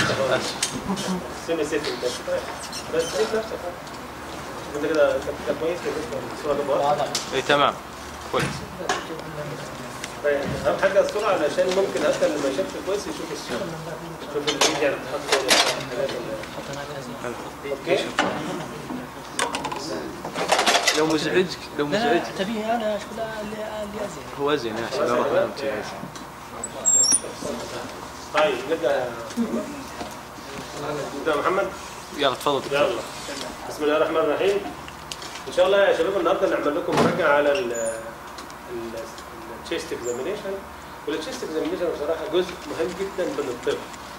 نفسك أهو. سيمي سيف انت بس سيف نفسك أهو. انت كده كده كويس كده الصوره تبقى واضحة. اي تمام كويس طيب، اهم حاجه الصوره علشان ممكن حتى اللي ما يشوفش كويس يشوف الصوره يشوف الايد يعني بتحط الحاجات اللي- اوكي لو مزعجك لو لا مزعجك تبيه انا شو لا اللي اللي ازين هو زين يا شباب الله فهمت طيب نبدا نبدا محمد يلا تفضل دكتور. يلا بسم الله الرحمن الرحيم ان شاء الله يا شباب النهارده نعمل لكم مراجعه على التشيست اكزامينيشن والتشيست اكزامينيشن بصراحه جزء مهم جدا من الطب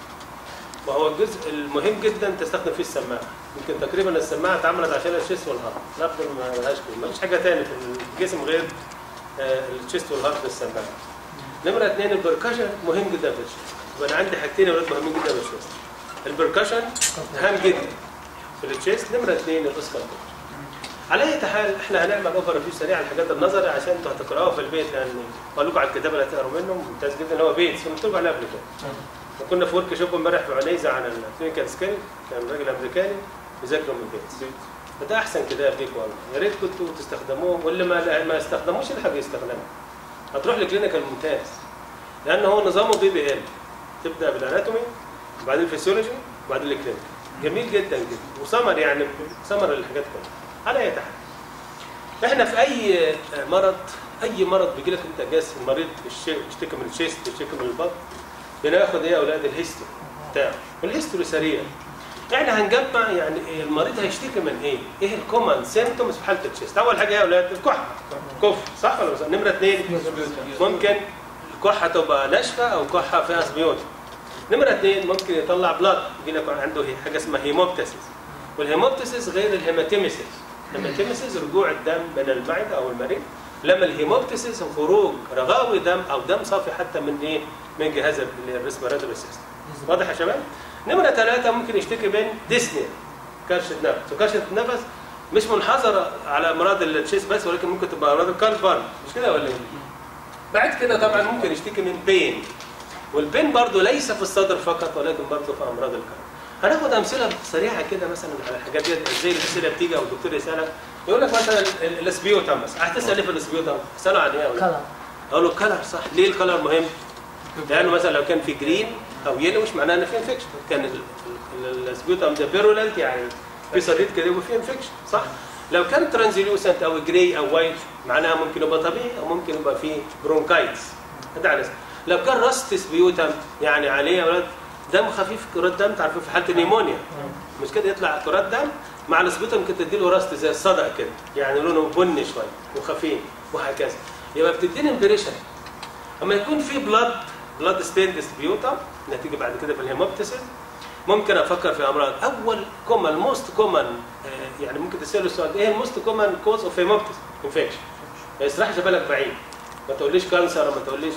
وهو الجزء المهم جدا تستخدم فيه السماعه يمكن تقريبا السماعه اتعملت عشان الشيست والهارت لا أفضل ما لهاش ما فيش حاجه ثانيه في الجسم غير آه، الشيست والهارت بالسماعه نمره اثنين البركشن مهم جدا في الشيست يبقى انا عندي حاجتين يا ولاد مهمين جدا في الشيست البركشن هام جدا في التشيست نمره اثنين الاوسكار على اي حال احنا هنعمل اوفر ريفيو سريع على الحاجات النظري عشان انتوا هتقراوها في البيت لان بقول لكم على الكتاب اللي هتقروا منه ممتاز جدا هو بيت قلت لكم عليه قبل كده وكنا في ورك شوب امبارح في عنيزه عن الكلينيكال سكيل كان راجل امريكاني بيذاكروا من البيت فده احسن كتاب ليك والله يا ريت كنتوا تستخدموه واللي ما ما استخدموش اللي حابب يستخدمه هتروح لكلينيكال ممتاز لان هو نظامه بي بي ال تبدا بالاناتومي وبعدين الفسيولوجي وبعدين الكلينيك جميل جدا جدا وسمر يعني سمر الحاجات كلها على اي حال احنا في اي مرض اي مرض بيجي لك انت جالس المريض الشي- بيشتكي من الشيست بيشتكي من البطن بناخد ايه يا اولاد الهيستوري بتاعه والهيستوري سريع احنا هنجمع يعني إيه المريض هيشتكي من ايه؟ ايه الكومن سيمتومز في حاله الشيست؟ اول حاجه ايه يا اولاد؟ الكحه كف صح ولا مش صح؟ نمره اثنين ممكن الكحه تبقى ناشفه او كحه فيها سبيوت نمره اثنين ممكن يطلع بلاد يجي لك عنده هي- حاجه اسمها هيموبتسيس والهيموبتسيس غير الهيماتيميسيس الهيماتيميسيس رجوع الدم من المعده او المريء لما الهيموبتسيس خروج رغاوي دم او دم صافي حتى من ايه؟ من جهاز الريسبيراتوري سيستم واضح يا شباب؟ نمره ثلاثه ممكن يشتكي من ديسنيا كرشه نفس وكرشه النفس مش منحصره على امراض التشيست بس ولكن ممكن تبقى امراض الكالفان مش كده ولا ايه؟ بعد كده طبعا ممكن يشتكي من بين والبين برضه ليس في الصدر فقط ولكن برضه في امراض القلب هناخد امثله سريعه كده مثلا على الحاجات دي ازاي الاسئله بتيجي او الدكتور يسالك يقول لك مثلا ال- ال- الاسبيوتم مثلا هتسال ايه في الاسبيوتم؟ اساله عن ايه يا أولاد؟ كلام اقول له الكلر صح ليه الكلر مهم؟ لانه مثلا لو كان في جرين او يلو مش معناه ان في انفكشن كان ال- ال- الاسبيوتم ده بيرولنت يعني في صديد كده يبقى في انفكشن صح؟ لو كان ترانزليوسنت او جراي او وايت معناها ممكن يبقى طبيعي او ممكن يبقى فيه برونكايتس ده على اساس. لو كان راست سبيوتم يعني عليه يا اولاد دم خفيف كرات دم تعرفوا في حاله النيمونيا مش كده يطلع كرات دم مع الاسبيوتم ممكن تديله راست زي الصدى كده يعني لونه بني شويه وخفيف وهكذا يبقى بتديني امبريشن اما يكون في بلاد بلاد ستيند ديستريبيوتر نتيجه بعد كده في الهيموبتسيس ممكن افكر في امراض اول كومن موست كومن يعني ممكن تساله السؤال ده، ايه الموست كومن كوز اوف هيموبتسيس انفكشن ما يسرحش بالك بعيد ما تقوليش كانسر ما تقوليش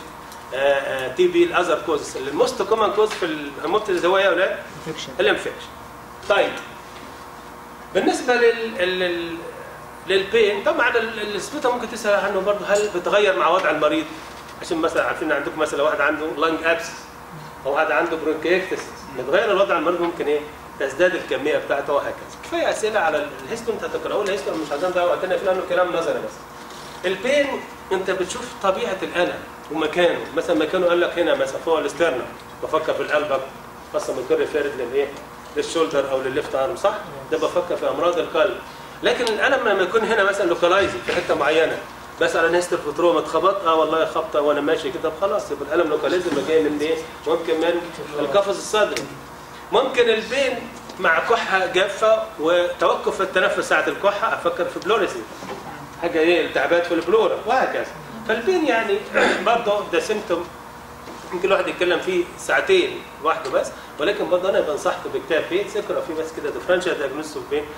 تي بي الاذر كوز الموست كومن كوز في الهيموبتسيس هو ايه يا اولاد؟ انفكشن الانفكشن طيب بالنسبه لل لل للبين طبعا ال- السبيتا ممكن تسال عنه برضه هل بتغير مع وضع المريض عشان مثلا عارفين عندكم مثلا واحد عنده لانج ابس او واحد عنده برونكيكتس يتغير الوضع المريض ممكن ايه تزداد الكميه بتاعته وهكذا كفايه اسئله على الهيستون انت هتقراه الهيستون مش عايزين نضيع وقتنا فيه لانه كلام نظري بس البين انت بتشوف طبيعه الالم ومكانه مثلا مكانه قال لك هنا مثلا فوق الاسترنا بفكر في القلب خاصه من كل فارد للايه للشولدر او للليفت ارم صح ده بفكر في امراض القلب لكن الالم لما يكون هنا مثلا لوكالايز في حته معينه بس على نهستر في تروما اتخبطت اه والله خبطه وانا ماشي كده خلاص يبقى الالم لوكالايز يبقى جاي من ايه ممكن من القفص الصدري ممكن البين مع كحه جافه وتوقف في التنفس ساعه الكحه افكر في بلوريسي حاجه ايه التهابات في البلورا وهكذا فالبين يعني برضه ده سيمتوم ممكن الواحد يتكلم فيه ساعتين لوحده بس ولكن برضه انا بنصحك بكتاب بين اقرا فيه بس كده ديفرنشال دايجنوستس اوف بين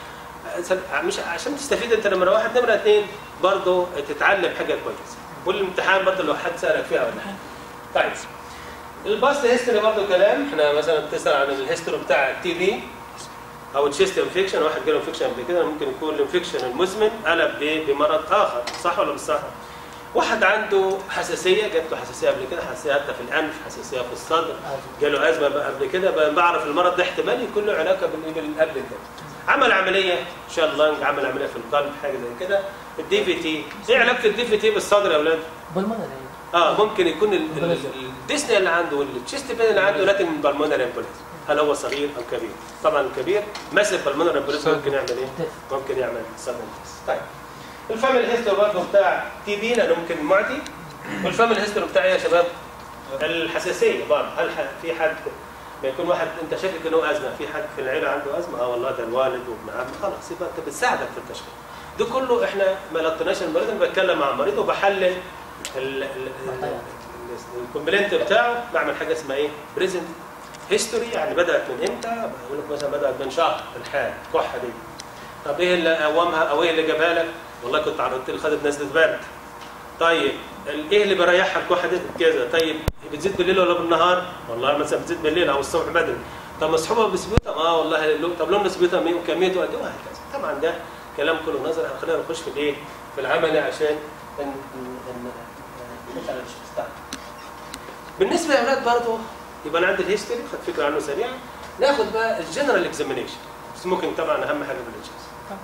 مش عشان تستفيد انت نمره واحد نمره اثنين برضه تتعلم حاجه كويسه والامتحان برضه لو حد سالك فيها ولا حاجه طيب الباست هيستوري برضه كلام احنا مثلا بتسال عن الهيستوري بتاع التي بي او تشيست انفكشن واحد جاله انفكشن قبل كده ممكن يكون الانفكشن المزمن قلب بايه بمرض اخر صح ولا مش صح؟ واحد عنده حساسيه جات له حساسيه قبل كده حساسيه حتى في الانف حساسيه في الصدر جاله ازمه بقى قبل كده بقى بعرف المرض ده احتمال يكون له علاقه بال- بالقبل كده عمل عمليه ان شاء الله عمل عمليه في القلب حاجه زي كده الدي في تي ايه علاقه الدي في تي بالصدر يا اولاد بالمدى اه ممكن يكون ال- ال- ال- الديسني اللي عنده والتشيست بين اللي عنده لكن من بالمونر امبوليزم هل هو صغير او كبير طبعا الكبير ماسك بالمونر امبوليزم ممكن يعمل ايه ممكن يعمل سدن طيب الفاميلي هيستوري برضه بتاع تي بي لانه ممكن معدي والفاميلي هيستوري بتاع ايه يا شباب الحساسيه برضه هل ح- في حد ما يكون واحد انت شاكك انه ازمه في حد في العيله عنده ازمه اه والله ده الوالد وابن عم خلاص يبقى انت بتساعدك في التشخيص ده كله احنا ما لطناش المريض انا بتكلم مع المريض وبحلل ال- ال- ال- الكومبلينت بتاعه بعمل حاجه اسمها ايه؟ بريزنت هيستوري يعني بدات من امتى؟ بقول لك مثلا بدات من شهر الحال الكحه دي طب ايه اللي قومها او ايه اللي جابها لك؟ والله كنت عرضت لي خدت نزله برد طيب ال- ايه اللي بيريحها الكحه دي كذا طيب بتزيد بالليل ولا بالنهار؟ والله مثلا بتزيد بالليل او الصبح بدري طب مسحوبه بسبيوتم اه والله لو- طب لون السبيوتم ايه وكميته قد ايه وهكذا طبعا ده كلام كله نظري خلينا نخش في الايه؟ في العملي عشان ن- ن- ن- نخش على الشخص بتاعنا. بالنسبه لاولاد برضه يبقى انا عندي الهيستوري خد فكره عنه سريعا ناخد بقى الجنرال اكزامينيشن سموكينج طبعا اهم حاجه في الاتشز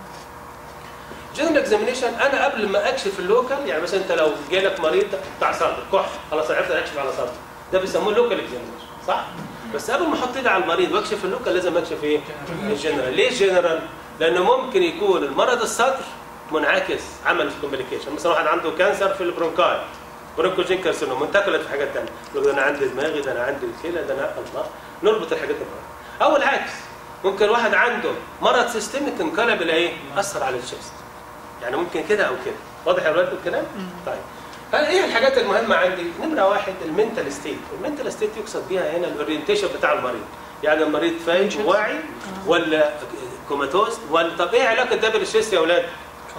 جنرال اكزامينيشن انا قبل ما اكشف اللوكال يعني مثلا انت لو جالك مريض بتاع صدر كح خلاص عرفت اكشف على صدر ده بيسموه لوكال اكزامينيشن صح؟ بس قبل ما احط ايدي على المريض واكشف اللوكال لازم اكشف ايه؟ الجنرال ليه الجنرال؟ لانه ممكن يكون المرض الصدر منعكس عمل كومبليكيشن مثلا واحد عنده كانسر في البرونكاي برونكوجين كارسينوم انتقلت في حاجات ثانيه يقول ده انا عندي دماغي ده انا عندي الكلى ده انا الله نربط الحاجات ببعض او العكس ممكن واحد عنده مرض سيستميك انقلب الى ايه؟ اثر على الشيست يعني ممكن كده او كده واضح يا ولاد الكلام؟ طيب هل ايه الحاجات المهمه عندي؟ نمره واحد المنتال ستيت، المنتال ستيت يقصد بيها هنا الاورينتيشن بتاع المريض، يعني المريض فاهم واعي ولا كوماتوز ولا طب ايه علاقه ده بالشيست يا اولاد؟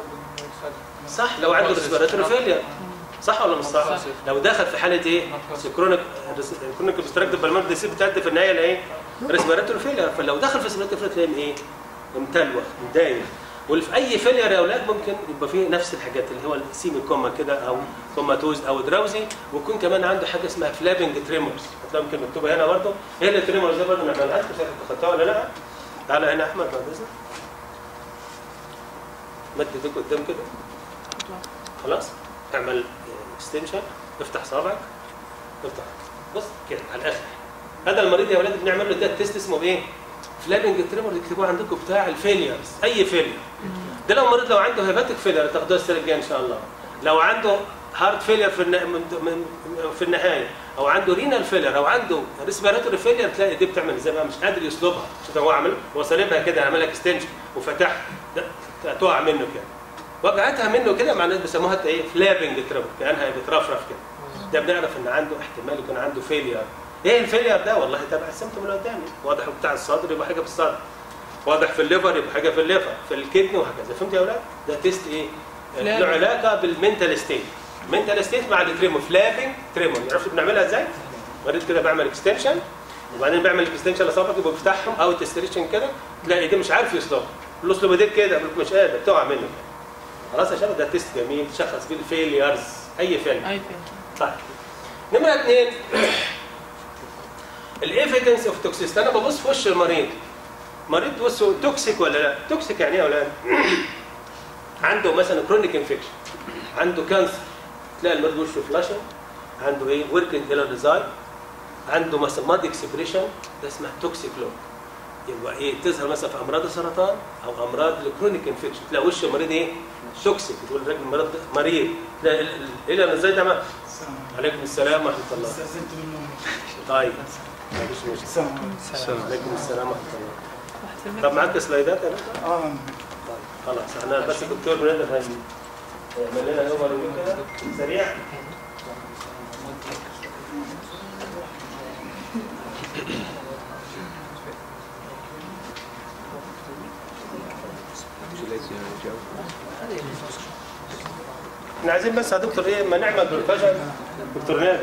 صح لو عنده ريسبيراتوري فيلير صح ولا مش صح؟ لو دخل في حاله ايه؟ سكرونيك كرونيك اوبستراكتيف بالمونري ديسيز بتأدي في النهايه لايه؟ ريسبيراتوري فيلير فلو دخل في ريسبيراتوري فيلير تلاقيه ايه؟ متلوخ مداير واللي في اي فيلير يا اولاد ممكن يبقى فيه نفس الحاجات اللي هو السيمي كوما كده او كوماتوز او دراوزي ويكون كمان عنده حاجه اسمها فلابنج تريمورز هتلاقي يمكن مكتوبه هنا برضه ايه اللي التريمورز دي برضه نعملها مش عارف انت خدتها ولا لا تعالى هنا يا احمد بعد اذنك مد ايديك قدام كده خلاص اعمل اكستنشن افتح صابعك افتح بص كده على الاخر هذا المريض يا ولاد بنعمل له ده تيست اسمه ايه؟ فلابنج تريمور يكتبوه عندكم بتاع الفيليرز اي فيلير ده لو مريض لو عنده هيباتيك فيلير تاخدوها السنه الجايه ان شاء الله لو عنده هارت فيلير في النا- من- من- في النهايه او عنده رينال فيلير او عنده ريسبيراتوري فيلير تلاقي دي بتعمل زي ما مش قادر يصلبها شوف هو عمل هو سالبها كده عمل لك اكستنشن وفتح ده تقع منه كده وجعتها منه كده معناه بيسموها ايه فلابنج تريمور كانها بترفرف كده ده بنعرف ان عنده احتمال يكون عنده فيلير ايه الفيلير ده والله تبع السيمتوم اللي قدامي واضح بتاع الصدر يبقى حاجه في الصدر واضح في الليفر يبقى حاجه في الليفر في الكدني وهكذا فهمت يا اولاد ده تيست ايه لا. له علاقه بالمنتال ستيت منتال ستيت مع التريمور فلابنج تريمور عرفت بنعملها ازاي مريض كده بعمل اكستنشن وبعدين بعمل اكستنشن لصابعك يبقى بيفتحهم او تستريشن كده تلاقي ده مش عارف يصلب له اصلب ايديك كده مش قادر تقع منه كده. خلاص يا شباب ده تيست جميل شخص بيه الفيليرز اي فيلير اي فين طيب نمرة اثنين الايفيدنس اوف توكسيست انا ببص في وش المريض مريض وشه توكسيك ولا لا؟ توكسيك يعني ايه يا اولاد؟ عنده مثلا كرونيك انفكشن عنده كانسر تلاقي المريض وشه فلاشن عنده ايه؟ وركينج الى عنده مثلا ماد اكسبريشن ده اسمه توكسيك لون يبقى ايه تظهر مثلا في امراض السرطان او امراض الكرونيك انفكشن تلاقي وش المريض ايه؟ توكسيك تقول الراجل مريض مريض تلاقي ال- ال- ايه اللي ازاي ده ما- عليكم السلام ورحمه الله استاذنت منهم طيب مفيش مشكله السلام عليكم عليكم السلام ورحمه الله طب معاك سلايدات يا باشا؟ اه طيب خلاص احنا بس الدكتور بنقدر هيعمل لنا اوفر كده سريع احنا عايزين بس يا دكتور ايه ما نعمل بركشن دكتور نادر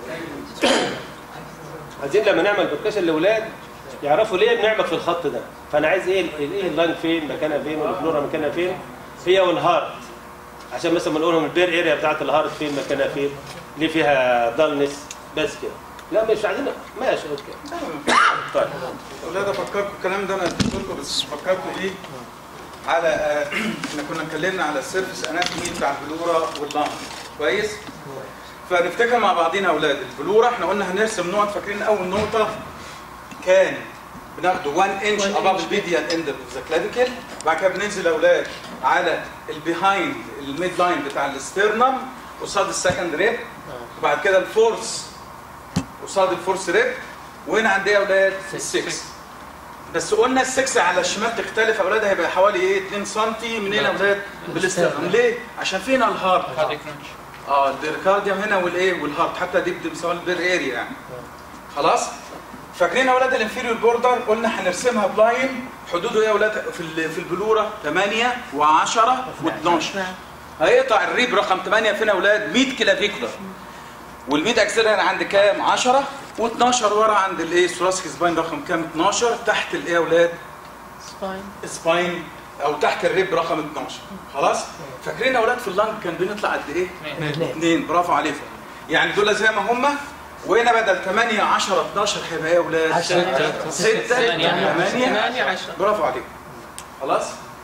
عايزين لما نعمل بركشن لاولاد يعرفوا ليه بنعمل في الخط ده فانا عايز ايه ال- ايه اللانج فين مكانها فين والفلورا مكانها فين هي والهارت عشان مثلا بنقولهم البير اريا بتاعت الهارت فين مكانها فين ليه فيها دالنس بس كده لا مش عايزين ماشي اوكي طيب اولاد افكركم الكلام ده انا اديته لكم بس افكركم بيه على آه، احنا كنا اتكلمنا على السيرفس اناتومي بتاع البلوره واللنج كويس فنفتكر مع بعضينا يا اولاد البلوره احنا قلنا هنرسم نقط فاكرين اول نقطه كان بناخده 1 انش اباف البيديال اند اوف ذا كلافيكل بعد كده بننزل يا اولاد على البيهايند الميد لاين بتاع الاسترنم قصاد السكند ريب وبعد كده الفورس قصاد الفورس ريب وهنا عندي يا اولاد السكس بس قلنا السكس على الشمال تختلف يا اولاد هيبقى حوالي ايه 2 سم منين يا اولاد بالاستخدام ليه عشان فين الهارت اه البريكارديوم هنا والايه والهارت حتى دي بنسموها البير اريا يعني خلاص فاكرين يا اولاد الانفيريور بوردر قلنا هنرسمها بلاين حدوده ايه يا اولاد في ال- في البلوره 8 و10 و12 هيقطع الريب رقم 8 فين يا اولاد 100 كلافيكولار والميد اكسلر عند كام 10 و12 ورا عند الايه ثوراسيك سباين رقم كام 12 تحت الايه يا اولاد سباين سباين او تحت الريب رقم 12 خلاص فاكرين يا اولاد في اللنج كان بنطلع قد ايه اثنين برافو عليكم يعني دول زي ما هم وهنا بدل 8 10 12 هيبقى ايه يا اولاد عشرة. 6 ثمانية. 8 ثمانية عشرة. برافو عليكم خلاص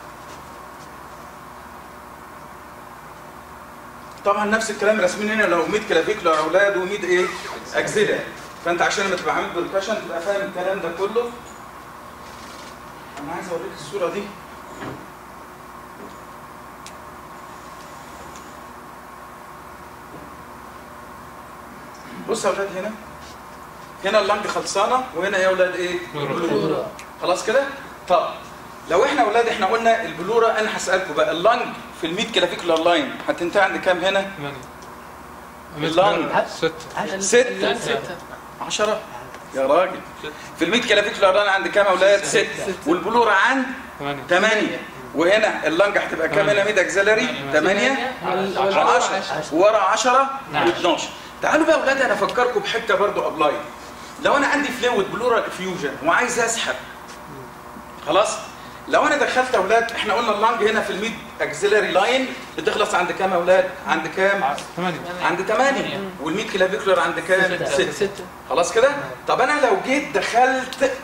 طبعا نفس الكلام راسمين هنا لو 100 كلافيكولار اولاد و100 ايه اكزيلا فانت عشان لما تبقى عامل بالكشن تبقى فاهم الكلام ده كله انا عايز اوريك الصوره دي بص يا اولاد هنا هنا اللنج خلصانه وهنا يا اولاد ايه بلورة. خلاص كده طب لو احنا اولاد احنا قلنا البلوره انا هسالكم بقى اللنج في ال 100 كلافيكولار لاين هتنتهي عند كام هنا اللنج ستة ستة ستة 10 يا راجل في ال 100 كلافيكولار لاين عند كام اولاد 6 والبلوره عند ثمانية 8 وهنا اللنج هتبقى كام هنا ميد اكزيلري 8 10 ورا 10 و12 تعالوا بقى يا اولاد انا افكركم بحته برضو ابلاي لو انا عندي فلويد بلورال افيوجن وعايز اسحب خلاص لو انا دخلت يا اولاد احنا قلنا اللنج هنا في الميد اكزيلري لاين بتخلص عند كام يا اولاد عند كام ثمانية عند 8 والميد كلافيكولار عند كام 6 ستة خلاص كده طب انا لو جيت دخلت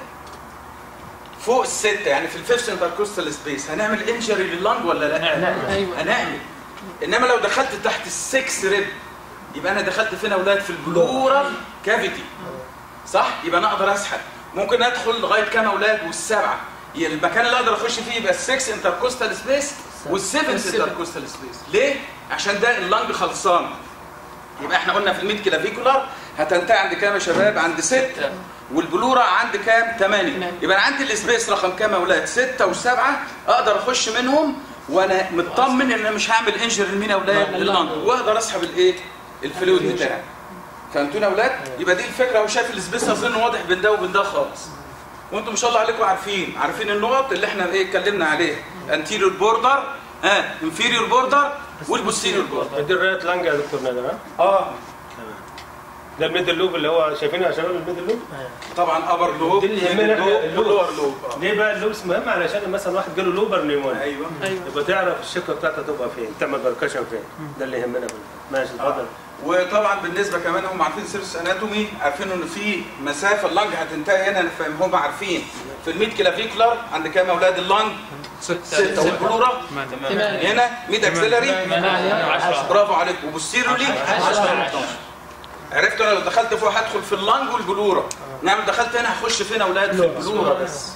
فوق الستة يعني في الفيفث انتركوستال سبيس هنعمل انجري لللنج ولا لا؟ ايوه هنعمل انما لو دخلت تحت السكس ريب يبقى انا دخلت فين يا اولاد في البلورال كافيتي صح يبقى انا اقدر اسحب ممكن ادخل لغايه كام يا اولاد والسبعه يبقى المكان اللي اقدر اخش فيه يبقى السكس انتركوستال سبيس والسيفنث والسيفن. انتركوستال سبيس ليه عشان ده اللنج خلصان يبقى احنا قلنا في الميد كلافيكولار هتنتهي عند كام يا شباب عند ستة والبلورة عند كام 8 تمانية. يبقى انا عندي السبيس رقم كام يا اولاد 6 و7 اقدر اخش منهم وانا مطمن ان انا مش هعمل انجر لمين يا اولاد لللنج واقدر اسحب الايه الفلويد بتاعي فهمتونا يا اولاد يبقى دي الفكره وشايف السبيس اظن واضح بين ده وبين ده خالص وانتم ما شاء الله عليكم عارفين عارفين النقط اللي احنا ايه اتكلمنا عليها انتيريور بوردر ها انفيريور بوردر والبوستيريور بوردر دي الرايت لانج يا دكتور نادر ها اه ده الميدل لوب اللي هو شايفينه يا شباب الميدل لوب طبعا ابر لوب دي اللي يهمنا إحنا اللوب. لور لوب آه. ليه بقى اللوبس مهم علشان مثلا واحد جاله لوبر نيمونيا ايوه ايوه يبقى تعرف الشقه بتاعتها تبقى فين تعمل بركشن فين ده اللي يهمنا في ماشي اتفضل وطبعا بالنسبه كمان هم عارفين سيرفس اناتومي عارفين ان في مسافه اللنج هتنتهي هنا فاهم هم عارفين في الميد كلافيكولار عند كام اولاد اللنج ستة ستة والبلوره ثمانية ثمانية هنا ميد اكسلري ثمانية برافو عليك وبوستيرولي 10 12 عرفت انا لو دخلت فوق هدخل في اللنج والبلوره نعم دخلت هنا هخش فين يا اولاد في البلوره بس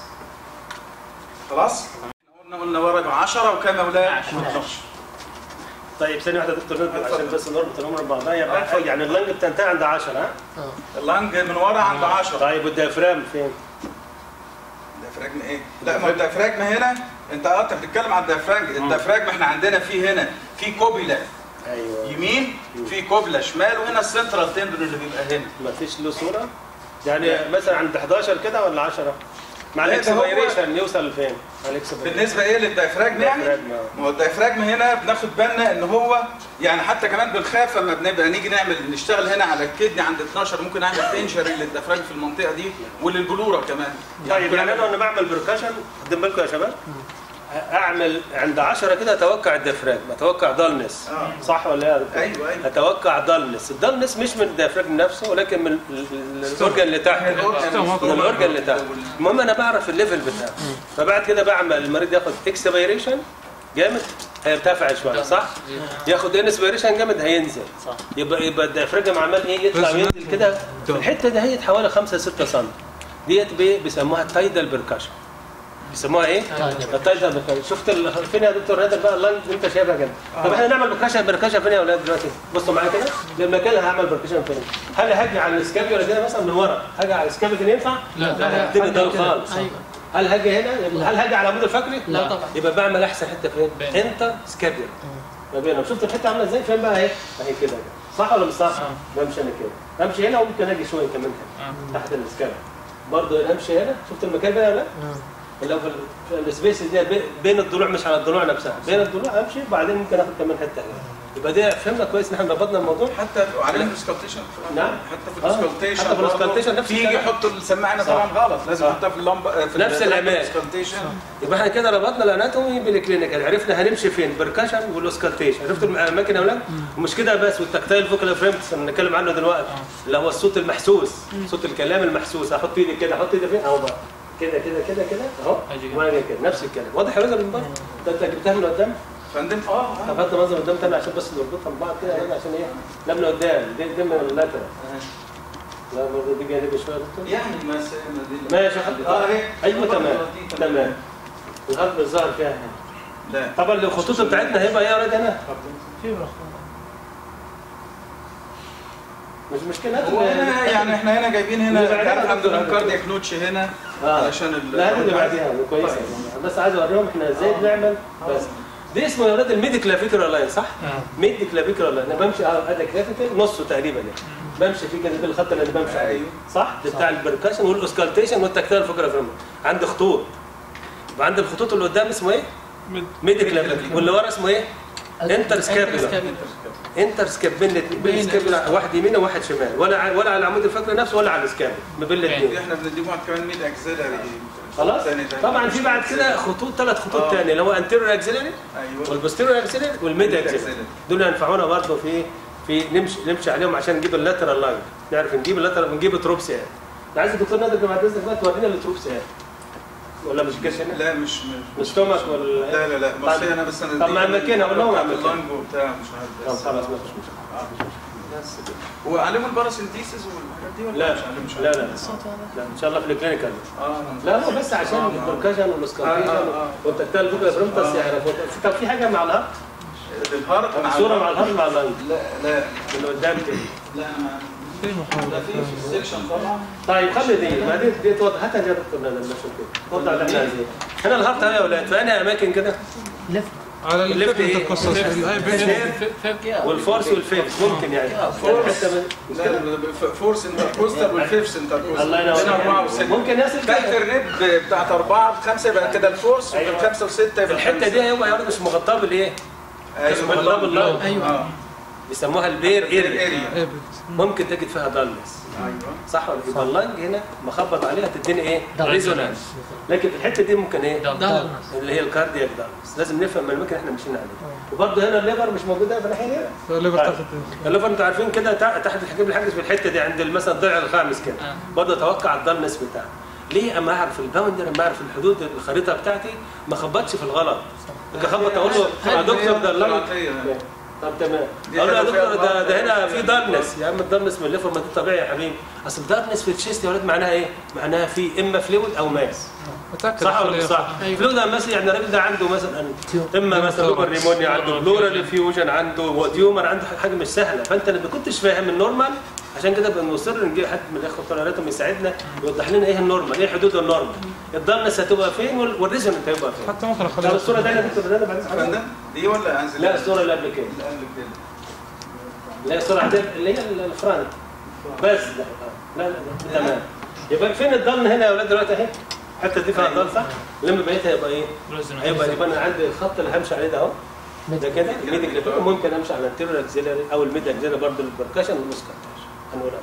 خلاص قلنا قلنا ورا 10 وكام يا اولاد 12 طيب ثانيه واحده يا دكتور نادر عشان بس نربط الامور ببعضها يبقى يعني اللنج بتنتهي عند 10 ها اللنج من ورا عند 10 طيب والديافرام فين؟ الديافراجما ايه؟ لا ما هو الديافراجما هنا انت اه انت بتتكلم على الديافراجما الديافراجما احنا عندنا في هنا في كوبيلا ايوه يمين في كوبيلا شمال وهنا السنترال تندون اللي بيبقى هنا ما فيش له صوره يعني مثلا عند 11 كده ولا 10 مع لا، ده هو- الاكسبيريشن يوصل لفين؟ مع الاكسبيريشن بالنسبه ايه للديافراجما يعني الديافراجما. ما هو الديافراجما هنا بناخد بالنا ان هو يعني حتى كمان بنخاف لما بنبقى نيجي نعمل نشتغل هنا على الكدني عند 12 ممكن اعمل انجري للديافراجما في المنطقه دي وللبلوره كمان طيب ممكن يعني أعمل- انا وانا بعمل بركشن قدام بالكم يا شباب اعمل عند 10 كده اتوقع الديافراجم اتوقع دالنس اه صح ولا ايه يا دكتور؟ ايوه ايوه اتوقع دالنس الدالنس مش من الديافراجم نفسه ولكن من ال- ال- الاورجن اللي تحت من الاورجن اللي تحت المهم انا بعرف الليفل بتاعه فبعد كده بعمل المريض ياخد اكسبيريشن جامد هيرتفع شويه صح؟ ياخد انسبيريشن جامد هينزل صح. يبقى يبقى الديافراجم عمال ايه يطلع وينزل كده الحته دي هي حوالي 5 6 سم ديت بي- بيسموها تايدال بيركشن بيسموها ايه؟ Tidal. التايدال بيركشن شفت ال... فين يا دكتور نادر بقى اللانج انت شايفها كده طب احنا نعمل بركشن بركشن فين يا اولاد دلوقتي؟ بصوا معايا كده المكان اللي هعمل بركشن فين؟ هل هاجي على السكابيولا كده مثلا من ورا هاجي على السكابيولا ينفع؟ لا لا الدنيا ده خالص ايوه هل هاجي هنا؟ هل هاجي على العمود الفقري؟ لا طبعا. يبقى بعمل احسن حته فين؟ بين. انتر سكابيولا ما بينهم شفت الحته عامله ازاي؟ فين بقى اهي؟ اهي كده صح ولا مش صح؟ بمشي انا كده امشي هنا وممكن اجي شويه كمان هنا تحت السكابيولا برضه امشي هنا شفت المكان ده ولا لا؟ اللي هو في ال- في السبيس دي بي- بين الضلوع مش على الضلوع نفسها بين الضلوع امشي وبعدين ممكن اخد كمان حته هنا يبقى ده فهمنا كويس ان احنا ربطنا الموضوع حتى علينا في السكالتيشن نعم. حتى في آه. السكالتيشن حتى في السكالتيشن نفس تيجي الكلام. يحط السماعه هنا صح. طبعا غلط لازم صح. يحطها في اللمبه في نفس العماد. السكالتيشن يبقى احنا كده ربطنا الاناتومي بالكلينيكال عرفنا هنمشي فين بركشن والاوسكالتيشن عرفتوا الاماكن يا اولاد ومش كده بس والتكتايل فوكال فريمتس اللي بنتكلم عنه دلوقتي اللي هو الصوت المحسوس صوت الكلام المحسوس احط ايدي كده احط ايدي فين اهو بقى كده كده كده كده اهو أجي كده. وانا كده نفس الكلام واضح يا ولاد من بره ده انت جبتها من قدام فندم اه طب هات منظر قدام تاني عشان بس نربطها ببعض كده هنا عشان ايه لا من قدام دي دي من اللاترال لا برضه دي جانبي شويه يا دكتور يعني ما س- ماشي حد اه اهي ايوه تمام تمام الغرب الظاهر فيها هنا لا طبعا الخطوط بتاعتنا هيبقى ايه يا ولاد هنا في رخصة. مش مشكله هات هو ال- هنا يعني احنا هنا جايبين هنا اللي بعدها عارف عندنا دكتور. كاردياك نوتش هنا آه. علشان ال- لا هذه اللي بعديها كويسه طيب. يعني. بس عايز اوريهم احنا ازاي بنعمل بس دي اسمه يا ولاد الميدي كلافيكر لاين صح؟ ميدي كلافيكر لاين انا بمشي اه ادي كلافيكر نصه تقريبا يعني بمشي فيه كده ده الخط اللي انا بمشي عليه أيوه. صح؟ ده بتاع البركشن والاوسكالتيشن والتكتيل فكره فهمت عندي خطوط يبقى عندي الخطوط اللي قدام اسمه ايه؟ ميدي كلافيكر واللي ورا اسمه ايه؟ انتر سكابيولا انتر سكاب بين الاثنين بين بين السكابيولا واحد يمين وواحد شمال ولا ع- ولا على العمود الفقري نفسه ولا على السكاب ما بين دي الاثنين احنا بنديهم كمان ميد اكسلري خلاص طبعا في بعد كده خطوط ثلاث خطوط آه. ثانيه اللي هو انتيريور اكسلري ايوه والبوستيريور اكسلري والميد Mid اكسلري axillary. دول ينفعونا برضه في في نمشي نمشي عليهم عشان نجيب اللاترال لاين نعرف نجيب اللاترال نجيب تروبس يعني أنا عايز الدكتور نادر بعد اذنك بقى تورينا التروبس يعني ولا مش كده هنا؟ لا مش مش ستومك ولا لا لا لا بص انا بس انا طب ما المكان اقول لهم على المكان. اللانج وبتاع مش طب عارف بس خلاص ما فيش مشكله بس كده. هو علموا الباراسينتيسيس والحاجات دي ولا لا مش علموا مش لا علموا؟ لا الصوت هذا لا ان شاء الله في الكلينيكال اه لا هو بس عشان آه. البركشن والاسكالبيشن آه، آه، آه. والتكتال بكره فرمتس آه. يعرفوا طب في حاجه مع الهارت الهارت مع صوره مع الهارت مع اللنج لا لا من قدام كده لا ما في محاولة لا في في السكشن طبعا طيب خلي دي بعدين دي توضح هاتها يا دكتور نادر نشوف كده توضح اللي احنا عايزينه هنا الهارت اهي يا اولاد في انهي اماكن كده لفت على الليفت الليفت إيه؟ تخصص هاي بين والفورس والفيف ممكن يعني يعني حتى من- مش كده؟ فورس انتركوستال والفيفث انتركوستال الله ينور بين اربعه عليك. وسته ممكن يصل تحت كده الريب بتاعت اربعه بخمسه يبقى كده الفورس أيوة. وفي الخمسه وسته في يبقى الحته الخمسة. دي هو يا ولد مش مغطاه بالايه؟ ايوه باللاب اللاب. أيوة. اه بيسموها البير اريا اريا ممكن تجد فيها دالنس ايوه صح ولا يبقى اللنج هنا مخبط عليها تديني ايه؟ دالنس. ريزونانس لكن في الحته دي ممكن ايه؟ دالنس اللي هي الكاردياك دالنس لازم نفهم من المكان اللي احنا ماشيين عليه وبرضه هنا الليفر مش موجوده في الناحيه دي الليفر طيب. تحت الليفر انتوا عارفين كده تع- تحت الحجاب الحاجز في الحته دي عند مثلا الضلع الخامس كده آه. برضه اتوقع الدالنس بتاعه ليه اما اعرف الباوندر اما اعرف الحدود الخريطه بتاعتي ما خبطش في الغلط اجي اخبط اقول له يا دكتور ده اللنج الطلعتية. طب تمام دي اقول له يا حاجة فيها دكتور ده, ضغط. ده هنا في دارنس يا عم الدارنس من الليفر ما ده طبيعي يا حبيبي اصل الدارنس في الشيست يا ولاد معناها ايه؟ معناها في اما فلويد او ماس متاكد صح ولا مش صح؟ أيوة. فلويد او ماس يعني الراجل ده عنده مثلا اما مثلا لوبر ريمونيا عنده بلورال فيوجن عنده تيومر عنده حاجه مش سهله فانت اللي ما كنتش فاهم النورمال عشان كده بنصر نجيب حد من الاخوه بتوع العلاقه يساعدنا يوضح لنا ايه النورمال ايه حدود النورمال الدارنس هتبقى فين وال- والريزونانت هيبقى فين حتى ممكن طب اخليها الصوره دي انا دكتور ده بعدين حضرتك؟ فندم دي ولا انزل لا الصوره اللي قبل كده اللي قبل كده اللي هي الصوره العاديه اللي هي الفرانك بس ده لا لا لا تمام يبقى فين الضن هنا يا اولاد دلوقتي اهي الحته دي فيها ضن صح؟ لما بقيتها يبقى ايه؟ هيبقى يبقى انا عندي الخط اللي همشي عليه ده اهو ده كده الميد كليبر ممكن امشي على الانتيريور اكزيلري او الميد اكزيلري برضه البركشن والمسكتاش هنقولها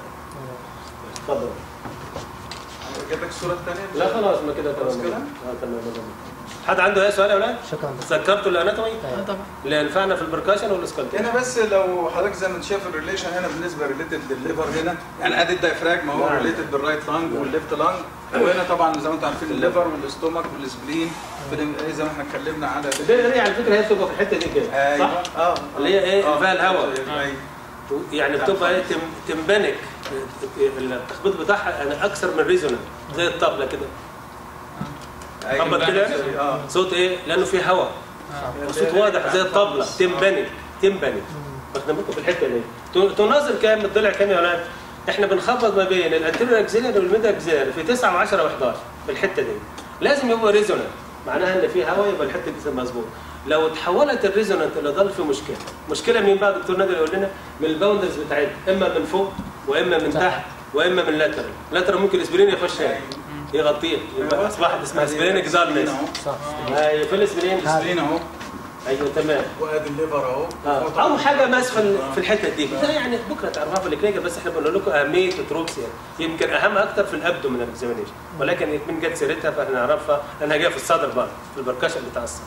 اتفضل جاب لك الصوره الثانيه لا خلاص ما كده خلاص تمام كده؟ اه تمام تمام. حد عنده اي سؤال يا اولاد؟ شكرا تذكرتوا الاناتومي آه، طبعا اللي ينفعنا في البركاشن والسكالتين هنا بس لو حضرتك زي ما انت شايف الريليشن هنا بالنسبه ريليتد للليفر هنا يعني ادي الدايفراجما هو نعم. ريليتد بالرايت لانج والليفت لانج وهنا طبعا زي ما انتم عارفين الليفر والاستومك والسبلين في- زي ما احنا اتكلمنا على الدنيا دي على فكره هي بتبقى في الحته دي كده ايوه صح؟ اه اللي هي ايه؟ آه. اللي فيها الهواء أيوة. يعني بتبقى ايه تم- تمبنك التخبيط بتاعها يعني اكثر من ريزونانت زي الطبله كده أيوة. خبط كده اه صوت ايه؟ لانه فيه هواء وصوت واضح زي الطبله تمبنك تمبنك واخدين بالكم في الحته دي ت- تناظر كام الضلع كام يا ولاد؟ احنا بنخبط ما بين الانتيريور اكزيلري والميد اكزيلري في 9 و10 و11 في الحته دي لازم يبقى ريزونانت معناها ان في هواء يبقى الحته دي مظبوط لو اتحولت الريزونانت الى ضل في مشكله مشكله مين بقى دكتور نادر يقول لنا من الباوندرز بتاعتها اما من فوق واما من تحت واما من لاترال لاترال ممكن اسبرين يخش هنا يغطيه يبقى اصبحت اسمها اسبرينك دارنس اهو صح ايوه في الاسبرين سبلين اهو ايوه تمام وادي الليفر اهو آه. او حاجه ماسكه في ال- في الحته دي ده يعني بكره تعرفوها في الكلينيكا بس احنا بنقول لكم اهميه التروكسيا يمكن اهم اكتر في الابدو من الاكزامينيشن ولكن من جت سيرتها فاحنا نعرفها لانها جايه في الصدر برضه في البركشن بتاع الصدر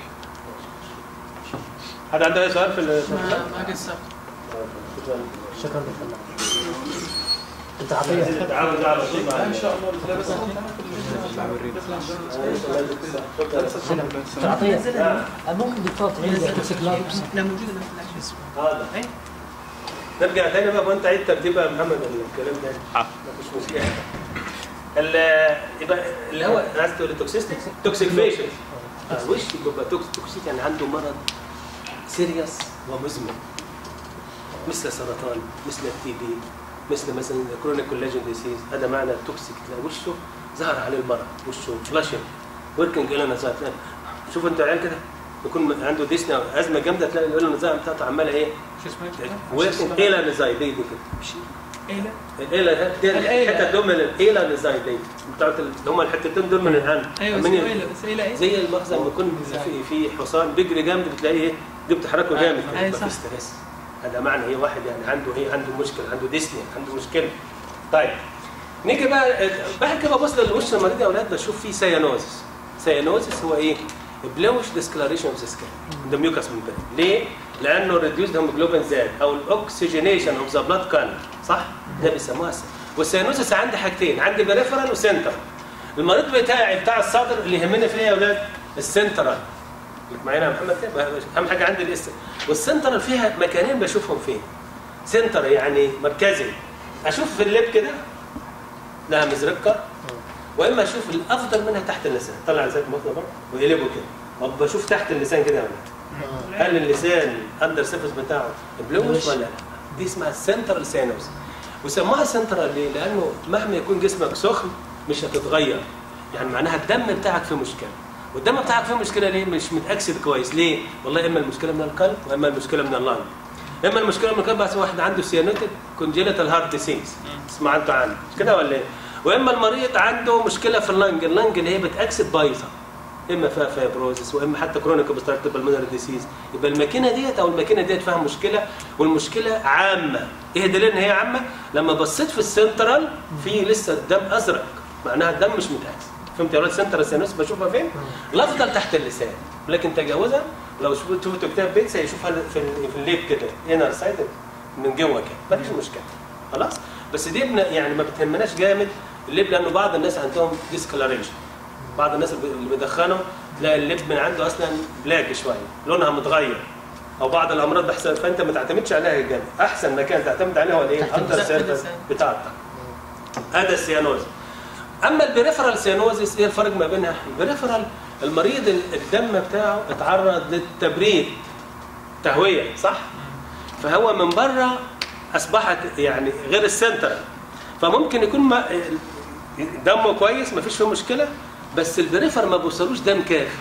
حد عنده اي سؤال في ال- في ما الكلام؟ ما قصرت شكرا دكتور انت عطيه عاوز اعرف شيء مع ان شاء الله لا بس دكتور عطيه آه، ممكن دكتور تعيد التوكسيكولوجي لا موجوده في العكس هذا إيه. نرجع تاني بقى وانت عيد ترتيبها يا محمد الكلام ده آه. مفيش مشكله ال- يبقى اللي هو أنا عايز تقول توكسيستي توكسيكفيشن وش يبقى توكس توكسيك يعني عنده مرض سيريس ومزمن مثل سرطان مثل التي بي مثل مثلا كرونيك كولاجين ديسيز هذا معنى التوكسيك تلاقي وشه ظهر عليه المرض وشه فلاشنج وركنج الى نزات شوف انت عيال كده يكون عنده ديسني أو ازمه جامده تلاقي الى نزات بتاعته عماله ايه شو اسمه؟ وركنج الى نزاي دي دي كده ايه لا الإيلة دي الإيلة. الحتة دول من الإيلة نزاي دي بتاعت ال- اللي هم الحتتين دول من الهند ايوه من اسمه ال- ايه لا بس ايه لا ايه زي المخزن لما يكون في في حصان بيجري جامد بتلاقيه ايه دي بتحركه جامد أي يبقى صح. في ستريس هذا معنى ايه واحد يعني عنده ايه عنده مشكله عنده ديسنيا عنده مشكله طيب نيجي بقى بعد كده ببص للوش المريض يا اولاد بشوف فيه سيانوزس سيانوزس هو ايه؟ بلوش ديسكلاريشن اوف ذا سكين ده ميوكاس من البدن ليه؟ لانه ريديوسد هيموجلوبين زاد او الاكسجينيشن اوف ذا بلاد كان صح؟ ده بيسموها سي- والسيانوزس عندي حاجتين عندي بريفرال وسنترال المريض بتاعي بتاع الصدر اللي يهمنا فيه يا اولاد السنترال معانا يا محمد كده اهم حاجه عندي الاس والسنترال فيها مكانين بشوفهم فين سنتر يعني مركزي اشوف في الليب كده لها مزرقه واما اشوف الافضل منها تحت اللسان طلع لسان مطلع بره ويقلبه كده طب بشوف تحت اللسان كده يا ولاد هل اللسان اندر سيرفيس بتاعه بلوش ولا لا دي اسمها السنترال سينوس وسموها سنترال ليه لانه مهما يكون جسمك سخن مش هتتغير يعني معناها الدم بتاعك فيه مشكله والدم بتاعك فيه مشكله ليه مش متاكسد كويس ليه والله اما المشكله من القلب واما المشكله من اللنج اما المشكله من القلب بس واحد عنده سيانوتيك كونجينيتال هارت ديسيز اسمع انت عنه مش كده ولا ايه واما المريض عنده مشكله في اللنج اللنج اللي هي بتاكسد بايظه اما فيها فايبروزس واما حتى كرونيك اوبستراكتيف بالمونري ديسيز يبقى الماكينه ديت او الماكينه ديت فيها مشكله والمشكله عامه ايه دليل ان هي عامه لما بصيت في السنترال في لسه الدم ازرق معناها الدم مش متاكسد فهمت يا ولاد سنترال سينوس بشوفها فين الافضل تحت اللسان لكن تجاوزها لو شفت شفت كتاب بيتس هيشوفها في ال- في الليب كده انر سايد من جوه كده مفيش مشكله خلاص بس دي بن- يعني ما بتهمناش جامد الليب لانه بعض الناس عندهم ديسكلاريشن بعض الناس اللي بيدخنوا تلاقي اللب من عنده اصلا بلاك شويه لونها متغير او بعض الامراض بحسن فانت ما تعتمدش عليها جامد احسن مكان تعتمد عليه هو الايه تحت الاندر اللسان. سيرفيس بتاعتك هذا السيانوز اما البريفرال سيانوزيس ايه الفرق ما بينها البريفرال المريض ال- الدم بتاعه اتعرض للتبريد تهويه صح فهو من بره اصبحت يعني غير السنتر فممكن يكون ما دمه كويس ما فيش فيه مشكله بس البريفر ما بوصلوش دم كافي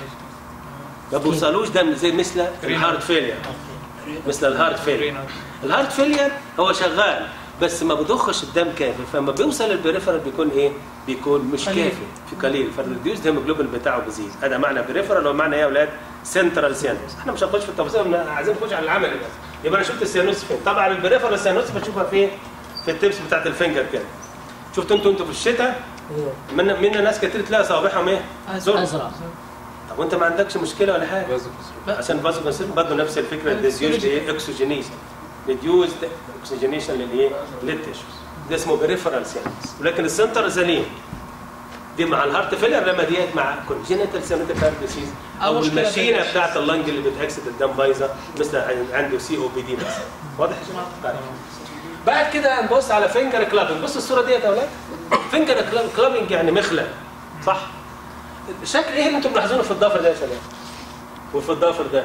ما بوصلوش دم زي مثل الهارت فيلير مثل الهارت فيلير الهارت فيلير هو شغال بس ما بيضخش الدم كافي فلما بيوصل البريفرال بيكون ايه؟ بيكون مش قليل. كافي في قليل فالريديوس هيموجلوبين بتاعه بيزيد هذا معنى بريفرال ومعنى ايه يا اولاد؟ سنترال سيانوس احنا مش هنخش في التفاصيل إحنا عايزين نخش على العمل بس يبقى انا شفت السيانوس فين؟ طبعا البريفرال سيانوس بشوفها فين؟ في التبس بتاعت الفنجر كده شفتوا انتوا انتوا في الشتاء ايوه من من ناس كتير تلاقي صوابعهم ايه؟ زرق ازرق طب وانت ما عندكش مشكله ولا حاجه بس عشان فازو كونستريكشن برضه نفس الفكره ديزيوز ايه اكسجينيشن ريديوزد اكسجينيشن للايه للتشوز ده اسمه بريفرال يعني ولكن السنتر سليم دي مع الهارت فيلر لما ديت مع كونجينيتال سينوتيك هارت ديسيز أو او مشكلة الماشينه بالتشوز. بتاعت اللنج اللي بتاكسد الدم بايظه مثل عنده سي او بي دي مثلا واضح يا جماعه؟ طيب. بعد كده نبص على فينجر كلابنج بص الصوره ديت يا اولاد فينجر كلابنج يعني مخلة صح شكل ايه اللي انتم ملاحظينه في الضفر ده يا شباب وفي الضفر ده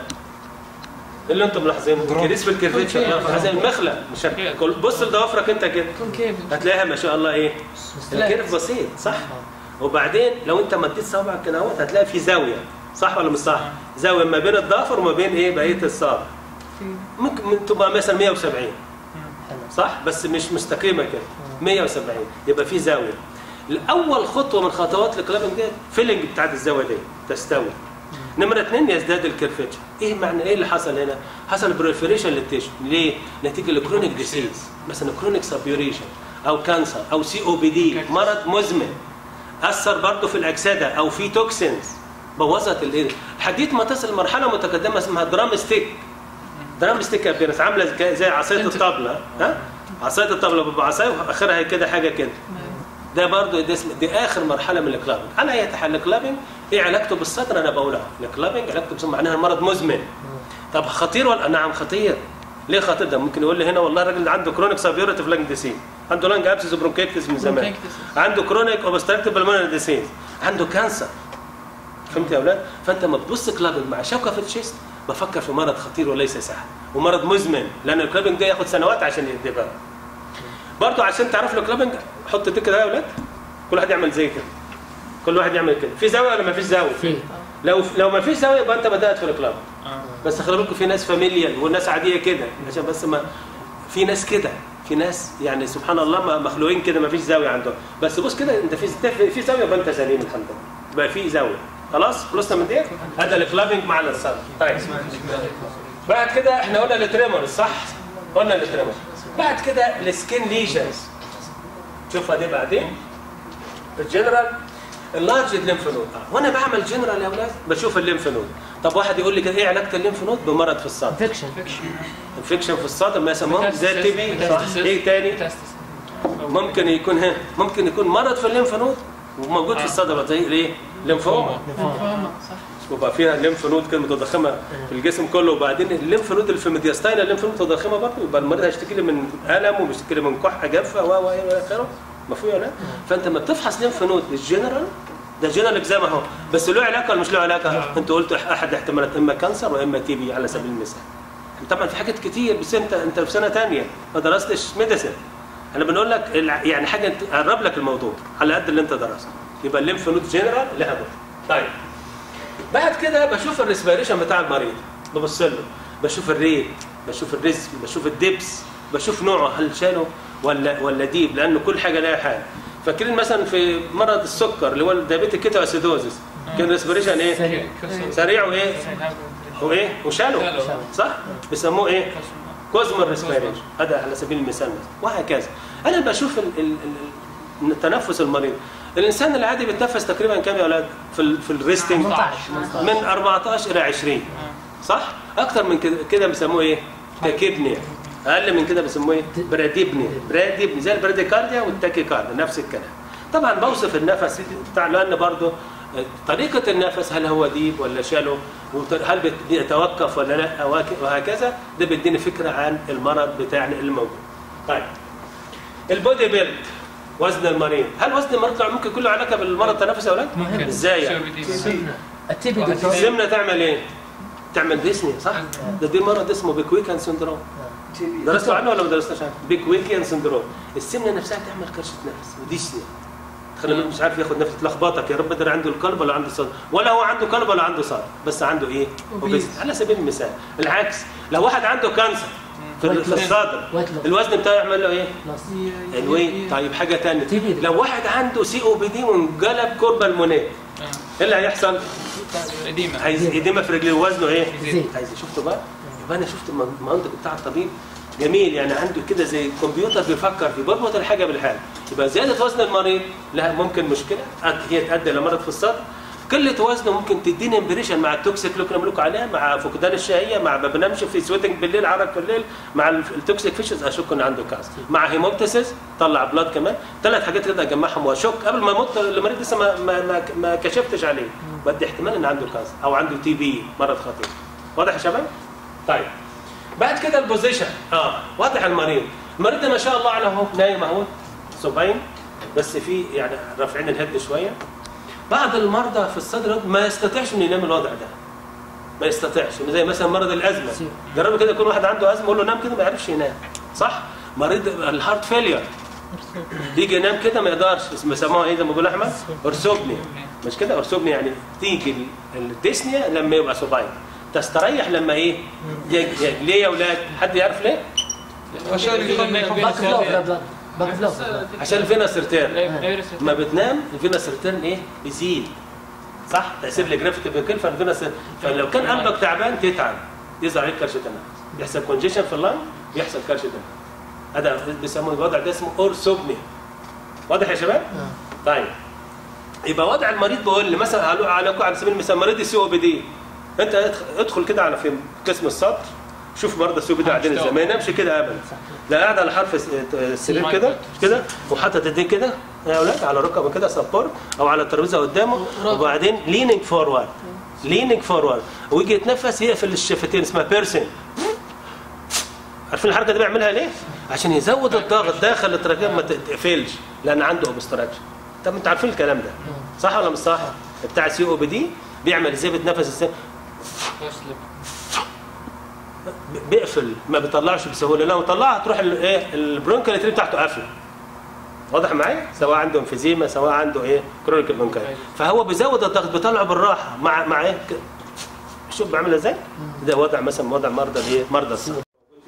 اللي انتم ملاحظينه الكريس في الكيرفيتشر زي المخلة مش كل- بص لضوافرك انت كده كونكيف هتلاقيها ما شاء الله ايه الكيرف بسيط صح وبعدين لو انت مديت صوابعك كده اهوت هتلاقي في زاويه صح ولا مش صح زاويه ما بين الضافر وما بين ايه بقيه الصابع ممكن من- تبقى مثلا 170 حلو صح بس مش مستقيمه كده 170 يبقى في زاويه الاول خطوه من خطوات الكلابنج ديت فيلنج بتاعت الزاويه دي تستوي نمرة اثنين يزداد الكيرفتشر ايه معنى ايه اللي حصل هنا حصل بريفريشن للتيشو ليه نتيجه لكرونيك ديسيز مثلا كرونيك سابيوريشن او كانسر او سي او بي دي مرض مزمن اثر برضه في الاجسده او في توكسينز بوظت الايه لحد ما تصل لمرحله متقدمه اسمها درام ستيك درام ستيك ابيرنس عامله زي- زي عصايه انت- الطبله ها عصايه الطبله بيبقى عصايه واخرها كده حاجه كده ده برضه ده اسم دي اخر مرحله من الكلابنج على اي حال الكلابنج ايه علاقته بالصدر انا بقولها الكلابنج علاقته بالصدر معناها مرض مزمن طب خطير ولا نعم خطير ليه خطير ده ممكن يقول لي هنا والله الراجل ده عنده كرونيك سابيورتيف لانج ديسيز عنده لانج ابسس برونكيتس من زمان Bronchitis. عنده كرونيك اوبستراكتيف بالمونري ديسيز عنده كانسر فهمت يا اولاد فانت لما تبص كلابنج مع شوكه في الشيست بفكر في مرض خطير وليس سهل ومرض مزمن لان الكلابنج ده ياخد سنوات عشان يدبر برضه عشان تعرف الكلابنج حط دي كده يا اولاد كل واحد يعمل زي كده كل واحد يعمل كده في زاويه ولا ما فيش زاويه في لو لو ما فيش زاويه يبقى انت بدات في الكلاب بس خلي بالكم في ناس فاميليال وناس عاديه كده عشان بس ما في ناس كده في ناس يعني سبحان الله ما- مخلوقين كده ما فيش زاويه عندهم بس بص كده انت في في زاويه يبقى انت سليم الحمد لله يبقى في زاويه خلاص خلصنا من دي هذا الكلابنج مع الصدر طيب بعد كده احنا قلنا التريمورز صح قلنا التريمورز بعد كده السكين ليجنز شوفها دي بعدين الجنرال اللارج الليمف نود وانا بعمل جنرال يا اولاد بشوف الليمف نود طب واحد يقول لي كده ايه علاقه الليمف نود بمرض في الصدر انفكشن انفكشن في الصدر ما يسموه زي التي بي صح ايه تاني ممكن يكون هنا ممكن يكون مرض في الليمف نود وموجود في الصدر زي الايه ليمفوما ليمفوما صح وبقى فيها ليمف نود كده متضخمه في الجسم كله وبعدين الليمف نود اللي في الميدياستاينا الليمف نود متضخمه برضه يبقى المريض هيشتكي لي من الم وبيشتكي لي من كحه جافه و و الى اخره مفهوم ولا لا؟ فانت لما بتفحص ليمف نود الجنرال ده جنرال اكزام اهو بس له علاقه ولا مش له علاقه؟ انت قلت احد احتمالات اما كانسر واما تي بي على سبيل المثال طبعا في حاجات كتير بس انت انت في سنه ثانيه ما درستش ميديسن احنا بنقول لك الع- يعني حاجه تقرب لك الموضوع على قد اللي انت درسته يبقى الليمف نود جنرال لها دور طيب بعد كده بشوف الريسبيريشن بتاع المريض ببص له بشوف الريت بشوف الريسك بشوف الدبس بشوف نوعه هل شاله ولا ولا ديب لانه كل حاجه لها حال فاكرين مثلا في مرض السكر اللي هو الدايابيتيك كيتو اسيدوزس كان ريسبيريشن ايه؟ سريع. سريع وايه؟ وايه؟ وشاله صح؟ بيسموه ايه؟ كوزمر ريسبيريشن هذا على سبيل المثال مثلا وهكذا انا بشوف ال ال ال التنفس المريض الانسان العادي بيتنفس تقريبا كام يا اولاد في ال في الريستنج 18 من 14 الى 20 صح اكتر من كده كده بيسموه ايه تاكيبنيا اقل من كده بيسموه ايه براديبنيا براديبنيا زي البراديكارديا والتاكيكارديا نفس الكلام طبعا بوصف النفس بتاع لان برضه طريقة النفس هل هو ديب ولا شالو وط- هل بت- بيتوقف ولا لا وهك- وهكذا ده بيديني فكرة عن المرض بتاعنا الموجود طيب البودي بيلد وزن المريض هل وزن المريض ممكن يكون له علاقة بالمرض التنفسي يا اولاد؟ ممكن ازاي يعني؟ السمنه التبي دكتور السمنه تعمل ايه؟ تعمل ديسني صح؟ ده دي مرض اسمه بيكويكان سندروم درستوا عنه ولا ما درستوش عنه؟ بيكويكان سندروم السمنه نفسها تعمل كرشه نفس وديسني تخلي الواحد مش عارف ياخد نفس تلخبطك يا رب ده عنده القلب ولا عنده صدر ولا هو عنده قلب ولا عنده صدر بس عنده ايه؟ Obese. obesity. على سبيل المثال العكس لو واحد عنده كانسر في ال- في الصدر Weight loss. الوزن بتاعه يعمل له ايه؟ خلاص الويت طيب حاجه ثانيه TB. لو واحد عنده سي او بي دي وانقلب كوربا المونيه ايه اللي هيحصل؟ قديمة عايز يديمه في رجليه وزنه ايه؟ يزيد. عايز شفتوا بقى؟ يبقى انا شفت الم- المنطق بتاع الطبيب جميل يعني عنده كده زي كمبيوتر بيفكر فيه بيربط الحاجه بالحاجه يبقى زياده وزن المريض لها ممكن مشكله أد- هي تؤدي الى مرض في الصدر قله وزنه ممكن تديني امبريشن مع التوكسيك اللي كنا بنقول عليها مع فقدان الشهيه مع ما بنامش في سويتنج بالليل عرق بالليل مع التوكسيك فيشز اشك ان عنده كاس مع هيموبتسيس طلع بلاد كمان ثلاث حاجات كده اجمعهم واشك قبل ما يموت المريض لسه ما ما, ما, ما كشفتش عليه بدي احتمال ان عنده كاس او عنده تي بي مرض خطير واضح يا شباب؟ طيب بعد كده البوزيشن اه واضح المريض المريض ده ما شاء الله على هو نايم اهو صبعين بس في يعني رافعين الهد شويه بعض المرضى في الصدر ما يستطيعش انه ينام الوضع ده ما يستطيعش زي مثلا مرض الازمه جربوا كده يكون واحد عنده ازمه قول له نام كده ما يعرفش ينام صح مريض الهارت فيلير يجي ينام كده ما يقدرش اسمه بيسموها ايه زي ما بيقول احمد ارسوبني مش كده ارسوبني يعني تيجي الديسنيا لما يبقى صباعين تستريح لما ايه يج- يج- ليه يا اولاد حد يعرف ليه عشان باك فلو بلاد باك فلو عشان الفينا سرتير ما بتنام الفينا سرتيرن ايه يزيد صح تاثير الجرافيتي بيكل فالفينا سر... فلو كان قلبك تعبان تتعب يظهر عليك كرشه دم يحصل كونجيشن في اللنج يحصل كرشه دم هذا بيسموه الوضع ده اسمه اورسوبنيا واضح يا شباب؟ طيب يبقى وضع المريض بقول لي مثلا على على على سبيل المثال مريض السي او بي دي انت ادخل- ادخل كده على في قسم السطر شوف مرضى السي او بي دي قاعدين ازاي ما ينامش كده ابدا لا قاعد على حرف الس- السرير كده مش كده وحاطط ايديه كده يا اولاد على ركبه كده سبورت او على الترابيزه قدامه وبعدين ليننج فورورد ليننج فورورد ويجي يتنفس يقفل الشفتين اسمها بيرسنج عارفين الحركه دي بيعملها ليه؟ عشان يزود الضغط داخل التراكيب ما تقفلش لان عنده اوبستراكشن طب انتوا عارفين الكلام ده صح ولا مش صح؟ بتاع السي او بي دي بيعمل ازاي بيتنفس ازاي؟ ب- بيقفل ما بيطلعش بسهوله لو طلعها تروح ال- ايه البرونكاليتري بتاعته قافله واضح معايا سواء عنده انفيزيما سواء عنده ايه كرونيك برونكايتس فهو بيزود الضغط بيطلعه بالراحه مع مع ايه ك- شوف بعملها ازاي ده وضع مثلا وضع مرضى الايه مرضى الصدر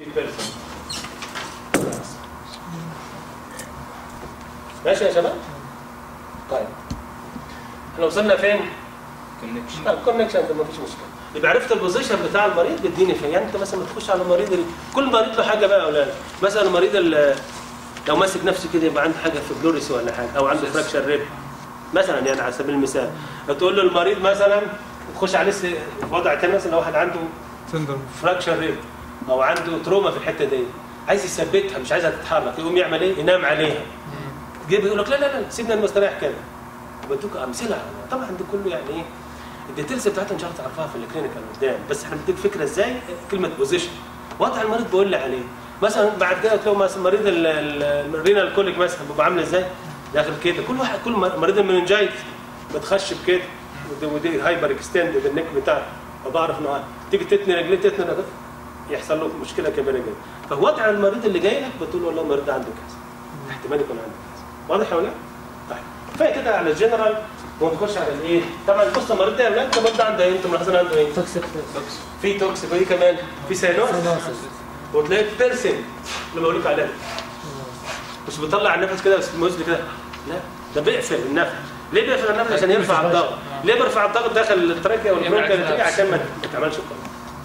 ماشي يا شباب طيب احنا وصلنا فين كونكشن الكونكشن ده مفيش مشكله يبقى عرفت البوزيشن بتاع المريض بيديني فين يعني انت مثلا تخش على المريض ال... كل مريض له حاجه بقى يا اولاد مثلا المريض ال... لو ماسك نفسه كده يبقى عنده حاجه في بلوريس ولا حاجه او عنده فراكشر ريب مثلا يعني على سبيل المثال تقول له المريض مثلا تخش عليه س- وضع تاني مثلا لو واحد عنده سندروم فراكشر ريب او عنده تروما في الحته دي عايز يثبتها مش عايزها تتحرك يقوم يعمل ايه؟ ينام عليها جيب يقول لك لا لا لا سيبنا المستريح كده بدوك امثله طبعا ده كله يعني ايه الديتيلز بتاعتها مش عارف تعرفها في الكلينيكال قدام بس احنا بنديك فكره ازاي كلمه بوزيشن وضع المريض بيقول لي عليه مثلا بعد كده تلاقوا مثلا مريض ال- ال- الرينال كوليك مثلا بيبقى عامل ازاي داخل كده كل واحد كل مريض المننجايت بتخشب كده ودي, ودي هايبر اكستند النك بتاعه فبعرف انه تيجي تتني رجليه تتني رجليه يحصل له مشكله كبيره جدا فوضع المريض اللي جاي لك بتقول له والله المريض ده عنده كذا احتمال يكون عنده كذا واضح ولا لا؟ طيب كفايه كده على الجنرال ونخش على الايه؟ طبعا بص المريض ده يا اولاد المريض ده عنده ايه؟ انتم ملاحظين عنده ايه؟ توكسيك في توكسيك وايه كمان؟ في سيانوس سينوسيس وتلاقي بيرسنج اللي بقول لك عليه مش بيطلع النفس كده مزل كده لا ده بيقفل النفس ليه بيقفل النفس عشان يرفع الضغط ليه بيرفع الضغط داخل التراكيا والبرونكا عشان ما ما تعملش قرار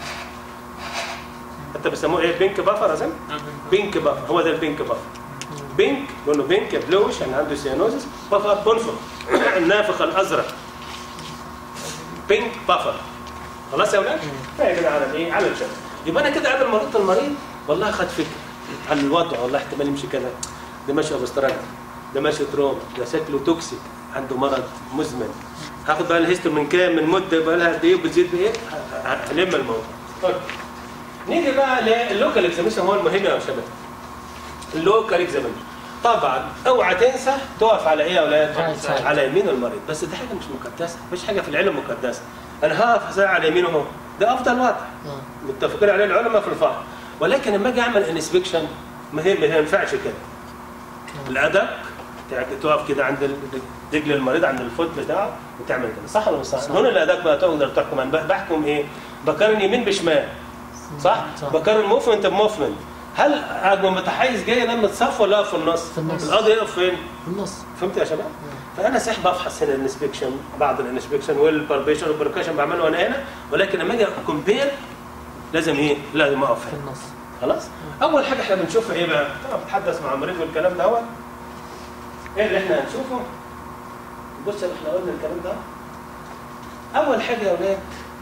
حتى بيسموه ايه بينك بافر اظن بينك بافر هو ده البينك بافر بينك لونه بينك بلوش يعني عنده سيانوزس بافر بنفخ النافخ الازرق بينك بافر خلاص يا اولاد؟ فهي كده على الايه؟ على الجنب يبقى انا كده قبل ما ارد المريض والله خد فكره عن الوضع والله احتمال يمشي كده ده ماشي ابستراكت ده ماشي تروما ده شكله توكسيك عنده مرض مزمن هاخد بقى الهيستوري من كام من مده بقى لها قد ايه وبتزيد بايه ه- ه- هلم الموضوع طيب نيجي بقى للوكال اكزاميشن هو المهم يا شباب اللوكال اكزاميشن طبعا اوعى تنسى تقف على ايه يا اولاد؟ Right side. على يمين المريض بس دي حاجه مش مقدسه مفيش حاجه في العلم مقدسه انا هقف على يمينه اهو ده افضل وضع متفقين عليه العلماء في الفرق ولكن لما اجي اعمل انسبكشن ما هي ما ينفعش كده الادق تع- تقف كده عند ال- رجل المريض عند الفوت بتاعه وتعمل كده صح ولا مش صح؟ هنا الادق بقى تقدر تحكم انا ب- بحكم ايه؟ بقارن يمين بشمال صح؟ صح. بقارن موفمنت بموفمنت هل اجمل متحيز جاي ينام متصف ولا يقف في النص؟ في النص. القاضي يقف فين؟ في النص فهمت يا شباب؟ فانا صحيح بفحص هنا الانسبكشن بعض الانسبكشن والبربيشن والبركشن بعمله وانا هنا ولكن لما اجي كومبير لازم ايه؟ لازم اقف في هنا النص خلاص؟ اول حاجه احنا بنشوفها ايه بقى؟ طبعا بتحدث مع مريض والكلام ده هو ايه اللي احنا هنشوفه؟ بص يا احنا قلنا الكلام ده اول حاجه يا اولاد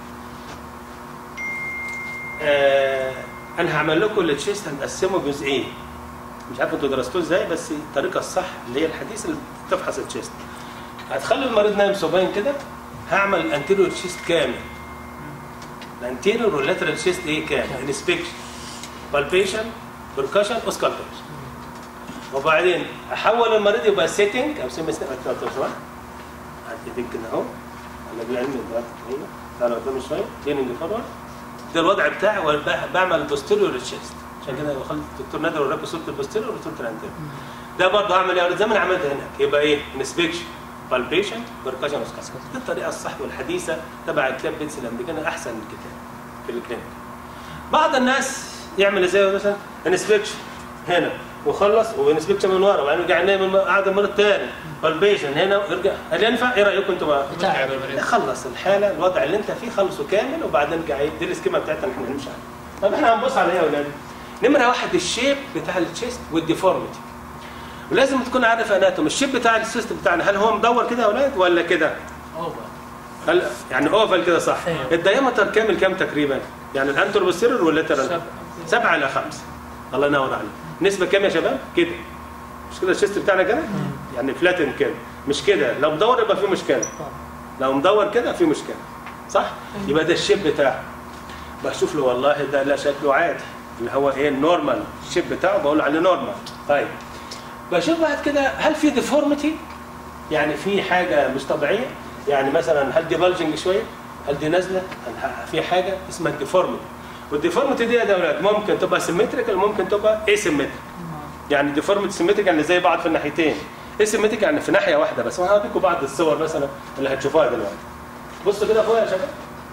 آه انا هعمل لكم التشيست هنقسمه جزئين مش عارف انتوا درستوه ازاي بس الطريقه الصح اللي هي الحديثه اللي تفحص التشيست هتخلي المريض نايم صباين كده هعمل انتيريور تشيست كامل الانتيريور واللاترال تشيست ايه كامل انسبكشن بالبيشن بركشن وسكالبيشن وبعدين احول المريض يبقى سيتنج او سيمي سيتنج لو سمحت هات ايديك كده اهو انا بالعلم دلوقتي هنا تعالى قدام شويه ليننج فورورد ده الوضع بتاعي وبعمل بوستيريور تشيست عشان كده بخلي الدكتور نادر وراك صوره البوستيريور وصوره الانتيريور ده برضه هعمل ايه زي ما انا عملت هناك يبقى ايه انسبكشن بالبيشن بركشن وسكالبيشن دي الطريقه الصح والحديثه تبع كتاب بيتس الامريكان احسن من الكتاب في الكلينيك بعض الناس يعمل ازاي مثلا انسبكشن هنا وخلص وانسبكشن من ورا وبعدين يرجع ينام قاعد المره الثاني بالبيشن هنا ويرجع هل ينفع؟ ايه رايكم انتوا بقى؟ بتاع خلص الحاله الوضع اللي انت فيه خلصه كامل وبعدين ارجع ايه دي السكيما بتاعتنا اللي احنا هنمشي عليها. طب احنا هنبص على ايه يا اولاد؟ نمره واحد الشيب بتاع التشيست والديفورميتي. ولازم تكون عارف اناتوم الشيب بتاع السيست بتاعنا هل هو مدور كده يا اولاد ولا كده؟ اوفر هل يعني اوفال كده صح أيوة. الدايمتر كامل كام تقريبا؟ يعني الانتر والسيرر واللاترال؟ سبعة إلى خمسة الله ينور عليك نسبة كام يا شباب؟ كده مش كده الشيست بتاعنا كده؟ يعني فلاتن كده مش كده لو مدور يبقى في مشكلة لو مدور كده في مشكلة صح؟ يبقى ده الشيب بتاعه بشوف له والله ده لا شكله عادي اللي هو ايه النورمال الشيب بتاعه بقول عليه نورمال طيب بشوف بعد كده هل في ديفورميتي؟ يعني في حاجة مش طبيعية؟ يعني مثلا هل دي بلجنج شوية؟ هل دي نازلة؟ هل في حاجة اسمها الديفورميتي والديفورميتي دي يا اولاد ممكن تبقى سيمتريكال ممكن تبقى اسيمتريك يعني ديفورميتي سيمتريك يعني زي بعض في الناحيتين اسيمتريك يعني في ناحيه واحده بس وانا هديكم بعض الصور مثلا اللي هتشوفوها دلوقتي بصوا كده فوق يا شباب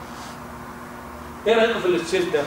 ايه رايكم في التشيست ده؟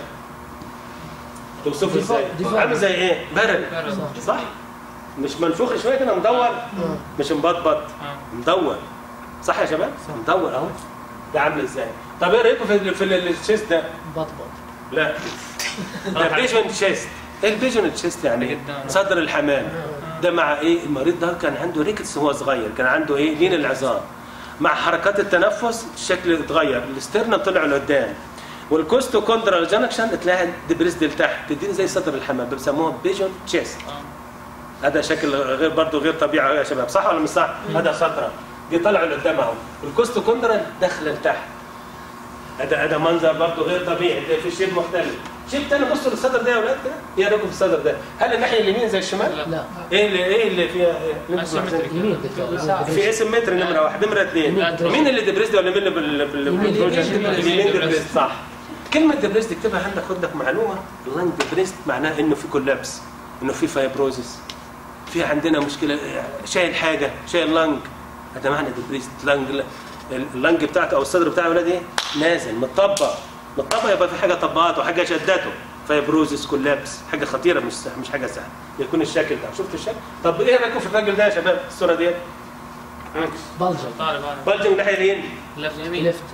توصفه ديفو- ازاي؟ ديفو- عامل زي ايه؟ برد صح. صح؟ مش منفوخ شويه كده مدور مش مبطبط آه. مدور صح يا شباب؟ مدور اهو ده عامل ازاي؟ طب ايه رايكم في في التشيست ده؟ بط بط لا ده بيجن تشيست ايه البيجن تشيست يعني ايه؟ جدا. صدر الحمام ده مع ايه المريض ده كان عنده ريكتس وهو صغير كان عنده ايه لين العظام مع حركات التنفس الشكل اتغير الاسترنم طلع لقدام والكوستو كوندرال جانكشن تلاقيها دبريس لتحت تديني زي صدر الحمام بيسموها بيجن تشيست هذا شكل غير برضه غير طبيعي يا شباب صح ولا مش صح؟ هذا صدره دي طلع لقدام اهو والكوستو كوندرال داخله لتحت هذا هذا منظر برضه غير طبيعي ده في شيب مختلف شيب تاني بصوا للصدر ده يا اولاد كده ايه رايكم في الصدر ده هل الناحيه اليمين زي الشمال لا. لا ايه اللي ايه اللي فيها إيه؟ اللي انتوا Asymmetric. ملاحظين؟ يمين دكتور في اسم متر نمره واحد نمره اثنين يمين. مين اللي دبريست ولا مين اللي بال بال يمين. بالبروجكت؟ يمين. اليمين يمين. دبريست صح كلمه دبريست اكتبها عندك خد لك معلومه اللانج دبريست معناها انه في كولابس انه في فايبروزس في عندنا مشكله شايل حاجه شايل لانج هذا معنى دبريست لانج اللانج بتاعته او الصدر بتاعه ولاد ايه نازل متطبق متطبق يبقى في حاجه طبقته وحاجه شدته فايبروزس كولابس حاجه خطيره مش سهل مش حاجه سهله يكون الشكل ده شفت الشكل طب ايه رايكم في الراجل ده يا شباب الصوره ديت بلجر طالب انا بلجنج ناحيه اليمين لفت يمين ليفت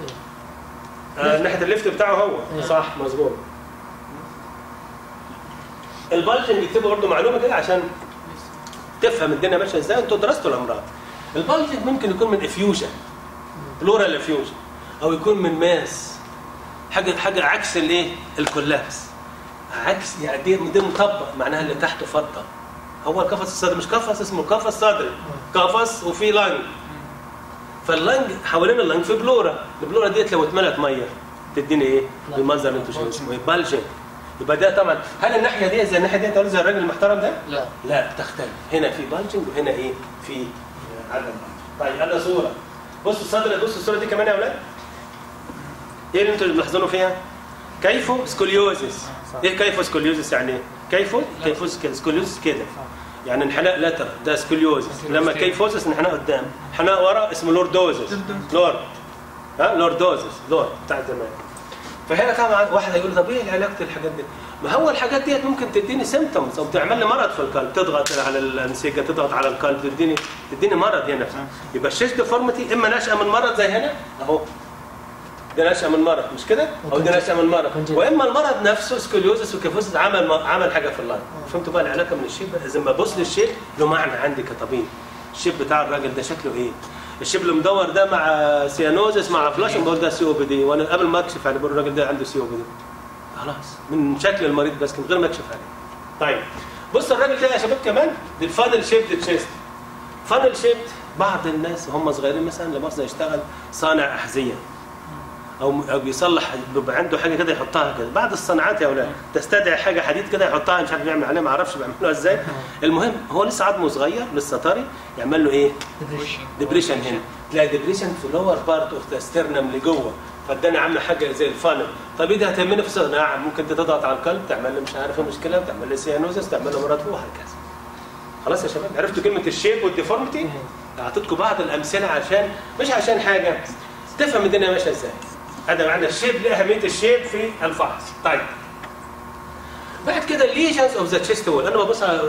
آه ناحيه الليفت بتاعه هو أيوة. صح مظبوط البلجنج يكتبوا برضه معلومه كده عشان تفهم الدنيا ماشيه ازاي انتوا درستوا الامراض البلجنج ممكن يكون من افيوجن بلورال افيوجن او يكون من ماس حاجه حاجه عكس الايه الكولابس عكس يعني دي دي مطبق معناها اللي تحته فضه هو القفص الصدري مش قفص اسمه قفص صدري قفص وفي لانج فاللنج حوالين اللنج في بلوره البلوره ديت لو اتملت ميه تديني ايه لا. المنظر اللي انتوا شايفينه اسمه ايه بلجنج يبقى ده طبعا هل الناحيه دي زي الناحيه دي تقول زي الراجل المحترم ده لا لا تختلف هنا في بلجنج وهنا ايه في عدم بلجنج طيب هذا صوره بصوا الصدر بصوا الصوره دي كمان يا اولاد ايه اللي انتوا ملاحظينه فيها كيفو سكوليوزس ايه كيفو سكوليوزس يعني ايه كيفو كيفو سكوليوزس كده يعني انحناء لتر ده سكوليوزس لما كيفوزس انحناء قدام انحناء ورا اسمه لوردوزس لورد ها لوردوزس لورد بتاع زمان فهنا طبعا واحد هيقول طب ايه العلاج الحاجات دي؟ ما هو الحاجات ديت ممكن تديني سيمتومز او تعمل لي مرض في القلب تضغط على الانسجه تضغط على القلب تديني تديني مرض هنا يبقى الشيش ديفورميتي اما نشأه من مرض زي هنا اهو ده نشأه من مرض مش كده؟ او ده نشأه من مرض كونجنت. واما المرض نفسه سكوليوزس وكيفوزس عمل عمل حاجه في اللاين فهمتوا بقى العلاقه من الشيب اذا ما ببص للشيب له معنى عندي كطبيب الشيب بتاع الراجل ده شكله ايه؟ الشبل المدور ده مع سيانوزس مع فلاش بقول ده سي او بي دي وانا قبل ما اكشف عليه بقول الراجل ده عنده سي او بي دي خلاص من شكل المريض بس من غير ما اكشف عليه طيب بص الراجل ده يا شباب كمان دي الفانل شيبد تشيست فانل شيبد بعض الناس وهم صغيرين مثلا لما مثلا يشتغل صانع احذيه او او بيصلح بيبقى عنده حاجه كده يحطها كده بعض الصناعات يا اولاد تستدعي حاجه حديد كده يحطها مش عارف يعمل عليها ما اعرفش بيعملوها ازاي المهم هو لسه عظمه صغير لسه طري يعمل له ايه ديبريشن هنا تلاقي ديبريشن في لور بارت اوف ذا سترنم لجوه فاداني عامله حاجه زي الفانل طب ايه ده هتهمني في الصدر نعم ممكن انت تضغط على القلب تعمل له مش عارف ايه مشكله تعمل له سيانوزس تعمل له مرض وهكذا خلاص يا شباب عرفتوا كلمه الشيب والديفورميتي اعطيتكم بعض الامثله عشان مش عشان حاجه تفهم الدنيا ماشيه ازاي هذا معنى الشيب لاهميه الشيب في الفحص طيب بعد كده الليجنز اوف ذا تشيست وول انا ببص على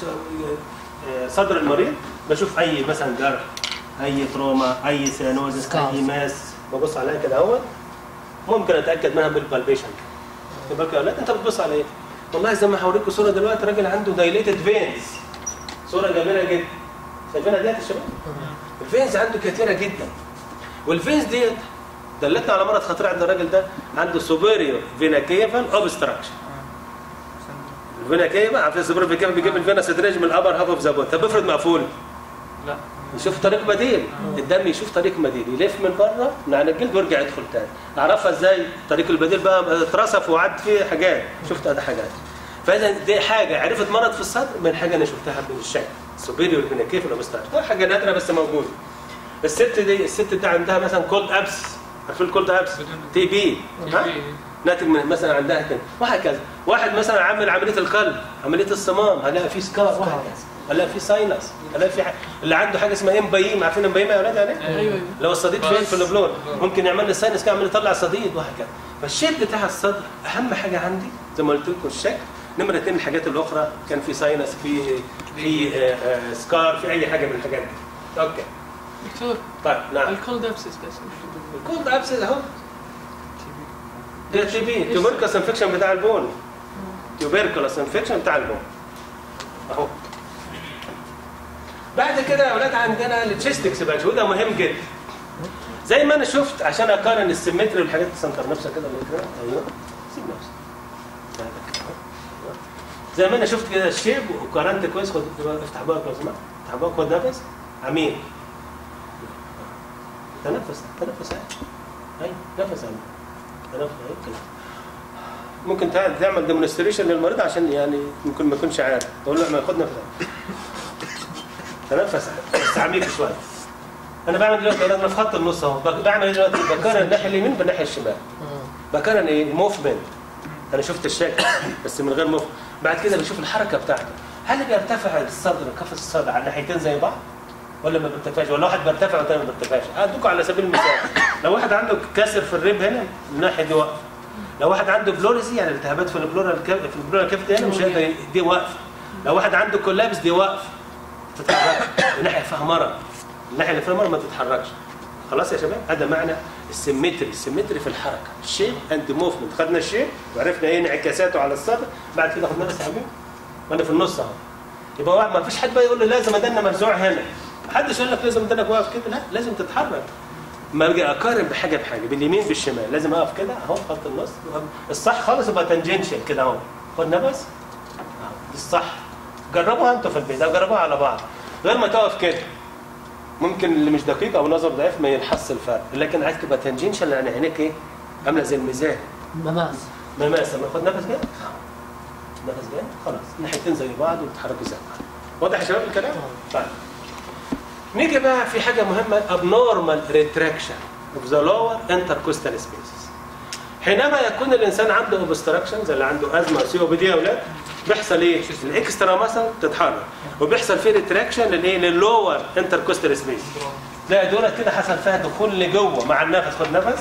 صدر المريض بشوف اي مثلا جرح اي تروما اي سيانوزس سكارز. اي ماس ببص عليها كده اهوت ممكن اتاكد منها بالبالبيشن خد بالك يا اولاد انت بتبص على ايه؟ والله زي ما هوريكم صوره دلوقتي راجل عنده دايليتد فينز صوره جميله جدا شايفينها ديت يا شباب؟ الفينز عنده كثيره جدا والفينز ديت دلتنا على مرض خطير عند الراجل ده عنده سوبيريور فينا كيفال اوبستراكشن الفينا كيفال عارفين السوبيريور فينا كيفال بيجيب الفينا سدريج من الابر هاف اوف ذا بون طب افرض مقفول لا يشوف طريق بديل الدم يشوف طريق بديل يلف من بره من على الجلد ويرجع يدخل تاني اعرفها ازاي طريق البديل بقى اترصف وعد فيه حاجات شفت هذا حاجات فاذا دي حاجه عرفت مرض في الصدر من حاجه انا شفتها من الشكل سوبيريور فينا كيفال اوبستراكشن ده حاجه نادره بس موجوده الست دي الست دي عندها مثلا كولد ابس عارفين الكولد ابس تي بي ها؟ ناتج من مثلا عندها كده وهكذا واحد مثلا عامل عمليه القلب عمليه الصمام هلاقي فيه سكار وهكذا هلاقي فيه ساينس هلاقي فيه ح... اللي عنده حاجه اسمها امبايم عارفين امبايم يا اولاد يعني ايوه ايوه لو الصديد فين في البلور ممكن يعمل لي ساينس كده يعمل يطلع صديد وهكذا فالشيب بتاع الصدر اهم حاجه عندي زي ما قلت لكم الشكل نمرة اثنين الحاجات الاخرى كان في ساينس في في آه، آه، سكار في اي حاجه من الحاجات دي اوكي دكتور طيب نعم الكولد ابسس بس الكولد ابسس اهو ده تي بي تيوبركلس انفكشن بتاع البون تيوبركلس انفكشن بتاع البون اهو بعد كده يا اولاد عندنا التشيست اكسبانشن وده مهم جدا زي ما انا شفت عشان اقارن السيمتري والحاجات سنتر نفسك كده ولا كده ايوه سيب نفسك زي ما انا شفت كده الشيب وقارنت كويس خد افتح بقى لو سمحت افتح بقى خد نفس عميق تنفس تنفس عادي ايوه نفس عميق تنفس ايوه كده ممكن تع- تعمل ديمونستريشن للمريض عشان يعني ممكن ما يكونش عارف تقول له ما خد نفس عميق. تنفس عادي، بس عميق شويه انا بعمل دلوقتي انا في خط النص اهو ب- بعمل ايه دلوقتي بقارن الناحيه اليمين بالناحيه الشمال بقارن ايه موفمنت انا شفت الشكل بس من غير موفمنت بعد كده بشوف الحركه بتاعته هل بيرتفع الصدر قفص الصدر على الناحيتين زي بعض ولا ما بيرتفعش ولا واحد بيرتفع والتاني ما بيرتفعش ادوكم على سبيل المثال لو واحد عنده كسر في الريب هنا الناحيه دي واقفه لو واحد عنده بلوريزي يعني التهابات في البلورال كاف- في البلورال كافيتي هنا مش هيقدر ي- دي واقفه لو واحد عنده كولابس دي واقفه ما تتحركش الناحيه فيها مرض الناحيه اللي فيها مرض ما تتحركش خلاص يا شباب هذا معنى السيمتري السيمتري في الحركه الشيب اند موفمنت خدنا الشيب وعرفنا ايه انعكاساته على الصدر بعد كده خدنا نفس حبيبي وانا في النص اهو يبقى واحد ما فيش حد بقى يقول لي لازم ادنا مرزوع هنا محدش يقول لك لازم ادنك واقف كده لا لازم تتحرك ما اجي اقارن بحاجه بحاجه باليمين بالشمال لازم اقف كده اهو خط النص الصح خالص يبقى تنجنشن كده اهو خد نفس اهو دي الصح جربوها انتوا في البيت او جربوها على بعض غير ما تقف كده ممكن اللي مش دقيق او نظر ضعيف ما يلحظش الفرق لكن عايز تبقى تنجنشن لان عينيك ايه عامله زي الميزان مماس مماس لما خد نفس كده نفس جاي خلاص الناحيتين زي بعض وبيتحركوا زي بعض واضح يا شباب الكلام؟ طيب نيجي بقى في حاجه مهمه abnormal retraction of the lower intercostal spaces حينما يكون الانسان عنده اوبستراكشن زي اللي عنده ازمه سي او بي دي يا اولاد بيحصل ايه؟ الاكسترا مثلا تتحرك وبيحصل فيه ريتراكشن للايه؟ لللور انتركوستال سبيس تلاقي دولت كده حصل فيها دخول لجوه مع النفس خد نفس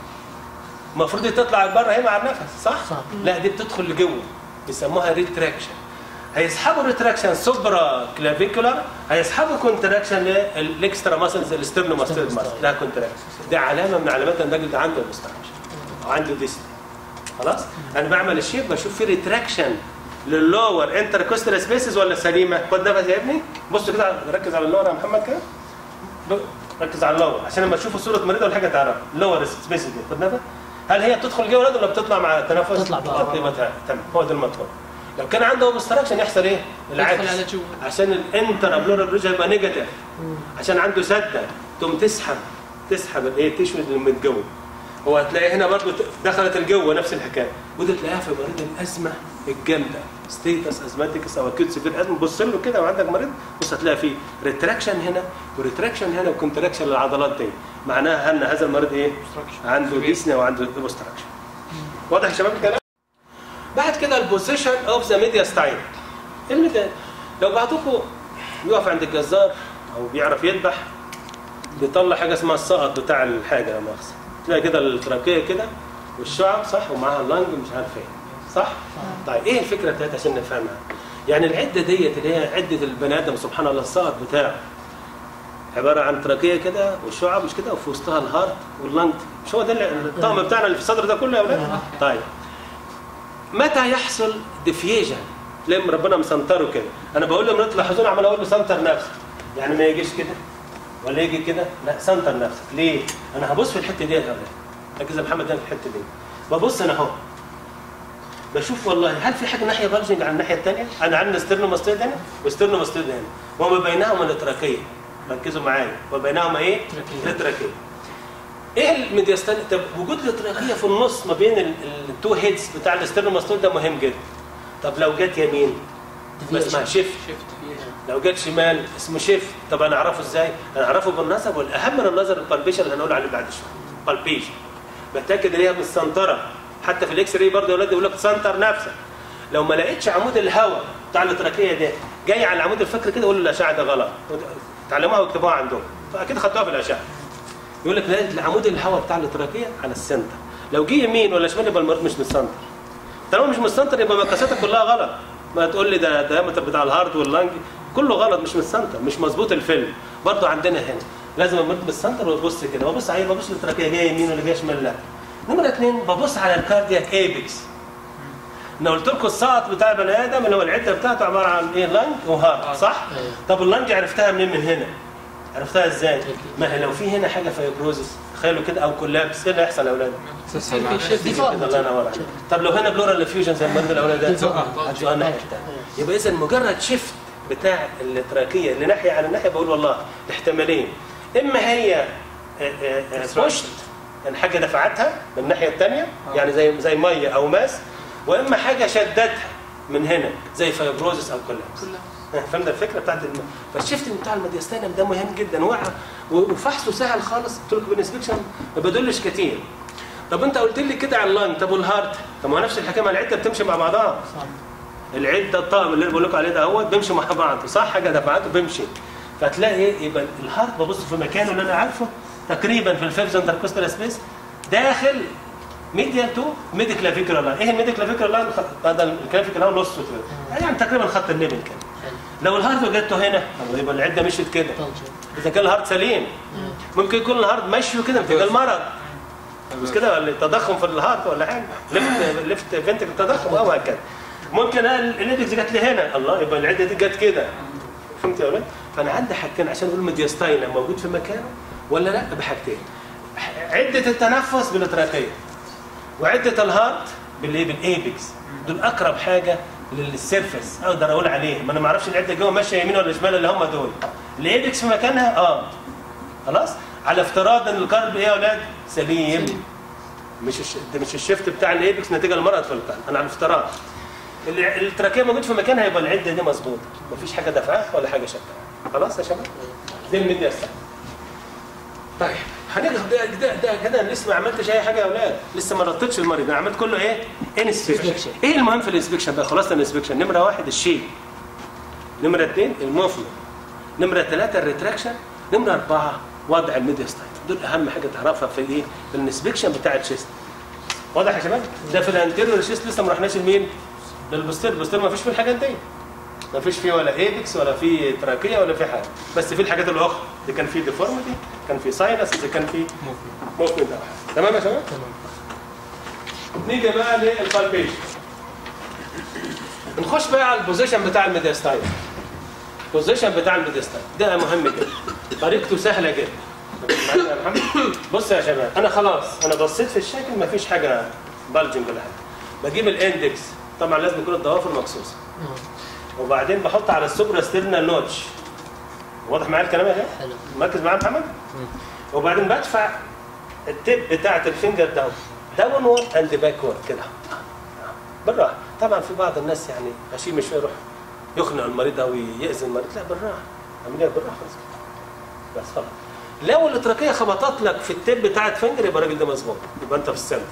المفروض دي تطلع لبره اهي مع النفس صح؟ صح. لا دي بتدخل لجوه بيسموها ريتراكشن هيسحبوا ريتراكشن سوبرا كلافيكولار هيسحبوا كونتراكشن للاكسترا ماسلز الاسترنوماستيد ماسل ده كونتراكشن دي علامه من علامات ان الراجل ده عنده اوبستراكشن او عنده ديسني خلاص انا بعمل الشيب بشوف في ريتراكشن لللور انتركوستال سبيسز ولا سليمه خد نفس يا ابني بص كده ركز على اللور يا محمد كده ب- ركز على اللور عشان لما تشوفوا صوره مريضه ولا حاجه تعرف اللور سبيس دي خد نفس هل هي بتدخل جوه الولد ولا بتطلع مع التنفس؟ تطلع بره. طب يبقى تمام هو ده المطلوب لو كان عنده اوبستراكشن يحصل ايه؟ العكس يدخل على جوه. عشان الانتر ابلورال بريشر يبقى نيجاتيف عشان عنده سده تقوم تسحب تسحب الايه التشو اللي من جوه هو هتلاقي هنا برضو دخلت الجوه نفس الحكايه ودي تلاقيها في مريض الازمه الجامده ستيتس ازماتيكس او اكيوت سيفير ازمه بص له كده وعندك مريض بص هتلاقي فيه ريتراكشن هنا وريتراكشن هنا وكونتراكشن للعضلات دي معناها ان هذا المريض ايه؟ عنده ديسنيا وعنده اوبستراكشن واضح يا شباب الكلام؟ بعد كده البوزيشن اوف ذا ميديا ستايل الميديا لو بعضكم يقف عند الجزار او بيعرف يذبح بيطلع حاجه اسمها السقط بتاع الحاجه لا مؤاخذه تلاقي كده التراكيه كده والشعب صح ومعاها اللنج مش عارف ايه صح؟ طيب ايه الفكره بتاعتها عشان نفهمها؟ يعني العده ديت اللي هي عده البني ادم سبحان الله السقط بتاعه عباره عن تراكيه كده والشعب مش كده وفي وسطها الهارت واللنج مش هو ده اللي- الطقم بتاعنا اللي في الصدر ده كله يا اولاد؟ طيب متى يحصل ديفيجن تلاقي ربنا مسنطره كده انا بقول لهم تلاحظون عمال اقول له سنتر نفسك يعني ما يجيش كده ولا يجي كده لا سنتر نفسك ليه انا هبص في الحته دي يا اولاد ركز يا محمد هنا في الحته دي ببص انا اهو بشوف والله هل في حاجه ناحيه بلجنج على الناحيه الثانيه انا عندنا ستيرنوماستويد هنا وستيرنوماستويد هنا وما بينهما الاتراكيه ركزوا معايا وبينهما ايه الاتراكيه ايه الميدياستان طب وجود الاتراكيه في النص ما بين التو هيدز بتاع الاسترنوماستول ده مهم جدا طب لو جت يمين يبقى اسمها شيفت شفت فيها لو جت شمال اسمه شيفت طب انا اعرفه ازاي انا اعرفه بالنظر والاهم من النظر البالبيشن اللي هنقول عليه بعد شويه بالبيشن بتاكد ان هي متسنطره حتى في الاكس راي برضه يا اولاد يقول لك سنتر نفسك لو ما لقيتش عمود الهواء بتاع الاتراكيه ده جاي على العمود الفقري كده قول له الاشعه ده غلط تعلموها واكتبوها عندهم فاكيد خدتوها في الاشعه يقول لك لا عمود الهواء بتاع الاتراكيه على السنتر لو جه يمين ولا شمال يبقى المريض مش متسنتر طالما مش متسنتر يبقى مقاساتك كلها غلط ما تقول لي ده الدايمتر بتاع الهارد واللنج كله غلط مش متسنتر مش مظبوط الفيلم برضه عندنا هنا لازم المريض بالسنتر وتبص كده ببص عليه ببص الاتراكيه جايه يمين ولا جايه شمال لا نمرة اثنين ببص على الكاردياك ايبكس انا قلت لكم السقط بتاع البني ادم اللي هو العده بتاعته عباره عن ايه لنج وهارت صح؟ طب اللنج عرفتها منين من هنا؟ عرفتها ازاي؟ ما هي لو في هنا حاجه فايبروزس تخيلوا كده او كولابس ايه اللي هيحصل يا اولاد؟ في شفت دي كده الله ينور عليك طب لو هنا بلورال فيوجن زي المرض الاولاني ده تقع. هتقع الناحيه الثانيه يبقى اذا مجرد شيفت بتاع التراكيه اللي ناحيه على ناحيه بقول والله احتمالين اما هي بوشت يعني حاجه دفعتها من الناحيه الثانيه يعني زي زي ميه او ماس واما حاجه شدتها من هنا زي فايبروزس او كولابس فهمت الفكره بتاعت الم... فالشيفت بتاع الميدياستانم ده مهم جدا وقع وفحصه سهل خالص قلت لكم بالانسبكشن ما بدلش كتير طب انت قلت لي كده على اللنج طب والهارت طب ما هو نفس الحكايه ما العده بتمشي مع بعضها العده الطقم اللي بقول لكم عليه ده هو بيمشي مع بعض صح حاجه دفعته بيمشي فتلاقي ايه يبقى الهارت ببص في مكانه اللي انا عارفه تقريبا في الفيفز انتركوستال سبيس داخل ميديال تو ميدي كلافيكولار لاين ايه الميدي كلافيكولار لاين هذا الكلافيكولار لاين نص كده يعني تقريبا خط النبل كده لو الهارت وجدته هنا طب يبقى العده مشيت كده اذا كان الهارت سليم ممكن يكون الهارت ماشي كده في المرض مش كده ولا تضخم في الهارت ولا حاجه ليفت ليفت فنتك تضخم او هكذا ممكن الايدكس جت لي هنا الله يبقى العده دي جت كده فهمت يا ولاد فانا عندي حاجتين عشان اقول ميدياستاينا موجود في مكانه ولا لا بحاجتين عده التنفس بالاتراكيه وعده الهارت بالايه بالايبكس دول اقرب حاجه للسيرفس اقدر اقول عليه ما انا ما اعرفش العده جوه ماشيه يمين ولا شمال اللي هم دول الايبكس في مكانها اه خلاص على افتراض ان القلب ايه يا اولاد سليم مش الش... ده مش الشيفت بتاع الايبكس نتيجه لمرض في القلب انا على افتراض الع- التراكيه موجود في مكانها يبقى العده دي مظبوطه مفيش حاجه دفعها ولا حاجه شدها خلاص يا شباب دي الميديا ستايل طيب هناخد ده ده ده كده أنا لسه ما عملتش اي حاجه يا اولاد لسه ما رطتش المريض انا عملت كله ايه انسبكشن Inspection. ايه المهم في الانسبكشن بقى خلاص الانسبكشن نمره واحد الشيء نمره اثنين الموفمنت نمره ثلاثه الريتراكشن نمره اربعه وضع الميديا ستايل دول اهم حاجه تعرفها في الايه في الانسبكشن بتاع الشيست واضح يا شباب ده في الانتيريور شيست لسه ما رحناش لمين للبوستير البوستير ما فيش فيه الحاجات دي ما فيش فيه ولا ايبكس ولا فيه تراكيه ولا فيه حاجه بس في الحاجات الاخرى اذا كان فيه ديفورميتي كان فيه ساينس اذا كان فيه موفمنت او حاجه تمام يا شباب تمام نيجي بقى للبالبيشن نخش بقى على البوزيشن بتاع الميدياستايل البوزيشن بتاع الميدياستايل ده مهم جدا طريقته سهله جدا معايا يا محمد بص يا شباب انا خلاص انا بصيت في الشكل مفيش حاجه بلجنج ولا حاجه بجيب الاندكس طبعا لازم يكون الضوافر مقصوصه وبعدين بحط على السوبرا ستيرنا نوتش واضح معايا الكلام يا شباب؟ حلو مركز معايا يا محمد وبعدين بدفع التب بتاعت الفينجر داون داون وورد اند باكورد كده بالراحه طبعا في بعض الناس يعني اشيل مش يروح يخنق المريض او يأذي المريض لا بالراحه عمليه بالراحه خلاص كده. بس خلاص لو الاتراكيه خبطت لك في التب بتاعت فينجر يبقى الراجل ده مظبوط يبقى انت في السنتر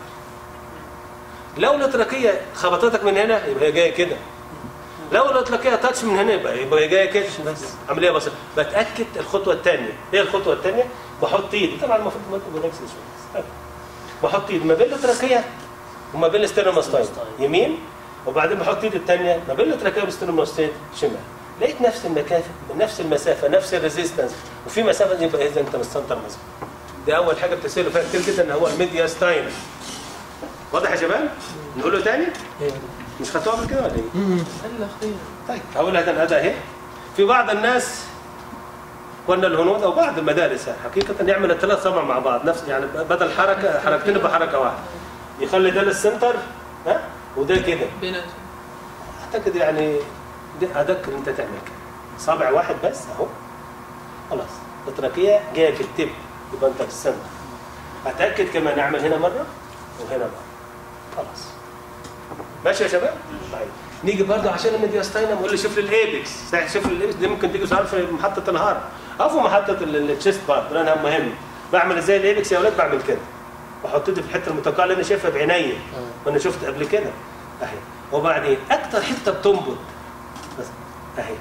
لو الاتراكيه خبطتك من هنا يبقى هي جايه كده لو الاتراكيه تاتش من هنا يبقى يبقى هي جايه كده بس عمليه بسيطه بتاكد الخطوه الثانيه ايه الخطوه الثانيه بحط ايدي طبعا المفروض ما تبقى نفس الشيء بحط ايدي ما بين الاتراكيه وما بين الاستيرنوماستايد يمين وبعدين بحط ايدي الثانيه ما بين الاتراكيه والاستيرنوماستايد شمال لقيت نفس المسافه نفس المسافه نفس الريزيستنس وفي مسافه يبقى اذا انت مستنتر مظبوط دي اول حاجه بتسأله فيها كتير جدا هو الميدياستاين واضح يا شباب نقوله تاني مش خدتوها قبل كده ولا ايه الا خير طيب هقولها تاني هذا اهي في بعض الناس قلنا الهنود او بعض المدارس يعني حقيقه يعمل الثلاث صبع مع بعض نفس يعني بدل حركه حركتين بحركه واحده يخلي ده للسنتر ها وده كده بين اعتقد يعني دي اذكر انت تعمل كده صابع واحد بس اهو خلاص التراكيه جايه في التب يبقى انت في السنتر اتاكد كمان نعمل هنا مره وهنا مره خلاص ماشي يا شباب طيب نيجي برضه عشان الميدياستاينم نقول له شوف لي الايبكس شوف لي الايبكس دي ممكن تيجي سؤال في محطه الهارم او في محطه التشيست بارت لانها مهم بعمل ازاي الايبكس يا اولاد بعمل كده بحط ايدي في الحته المتوقعه اللي انا شايفها بعينيا وانا شفت قبل كده اهي وبعدين اكتر حته بتنبض بس اهي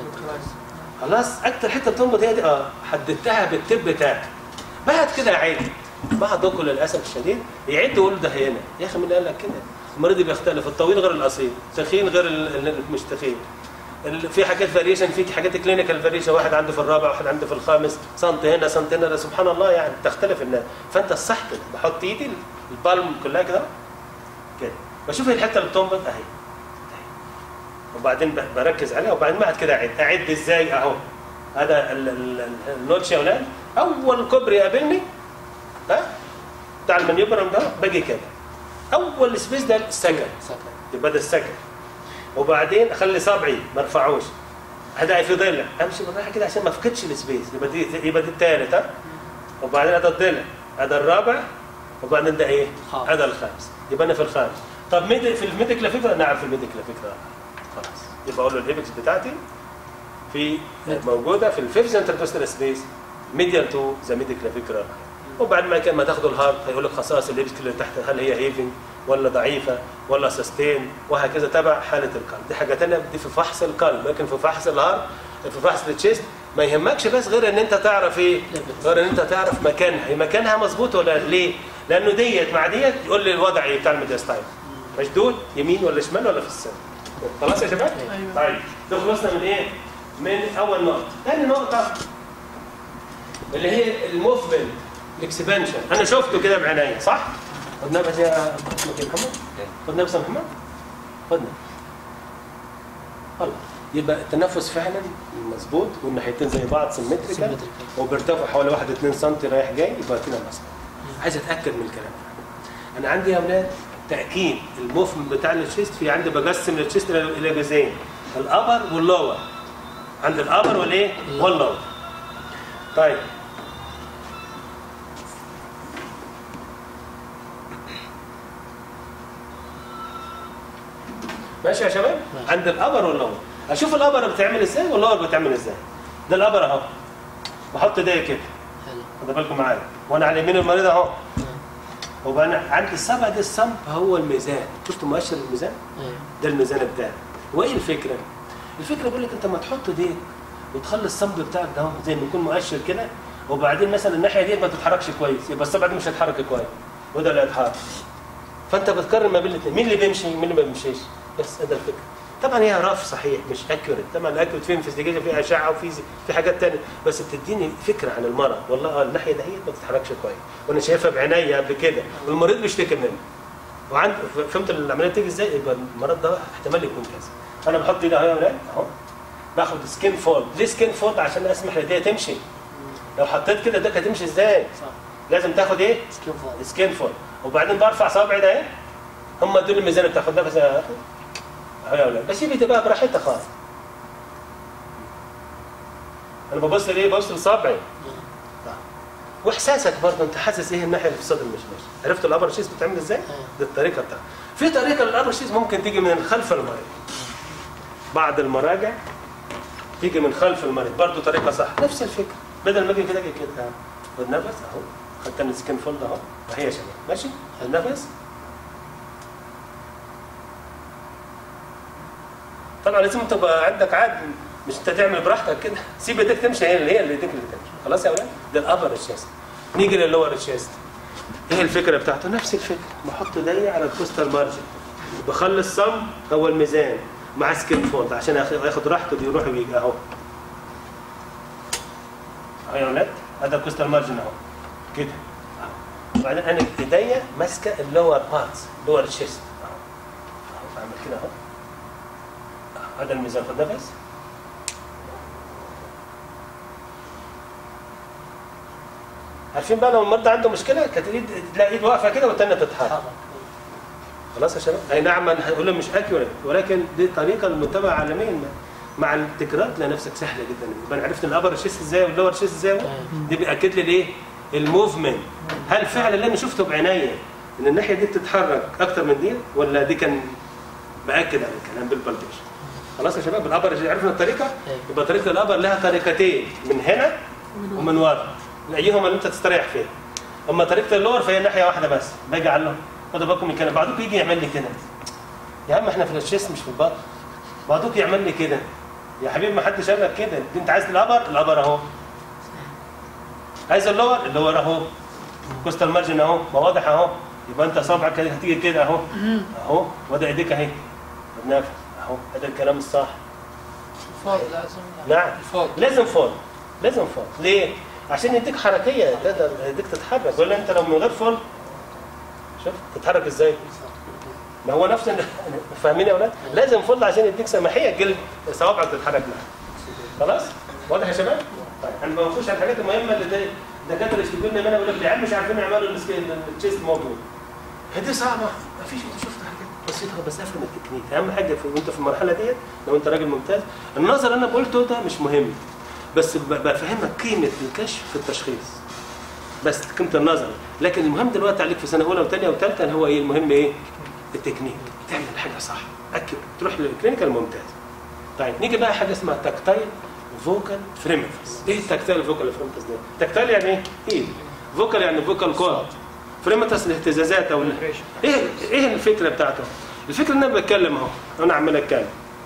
خلاص اكتر حته بتنبض هي دي اه حددتها بالتب بتاعك بعد كده عيد بعضكم للاسف الشديد يعد ويقول ده هنا يا اخي مين اللي قال لك كده المريض بيختلف الطويل غير القصير تخين غير ال- ال- مش تخين ال- في حاجات فاريشن في حاجات كلينيكال فاريشن واحد عنده في الرابع واحد عنده في الخامس سنت هنا سنت هنا ده سبحان الله يعني تختلف الناس فانت الصح كده بحط ايدي البالم كلها كده كده بشوف الحته اللي بتنبض اهي أهي. وبعدين ب- بركز عليها وبعدين بعد كده اعد اعد ازاي اهو هذا ال- ال- ال- النوتش يا اولاد اول كوبري يقابلني ها بتاع المنيوبرم ده باجي كده اول سبيس ده السكن يبقى ده السكن وبعدين اخلي صبعي ما ارفعوش هدعي في ضلع امشي بالراحه كده عشان ما افقدش السبيس يبقى دي يبقى دي الثالث ها وبعدين هذا الضلع هذا الرابع وبعدين ده ايه؟ خامس. هذا الخامس يبقى انا في الخامس طب ميد في الميديكال فكره نعم في الميديكال فكره خلاص يبقى اقول له الايبكس بتاعتي في موجوده في الفيفث انتركوستال سبيس ميديال تو ذا ميديكال فكره وبعد ما كان ما تاخدوا الهارت هيقول لك خصائص الليبس اللي تحت هل هي هيفنج ولا ضعيفه ولا سستين وهكذا تبع حاله القلب دي حاجه ثانيه دي في فحص القلب لكن في فحص الهارت في فحص التشيست ما يهمكش بس غير ان انت تعرف ايه غير ان انت تعرف مكانها هي مكانها مظبوط ولا ليه لانه ديت مع ديت يقول لي الوضع ايه بتاع الميدياستايل مشدود يمين ولا شمال ولا في السن خلاص يا شباب أيوة. طيب ده خلصنا من ايه من اول نقطه ثاني نقطه اللي هي الموفمنت الاكسبانشن انا شفته كده بعينيا صح خدنا بس يا اسمك إيه محمد خدنا بس يا محمد خدنا خلاص يبقى التنفس فعلا مظبوط والناحيتين زي بعض سيمتريكال Symmetrical. وبيرتفعوا حوالي 1 2 سم رايح جاي يبقى كده مظبوط عايز اتاكد من الكلام ده انا عندي يا اولاد تاكيد الموفمنت بتاع التشيست في عندي بقسم التشيست الى إلى جزئين الابر واللور عند الابر والايه واللور طيب ماشي يا شباب ماشي. عند الابر واللور اشوف الابر بتعمل ازاي واللور بتعمل ازاي ده الابر اهو بحط ده كده حلو خد بالكم معايا وانا على يمين المريض اهو وبقى عند السبع ده الصمت هو الميزان شفتوا مؤشر الميزان ايوه ده الميزان بتاعك وايه الفكره الفكره بيقول لك انت ما تحط ديك وتخلي الصمت بتاعك ده اهو زي ما يكون مؤشر كده وبعدين مثلا الناحيه دي ما تتحركش كويس يبقى السبع دي مش هيتحرك كويس وده اللي هيتحرك فانت بتقارن ما بين الاثنين مين اللي بيمشي مين اللي ما بيمشيش بس ده الفكره طبعا هي رف صحيح مش اكيوريت طبعا الاكيوريت في انفستيجيشن في اشعه وفي زي- في حاجات ثانيه بس بتديني فكره عن المرض والله اه الناحيه دهيت ما بتتحركش كويس وانا شايفها بعينيا قبل كده والمريض بيشتكي منه وعند فهمت العمليه بتيجي ازاي يبقى المرض ده احتمال يكون كذا انا بحط ايدي اهو يا ولاد اهو باخد سكين فولد ليه سكين فولد عشان اسمح لدي تمشي لو حطيت كده ده هتمشي ازاي صح لازم تاخد ايه سكين فول سكين فول وبعدين برفع صوابعي ده اهي هم دول الميزان اللي بتاخد نفس اهو يا اولاد بس يبقى تبقى براحتها خالص انا ببص ليه ببص لصابعي واحساسك برضه انت حاسس ايه الناحيه اللي في الصدر مش ماشي عرفت الابر شيز بتعمل ازاي دي الطريقه بتاعتها في طريقه للابر شيز ممكن تيجي من خلف المريض بعض المراجع تيجي من خلف المريض برضه طريقه صح نفس الفكره بدل ما اجي كده اجي كده خد نفس اهو خدت من السكين فولد اهو وهي يا شباب ماشي خد نفس طبعا لازم تبقى عندك عاد مش انت تعمل براحتك كده سيب ايديك تمشي هي اللي هي اللي ايديك اللي تمشي خلاص يا اولاد ده الابر تشيست نيجي للور تشيست ايه الفكره بتاعته نفس الفكره بحط ايدي على الكوستال مارجن بخلي الصم هو الميزان مع سكين فولد عشان ياخد ياخد راحته بيروح ويجي اهو اهو يا اولاد هذا الكوستال مارجن اهو كده أهو. وبعدين انا ايديا ماسكه اللور بارتس لور تشيست اهو اهو بعمل كده اهو أهو. هذا الميزان خد نفس عارفين بقى لو المرضى عنده مشكله كانت ايد تلاقي ايد واقفه كده والثانيه تتحرك حرك خلاص يا شباب اي نعم انا هقول مش اكيوريت ولكن دي طريقه المتبعه عالميا مع التكرار تلاقي نفسك سهله جدا يبقى انا عرفت ان الابر شيست ازاي واللور شيست ازاي دي بياكد لي الايه الموفمنت هل فعلا اللي انا شفته بعينيا ان الناحيه دي بتتحرك اكتر من دي ولا دي كان باكد على الكلام بالبلبيشن خلاص يا شباب الابر عرفنا الطريقه يبقى طريقه الابر لها طريقتين من هنا ومن ورا ايهما اللي انت تستريح فيها اما طريقه اللور فهي ناحيه واحده بس باجي على اللور خدوا بالكم من كده بعضكم يجي يعمل لي كده يا عم احنا في الشيست مش في البطن بعضكم يعمل لي كده يا حبيبي ما حدش قال لك كده انت عايز الابر الابر اهو عايز اللور اللور اهو كوستال مارجن اهو ما واضح اهو يبقى انت صابعك كده هتيجي كده اهو اهو وضع ايديك اهي بنفس اهو هذا الكلام الصح الفوق لازم نعم الفوق لازم فول لازم فول ليه؟ عشان يديك حركيه تقدر يديك تتحرك ولا انت لو من غير فول شوف تتحرك ازاي؟ ما هو نفس ال- فاهمين يا اولاد؟ لازم فول عشان يديك سماحيه جلد صوابعك تتحرك معاك خلاص؟ واضح يا شباب؟ طيب انا ما بخش على الحاجات المهمه اللي دي الدكاتره يشتكوا لنا منها يقول لك يا عم مش عارفين يعملوا السكيل التشيست موجود هي دي صعبه ما فيش انت شفت حاجات بسيطه بس افهم التكنيك اهم حاجه في وانت في المرحله ديت لو انت راجل ممتاز النظر اللي انا قلته ده مش مهم بس ب- بفهمك قيمه الكشف في التشخيص بس قيمه النظر لكن المهم دلوقتي عليك في سنه اولى وثانيه وثالثه هو ايه المهم ايه التكنيك تعمل حاجه صح اكيد تروح للكلينيكال ممتاز طيب نيجي بقى حاجه اسمها تكتايل فوكال فريمتس ايه التكتايل فوكال فريمتس ده تكتايل يعني ايه ايد فوكال يعني فوكال كورد فريمتس الاهتزازات او ال- ايه ايه الفكره بتاعته الفكره ان انا بتكلم اهو انا عمال اتكلم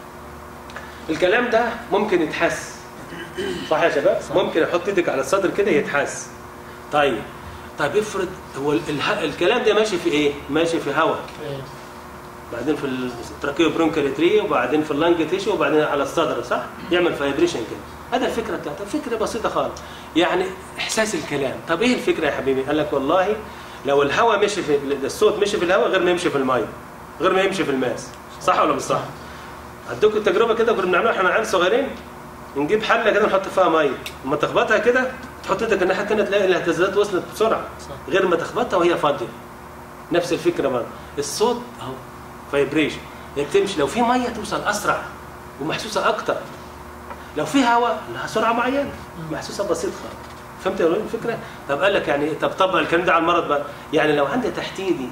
الكلام ده ممكن يتحس صح يا شباب ممكن احط ايدك على الصدر كده يتحس طيب طيب افرض هو ال- الها- الكلام ده ماشي في ايه ماشي في هواء إيه. بعدين في التراكيو برونكال تري وبعدين في اللنج تيشو وبعدين على الصدر صح يعمل فايبريشن كده هذا الفكره بتاعته فكره بسيطه خالص يعني احساس الكلام طب ايه الفكره يا حبيبي قال لك والله لو الهواء مشي في الصوت مشي في الهواء غير ما يمشي في الميه غير ما يمشي في الماس صح ولا مش صح ادوكم التجربه كده كنا بنعملها احنا عيال صغيرين نجيب حله كده نحط فيها ميه لما تخبطها كده تحط ايدك الناحيه الثانيه تلاقي الاهتزازات وصلت بسرعه صح. غير ما تخبطها وهي فاضيه نفس الفكره برضه الصوت اهو فايبريشن هي بتمشي لو في ميه توصل اسرع ومحسوسه اكتر لو في هواء لها سرعه معينه محسوسه بسيط خالص فهمت يا ولد الفكره؟ طب قال لك يعني طب طبق الكلام ده على المرض بقى يعني لو عندي تحت ايدي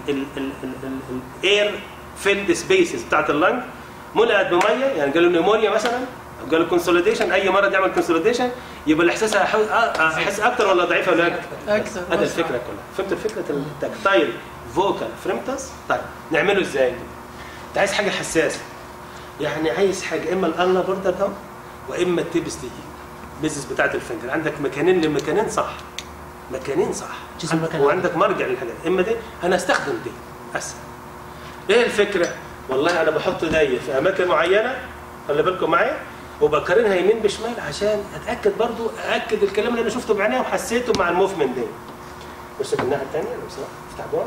الاير فيلد سبيسز بتاعت اللنج ملأت بميه يعني قالوا نيمونيا مثلا أو قالوا كونسوليديشن اي مرض يعمل كونسوليديشن يبقى الاحساس هيحو- احس اكتر ولا ضعيف ولا اكتر؟ اكثر هذا الفكره كلها فهمت الفكره التكتايل فوكال فريمتس طيب نعمله ازاي انت عايز حاجه حساسه يعني عايز حاجه اما الالنا بوردر ده واما التيبس تيجي بيزنس بتاعت الفنجر عندك مكانين لمكانين صح مكانين صح جسم عندك- مكان. وعندك مرجع للحاجات اما دي انا استخدم دي اسهل ايه الفكره والله انا بحط دي في اماكن معينه خلي بالكم معايا وبقارنها يمين بشمال عشان اتاكد برضو ااكد الكلام اللي انا شفته بعينيا وحسيته مع الموفمنت دي بص في الناحيه الثانيه لو سمحت افتح جوه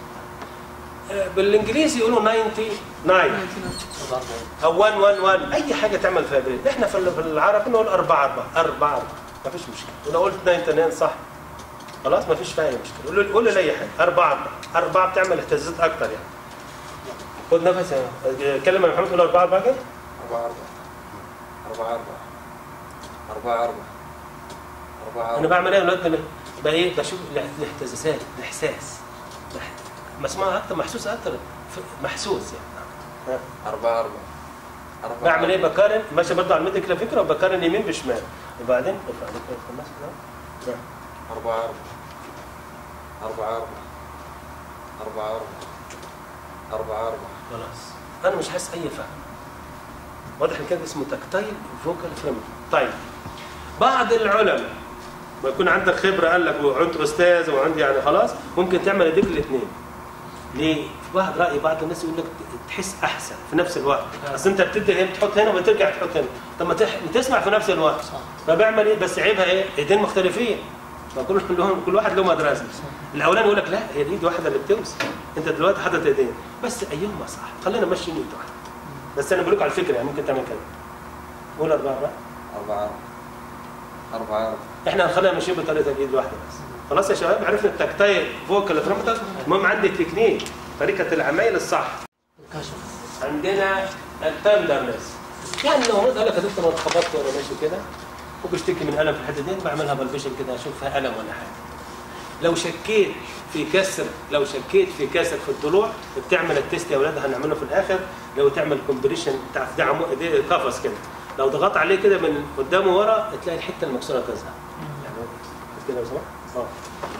آه، بالانجليزي يقولوا 99 او 111 اي حاجه تعمل فايبريت احنا في ال- في العربي نقول 4 4 4 4 مفيش مشكله ولو قلت 99 صح خلاص مفيش فيها اي مشكله قول له قول له لاي حاجه اربعه اربعه اربعه بتعمل اهتزازات اكتر يعني خد نفس يا- اتكلم يا محمد قول اربعه اربعه كده أربعة أربعة أربعة أربعة أربعة أربعة انا بعمل ايه يا ولاد بقى ايه بشوف الا- الاهتزازات الاحساس مح- مسموع اكتر محسوس اكتر ف- محسوس يعني أربعة أربعة أربعة بعمل ايه بقارن ماشي برضه على الميديك على فكره وبقارن يمين بشمال وبعدين ارفع ايدك كده، خلاص كده. أربعة أربعة أربعة أربعة أربعة أربعة أربعة خلاص انا مش حاسس اي فهم واضح ان كده اسمه تكتايل فوكال فريم طيب بعض العلماء ما يكون عندك خبره قال لك وانت استاذ وعندي يعني خلاص ممكن تعمل ايديك الاثنين ليه؟ في واحد راي بعض الناس يقول لك تحس احسن في نفس الوقت اصل انت بتبدا هنا بتحط هنا وبترجع تحط هنا طب ما تح- تسمع في نفس الوقت صح فبعمل ايه بس عيبها ايه ايدين مختلفين ما كل كلهم كل واحد له مدرسه الاولاني يقول لك لا هي الايد واحده اللي بتوصل انت دلوقتي حاطط ايدين بس ايهما صح خلينا ماشي ايد واحده بس انا بقول لك على الفكره يعني ممكن تعمل كده قول اربعه اربعه أربعة أربعة أربعة احنا هنخليها ماشيين بطريقه الايد الواحده بس خلاص يا شباب عرفنا التكتايل فوكال فريمتر المهم عندي تكنيك طريقه العمايل الصح كشف عندنا التندرنس يعني لو قال لك يا دكتور انا اتخبطت وانا ماشي كده وبشتكي من الم في الحته دي بعملها بالفيشن كده اشوف فيها الم ولا حاجه لو شكيت في كسر لو شكيت في كسر في الضلوع بتعمل التيست يا اولاد هنعمله في الاخر لو تعمل كومبريشن بتاع دي عمو دي قفص كده لو ضغطت عليه كده من قدام ورا تلاقي الحته المكسوره تظهر يعني كده لو سمحت اه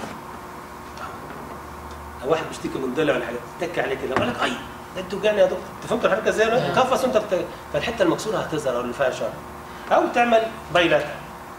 لو واحد بيشتكي من ضلع ولا حاجه تك عليه كده يقول لك اي ده انت وجعني يا دكتور انت فهمت الحركه ازاي ولا لا؟ قفص وانت بت... فالحته المكسوره هتظهر او اللي فيها شر او تعمل بايلاتر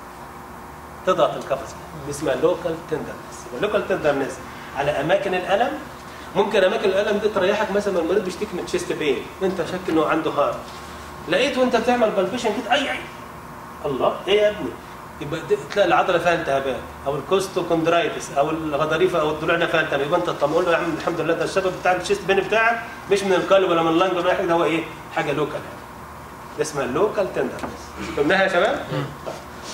تضغط القفص كده دي اسمها لوكال تندرنس اللوكال تندرنس على اماكن الالم ممكن اماكن الالم دي تريحك مثلا المريض بيشتكي من تشيست بين انت شك انه عنده هارت لقيت وانت بتعمل بالبيشن كده اي اي الله ايه يا ابني يبقى دي- تلاقي العضله فيها التهابات او الكوستوكوندرايتس او الغضاريف او الضلوع فيها التهاب يبقى انت تقول له يا عم الحمد لله ده السبب بتاع الشيست بين بتاعك مش من القلب ولا من اللنج ولا أي حاجه ده هو ايه؟ حاجه لوكال يعني ده اسمها اللوكال تندرنس فهمناها يا شباب؟ طيب.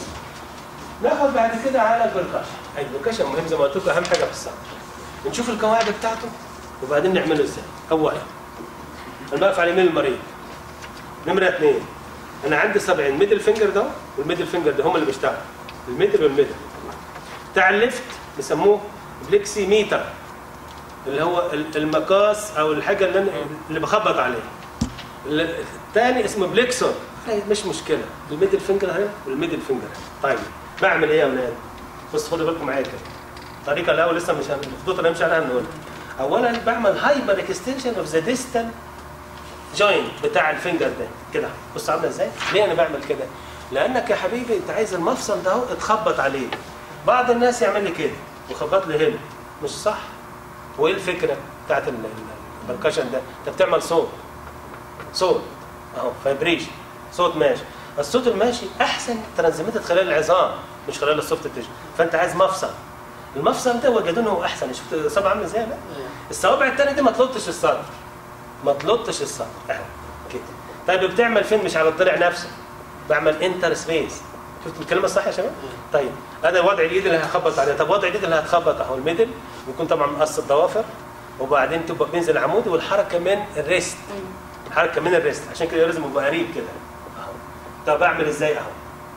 ناخد بعد كده على البركاشن البركاشن مهم زي ما قلت لكم اهم حاجه في الصدر نشوف القواعد بتاعته وبعدين نعمله ازاي اولا انا بقف على يمين المريض نمره اثنين انا عندي صبعين ميدل فينجر ده والميدل فينجر ده هم اللي بيشتغلوا الميدل والميدل بتاع الليفت بيسموه بليكسي ميتر اللي هو ال- المقاس او الحاجه اللي انا اللي بخبط عليها ال- الثاني اسمه بليكسون هاي مش مشكله الميدل فينجر هنا والميدل فينجر هنا طيب بعمل ايه يا اولاد بص خدوا بالكم معايا كده الطريقه الاول لسه مش هن- الخطوط اللي همشي عليها هنقولها اولا بعمل هايبر اكستنشن اوف ذا ديستال جوينت بتاع الفينجر ده كده بص عامله ازاي ليه انا بعمل كده لانك يا حبيبي انت عايز المفصل ده اهو اتخبط عليه بعض الناس يعمل لي كده وخبط لي هنا مش صح وايه الفكره بتاعت ال- ال- البركشن ده انت بتعمل صوت صوت اهو فايبريشن صوت ماشي الصوت الماشي احسن ترانزميتد خلال العظام مش خلال السوفت تيشو فانت عايز مفصل المفصل ده وجدونه هو احسن شفت الصبع عامل ازاي لا الصوابع الثانيه دي ما تلطش الصدر ما تلطش الصدر اهو كده طيب بتعمل فين مش على الضلع نفسه بعمل انتر سبيس شفت الكلمه الصح يا شباب طيب هذا وضع الايد اللي هخبط عليها طب وضع الايد اللي هتخبط اهو الميدل بيكون طبعا مقص الضوافر وبعدين تبقى بينزل عمودي والحركه من الريست حركه من الريست عشان كده لازم يبقى قريب كده اهو طب اعمل ازاي اهو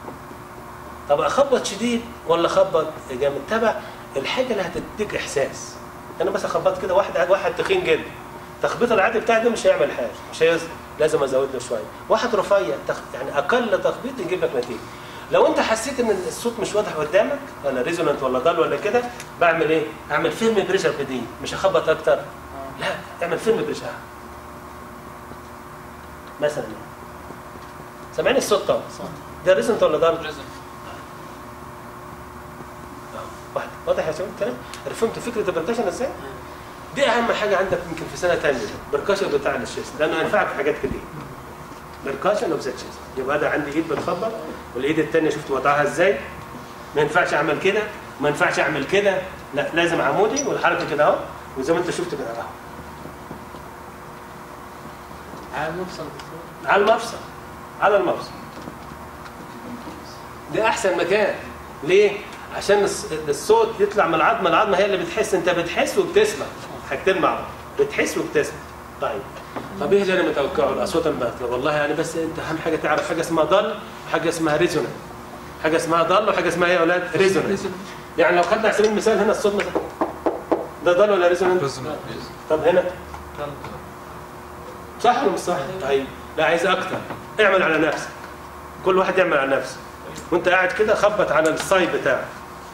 طب اخبط شديد ولا اخبط جامد تبع الحاجه اللي هتديك احساس انا بس اخبط كده واحد واحد تخين جدا التخبيط العادي بتاعي ده مش هيعمل حاجه مش هيظهر لازم ازود له شويه واحد رفيع تخ... يعني اقل تخبيط يجيب لك نتيجه لو انت حسيت ان الصوت مش واضح قدامك ولا ريزونانت ولا ضال ولا كده بعمل ايه اعمل فيلم بريشر بدي مش اخبط اكتر لا اعمل فيلم بريشر مثلا سامعين الصوت طبعا صح ده ريزونانت ولا ضال رزق واحد واضح يا شباب الكلام فهمت فكره البركشن ازاي دي اهم حاجه عندك يمكن في سنه ثانيه بركشن بتاع الشيست لانه هينفعك في حاجات كتير بركشن اوف ذا تشيست يبقى ده عندي ايد بتخبط والايد الثانيه شفت وضعها ازاي ما ينفعش اعمل كده ما ينفعش اعمل كده لا لازم عمودي والحركه كده اهو وزي ما انت شفت كده اهو على المفصل دكتور على المفصل على المفصل ده احسن مكان ليه؟ عشان الص- الصوت يطلع من العظمه العظمه هي اللي بتحس انت بتحس وبتسمع حاجتين مع بعض بتحس وبتسمع طيب طب ايه اللي انا متوقعه الاصوات المبتلة والله يعني بس انت اهم حاجه تعرف حاجه اسمها ضل وحاجه اسمها ريزونانت حاجه اسمها ضل وحاجه اسمها ايه يا اولاد ريزونانت يعني لو خدنا على سبيل المثال هنا الصوت مثلا ده ضل ولا ريزونانت طب هنا صح ولا مش صح طيب لا عايز اكتر اعمل على نفسك كل واحد يعمل على نفسه وانت قاعد كده خبط على السايد بتاعك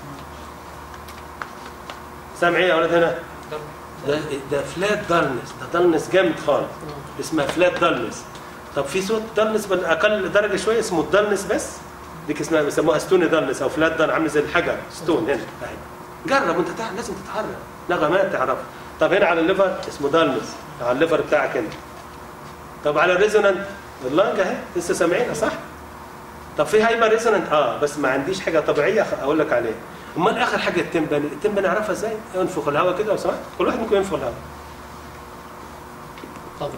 سامع ايه يا اولاد هنا ده ده فلات دالنس ده دالنس جامد خالص اسمها فلات دالنس طب في صوت دالنس بالاقل درجه شويه اسمه الدالنس بس ديك اسمها بيسموها ستوني دالنس او فلات دال عامل زي الحجر ستون هنا اهي جرب وانت تعرف لازم تتحرك نغمات تعرفها طب هنا على الليفر اسمه دالنس على الليفر بتاعك انت طب على الريزونانت اللانج اهي لسه سامعينها صح؟ طب في هايبر ريزونانت اه بس ما عنديش حاجه طبيعيه أخ- اقول لك عليها امال اخر حاجه التمبن التمبن اعرفها ازاي؟ انفخ الهواء كده لو سمحت كل واحد ممكن ينفخ الهواء طبعا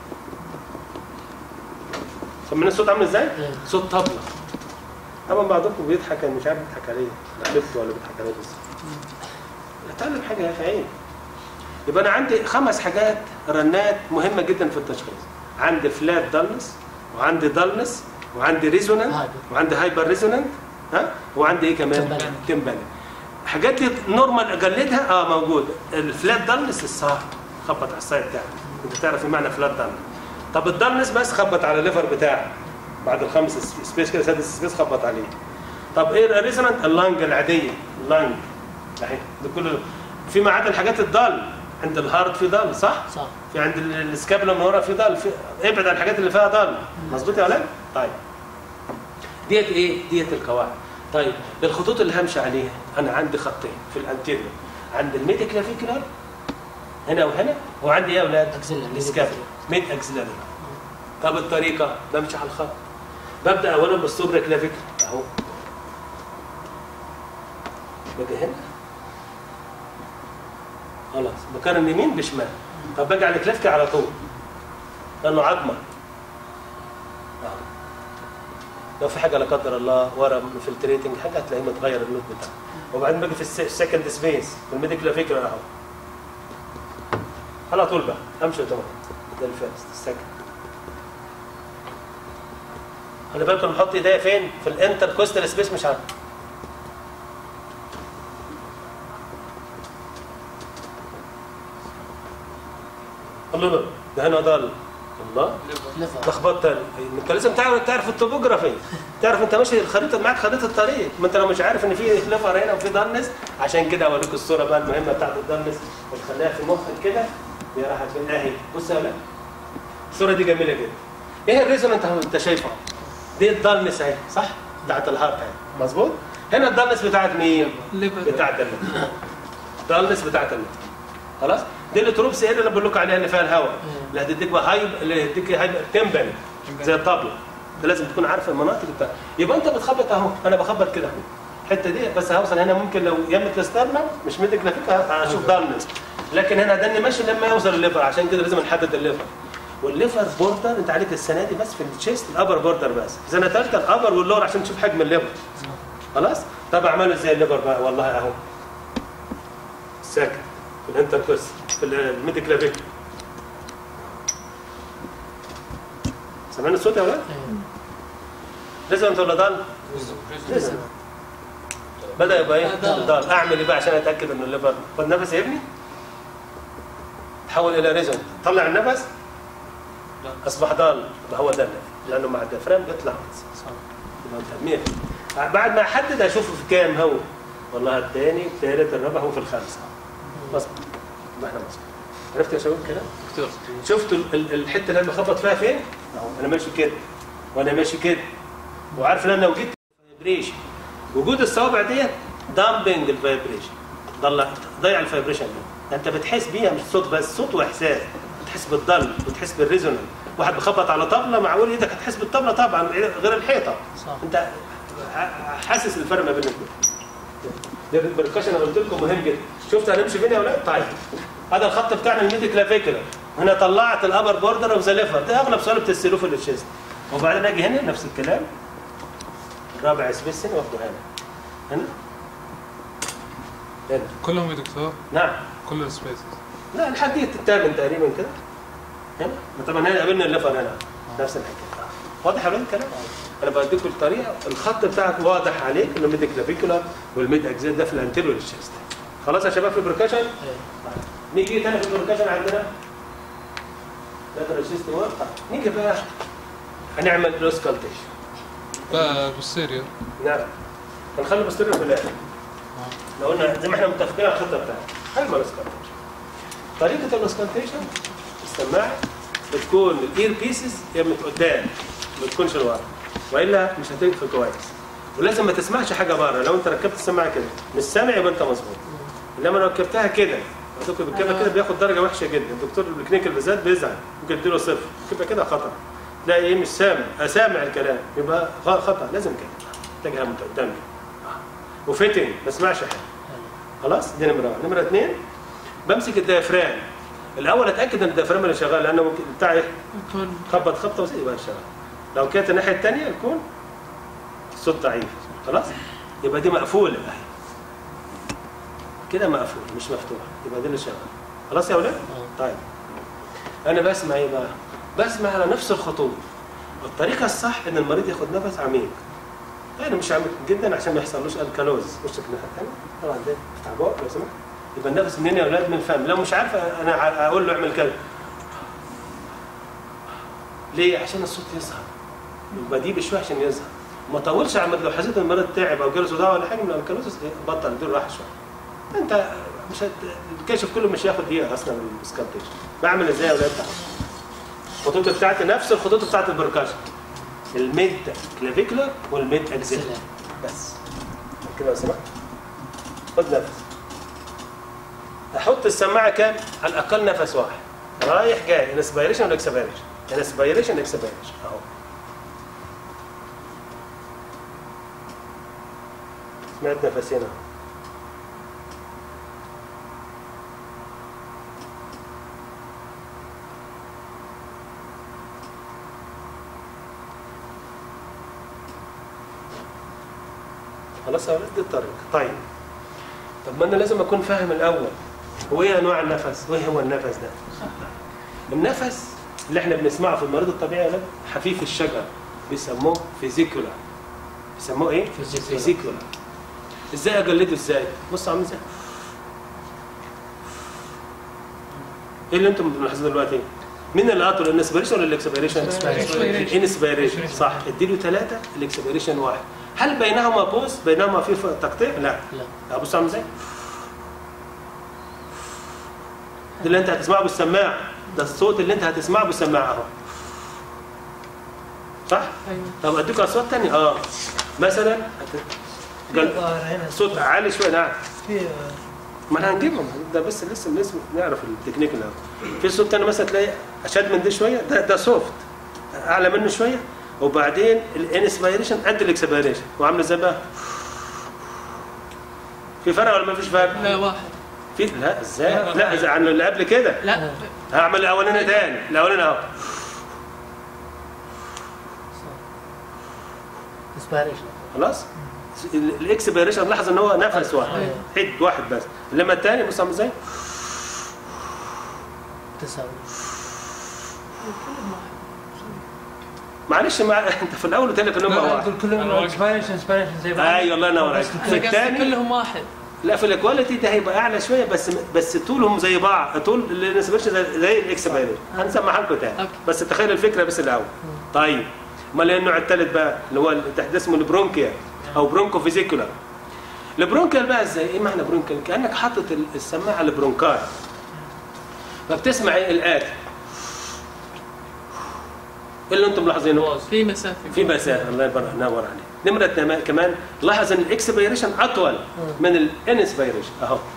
سمعنا الصوت عامل ازاي؟ إيه. صوت طبلة طبعا بعضكم بيضحك انا مش عارف بيضحك عليه انا عرفت ولا بيضحك عليه بس اتعلم حاجه يا اخي عيب يبقى انا عندي خمس حاجات رنات مهمه جدا في التشخيص عندي فلات دالنس وعندي دالنس وعندي ريزونانت هايبر. وعندي هايبر ريزونانت ها وعندي ايه كمان تمباني. تمباني الحاجات دي نورمال اجلدها اه موجوده الفلات دالنس الصح خبط على السايد بتاعك انت تعرف ايه معنى فلات دالنس طب الدالنس بس خبط على الليفر بتاعك بعد الخمس سب- سبيس كده سادس سبيس خبط عليه طب ايه الريزونانت اللانج العاديه اللانج اهي ده كله في ما عدا الحاجات الضال عند الهارت في ضال صح؟ صح في عند ال- السكابلا من ورا في ضال في ابعد عن الحاجات اللي فيها ضال مظبوط يا ولاد؟ طيب ديت ايه؟ ديت القواعد طيب الخطوط اللي همشي عليها انا عندي خطين في الانتيريور عند الميد كلافيكولار هنا وهنا وعندي ايه يا اولاد؟ Axillary. السكابلا ميد اكسلاري طب الطريقه بمشي على الخط ببدا اولا بالسوبر كلافيكولار اهو باجي هنا خلاص بقارن يمين بشمال طب باجي على الكلافيكي على طول لانه عظمه آه. لو في حاجه لا قدر الله ورا فلتريتنج حاجه هتلاقيه متغير اللود بتاعه وبعدين باجي في السكند سبيس في الميديكال فيكر اهو على طول بقى امشي اوتوماتيك ده الفيرست السكند خلي بالكم بحط ايديا فين؟ في الانتر كوستال سبيس مش عارف الله لا ده هنا ضل الله ليفر لخبطت تاني انت لازم تعرف تعرف التوبوجرافي تعرف انت ماشي الخريطه معاك خريطه الطريق ما انت لو مش عارف ان في ليفر هنا وفي دنس عشان كده اوريك الصوره بقى المهمه بتاعت الدنس وتخليها في مخك كده هي راحت فين اهي بص يا ولاد الصوره دي جميله جدا ايه الريزونانت اهو انت شايفها دي الدنس اهي صح بتاعت الهارت اهي مظبوط هنا الدنس بتاعت مين ليفر بتاعت الليفر الدنس بتاعت الليفر خلاص دي التروبس ايه اللي انا بقول لكم عليها اللي فيها الهواء اللي هتديك بقى هايب اللي هتديك هايب تمبل زي الطبله ده لازم تكون عارف المناطق بتاعتها يبقى انت بتخبط اهو انا بخبط كده اهو الحته دي بس هوصل هنا ممكن لو يمت الاسترنم مش مدي جرافيك هشوف دارنس لكن هنا دني ماشي لما يوصل الليفر عشان كده لازم نحدد الليفر والليفر بوردر انت عليك السنه دي بس في التشيست الابر بوردر بس سنه ثالثه الابر واللور عشان تشوف حجم الليفر خلاص طب اعمله ازاي الليفر بقى والله اهو ساكت في الانتركوس في الميدي كلافيك سامعين الصوت يا ولاد؟ لازم انت ولا ضال؟ لازم بدا يبقى ايه؟ ضال. ضال اعمل ايه بقى عشان اتاكد ان الليفر خد نفس يا ابني تحول الى ريزون طلع النفس اصبح ضال يبقى هو ده الليفر لانه مع الديافرام بيطلع يبقى انت 100 بعد ما احدد اشوفه في كام هو والله الثاني الثالث الرابع هو في الخامسه مظبوط يبقى احنا مظبوط عرفت يا شباب كده؟ دكتور شفتوا ال- ال- الحته اللي انا بخبط فيها فين؟ اهو انا ماشي كده وانا ماشي كده وعارف ان انا لو جيت فايبريشن وجود الصوابع ديت دامبنج الفايبريشن ضل ضيع الفايبريشن ده انت بتحس بيها مش صوت بس صوت واحساس بتحس بالضل بتحس بالريزونانس واحد بخبط على طبله معقول ايدك هتحس بالطبله طبعا غير الحيطه صح انت ح- حاسس الفرق ما بين الاثنين ده البركشن انا قلت لكم مهم جدا شفت هنمشي فين يا ولاد طيب هذا الخط بتاعنا الميدي كلافيكولار هنا طلعت الابر بوردر اوف ذا ليفر ده اغلب سؤال بتسالوه في التشيست وبعدين اجي هنا نفس الكلام الرابع سبيس هنا واخده هنا هنا هنا كلهم يا دكتور نعم كل السبيسز لا لحد دي الثامن تقريبا كده هنا طبعا هنا قابلنا الليفر هنا نفس الحكايه واضح يا ولاد الكلام انا بديكم الطريقه الخط بتاعك واضح عليك انه ميد كلافيكولار والميد اكزيل ده في الانتيريور للشيست خلاص يا شباب في البركشن نيجي تاني في البركشن عندنا لاترال شيست ورك نيجي بقى هنعمل روسكالتيشن بوستيريور نعم هنخلي بوستيريور في الاخر لو قلنا زي ما احنا متفقين على الخطه بتاعتنا هنعمل روسكالتيشن طريقه الروسكالتيشن السماعه بتكون الاير بيسز يا من قدام ما تكونش لورا والا مش هتقفل كويس ولازم ما تسمعش حاجه بره لو انت ركبت السماعه كده مش سامع يبقى انت مظبوط انما لو ركبتها كده الدكتور بالكده كده بياخد درجه وحشه جدا الدكتور الكلينيكال بالذات بيزعل ممكن تديله صفر يبقى كده خطر تلاقي ايه مش سامع سامع الكلام يبقى خ- خطا لازم كده تلاقيها من قدام كده وفيتنج ما اسمعش حاجه خلاص دي نمره واحد نمره اثنين بمسك الديافرام الاول اتاكد ان الديافرام اللي شغال لانه ممكن بتاع ايه يكون خبط خبطه وزي يبقى شغال لو كانت الناحيه الثانيه يكون الصوت ضعيف خلاص يبقى دي مقفوله اهي كده مقفول مش مفتوح يبقى دي اللي شغال خلاص يا اولاد طيب انا بسمع ايه بقى بسمع على نفس الخطوط الطريقه الصح ان المريض ياخد نفس عميق يعني مش عميق جدا عشان ما يحصلوش الكالوز وشك الناحيه الثانيه طبعا ده افتح بقك لو سمحت يبقى النفس منين يا اولاد من الفم لو مش عارف انا اقول له اعمل كده ليه؟ عشان الصوت يظهر يبقى دي بشويه عشان يظهر ما طولش على المريض لو حسيت ان المريض تعب او جاله صداع ولا حاجه من الكالوزس بطل اديله راحه شويه انت مش هت... الكشف كله مش هياخد دقيقه اصلا من السكالتيشن بعمل ازاي يا ولاد الخطوط بتاعتي نفس الخطوط بتاعت البركاشن الميد كلافيكولار والميد اكزيلر بس كده لو سمحت خد نفس احط السماعه كام على الاقل نفس واحد رايح جاي انسبيريشن ولا اكسبيريشن انسبيريشن اكسبيريشن اهو سمعت نفسين اهو خلاص يا ولاد دي الطريقه طيب طب ما انا لازم اكون فاهم الاول هو ايه انواع النفس وايه هو النفس ده النفس اللي احنا بنسمعه في المريض الطبيعي يا ولاد حفيف الشجر بيسموه فيزيكولا بيسموه ايه Fisicular. فيزيكولا ازاي اجلده ازاي بص عامل ازاي ايه اللي انتم ملاحظين دلوقتي مين اللي اطول الانسبيريشن ولا الاكسبيريشن Inspiration. الانسبيريشن صح اديله ثلاثه الاكسبيريشن واحد هل بينهما بوز بينهما في ف- تقطيع لا لا بص عامل ازاي ده اللي انت هتسمعه بالسماعه ده الصوت اللي انت هتسمعه بالسماعه اهو صح ايوه طب اديك اصوات ثانيه اه مثلا هت... قل... ظاهر هنا صوت عالي شويه نعم في ما احنا هنجيبهم ده بس لسه لسه نعرف التكنيك الاول في صوت تاني مثلا تلاقي اشد من ده شويه ده ده سوفت اعلى منه شويه وبعدين الانسبيريشن قد الاكسبيريشن وعامل ازاي بقى؟ في فرق ولا ما فيش فرق؟ لا واحد في لا ازاي؟ لا إذا عن اللي قبل كده لا هعمل الاولاني تاني الاولاني اهو انسبيريشن خلاص؟ ال- الاكسبيريشن لاحظ ان هو نفس واحد أيوة. حد واحد بس انما الثاني بص عامل ازاي؟ تساوي كلهم واحد معلش مع انت في الاول قلت لك ان هم لا واحد اقول كلهم انسبيريشن انسبيريشن زي بعض ايوه الله ينور عليك بس في انا قصدي الثاني كلهم واحد لا في الكواليتي ده هيبقى اعلى شويه بس بس طولهم زي بعض طول الانسبيريشن زي, زي الاكسبيريشن هنسمعها لكم تاني أوكي. بس تخيل الفكره بس الاول طيب امال ايه النوع الثالث بقى اللي هو تحت اسمه البرونكيا او برونكو فيزيكولار البرونكيال بقى ازاي ايه معنى برونكيال كانك حاطط السماعه على البرونكاي فبتسمع ايه الاتي ايه اللي انتم ملاحظينه في مسافه في مسافه الله يبارك ينور عليك نمرة تما- كمان لاحظ ان الاكسبيريشن اطول من الانسبيريشن اهو أهو.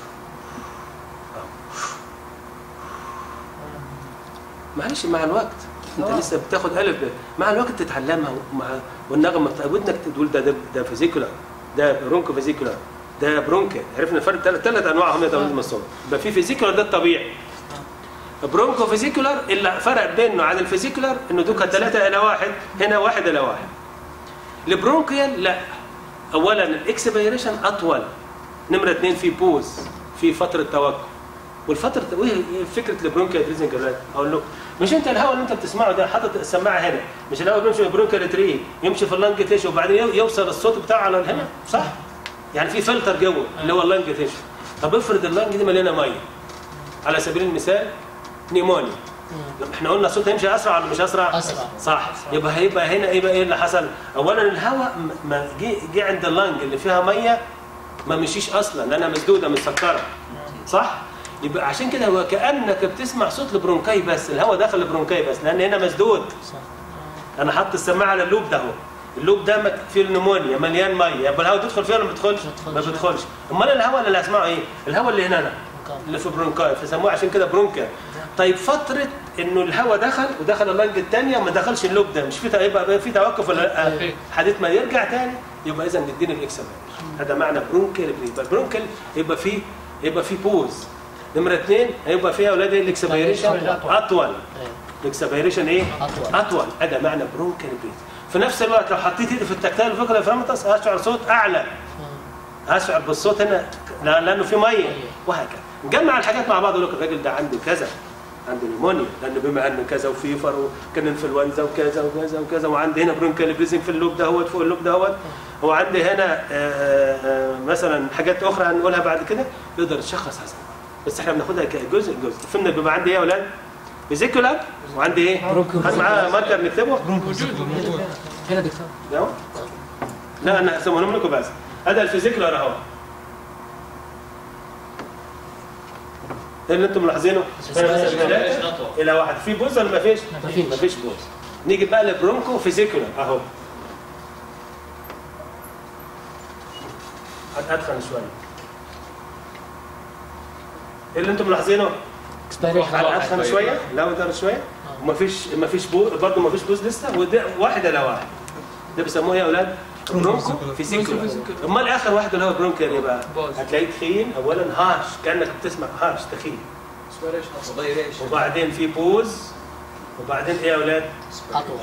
معلش مع الوقت انت آه. لسه بتاخد الف ب مع الوقت تتعلمها ومع والنغمه بتاع ودنك تقول ده ده, ده فيزيكولا ده برونكو فيزيكولا ده برونكا عرفنا الفرق ثلاث ثلاث انواع هم يتولدوا الصوت يبقى في فيزيكولار ده الطبيعي برونكو فيزيكولار اللي فرق بينه عن الفيزيكولار انه دوكا ثلاثة الى واحد هنا واحد الى واحد البرونكيال لا اولا الاكسبيريشن اطول نمره اثنين في بوز في فتره توقف والفتره وايه فكره البرونكيال بريزنج اقول له مش انت الهواء اللي انت بتسمعه ده حاطط السماعه هنا مش الهواء بيمشي من البرونكيال تري يمشي في اللنج تيشو وبعدين يو- يوصل الصوت بتاعه على هنا صح يعني في فلتر جوه اللي هو اللنج تيشو طب افرض اللنج دي مليانه ميه على سبيل المثال نيمونيا لما احنا قلنا الصوت هيمشي اسرع ولا مش اسرع؟ أسرع. صح يبقى هيبقى هنا يبقى ايه اللي حصل؟ اولا الهواء م- ما جه جه عند اللنج اللي فيها ميه ما مشيش اصلا لانها مسدوده مسكره صح؟ يبقى عشان كده هو كانك بتسمع صوت البرونكاي بس الهواء داخل البرونكاي بس لان هنا مسدود انا حاطط السماعه على اللوب ده اهو اللوب ده مك- فيه النمونيا مليان ميه يبقى الهواء تدخل فيه ولا ما بيدخلش؟ ما بيدخلش امال الهواء اللي هسمعه ايه؟ الهواء اللي هنا اللي في برونكاي فسموه عشان كده برونكا طيب فتره انه الهواء دخل ودخل اللنج الثانيه وما دخلش اللوب ده مش في يبقى في توقف ولا لا؟ في. حديث ما يرجع تاني يبقى اذا نديني الاكسبيريشن هذا معنى برونكل يبقى البرونكل يبقى فيه يبقى فيه بوز نمره اثنين هيبقى فيها اولاد ايه الاكسبيريشن اطول الاكسبيريشن ايه؟ أطول. اطول هذا معنى برونكل بريز في نفس الوقت لو حطيت ايدي في التكتايل الفقري الفرامتس هشعر صوت اعلى هشعر بالصوت هنا لا- لانه في ميه وهكذا نجمع الحاجات مع بعض اقول لك الراجل ده عنده كذا عنده نيمونيا لانه بما انه كذا وفيفر وكان انفلونزا وكذا وكذا وكذا وعندي هنا برونكال بريزنج في اللوب دهوت فوق اللوب دهوت وعندي هنا آه، آه، مثلا حاجات اخرى هنقولها بعد كده يقدر يشخص هذا بس احنا بناخدها كجزء جزء فهمنا بيبقى عندي ايه يا اولاد؟ فيزيكولا وعندي ايه؟ برونكو خد معاه ماركر نكتبه هنا دكتور اهو لا انا هسمهم لكم بس هذا الفيزيكولار اهو ايه اللي انتم ملاحظينه؟ هنا مثلا ثلاثة الى واحد في بوز ولا ما فيش؟ مفيش. ما فيش بوز نيجي بقى لبرونكو فيزيكولار اهو ادخن شويه ايه اللي انتم ملاحظينه؟ على ادخن شويه لا ودار شويه ومفيش مفيش بو برضه مفيش بوز لسه وده واحد على واحد ده بيسموه ايه يا اولاد؟ برونكو فيزيكولار امال اخر واحد اللي هو برونكو ايه بقى؟ باز. هتلاقيه تخين اولا هارش كانك بتسمع هارش تخين وبعدين في بوز وبعدين ايه يا اولاد؟ أطول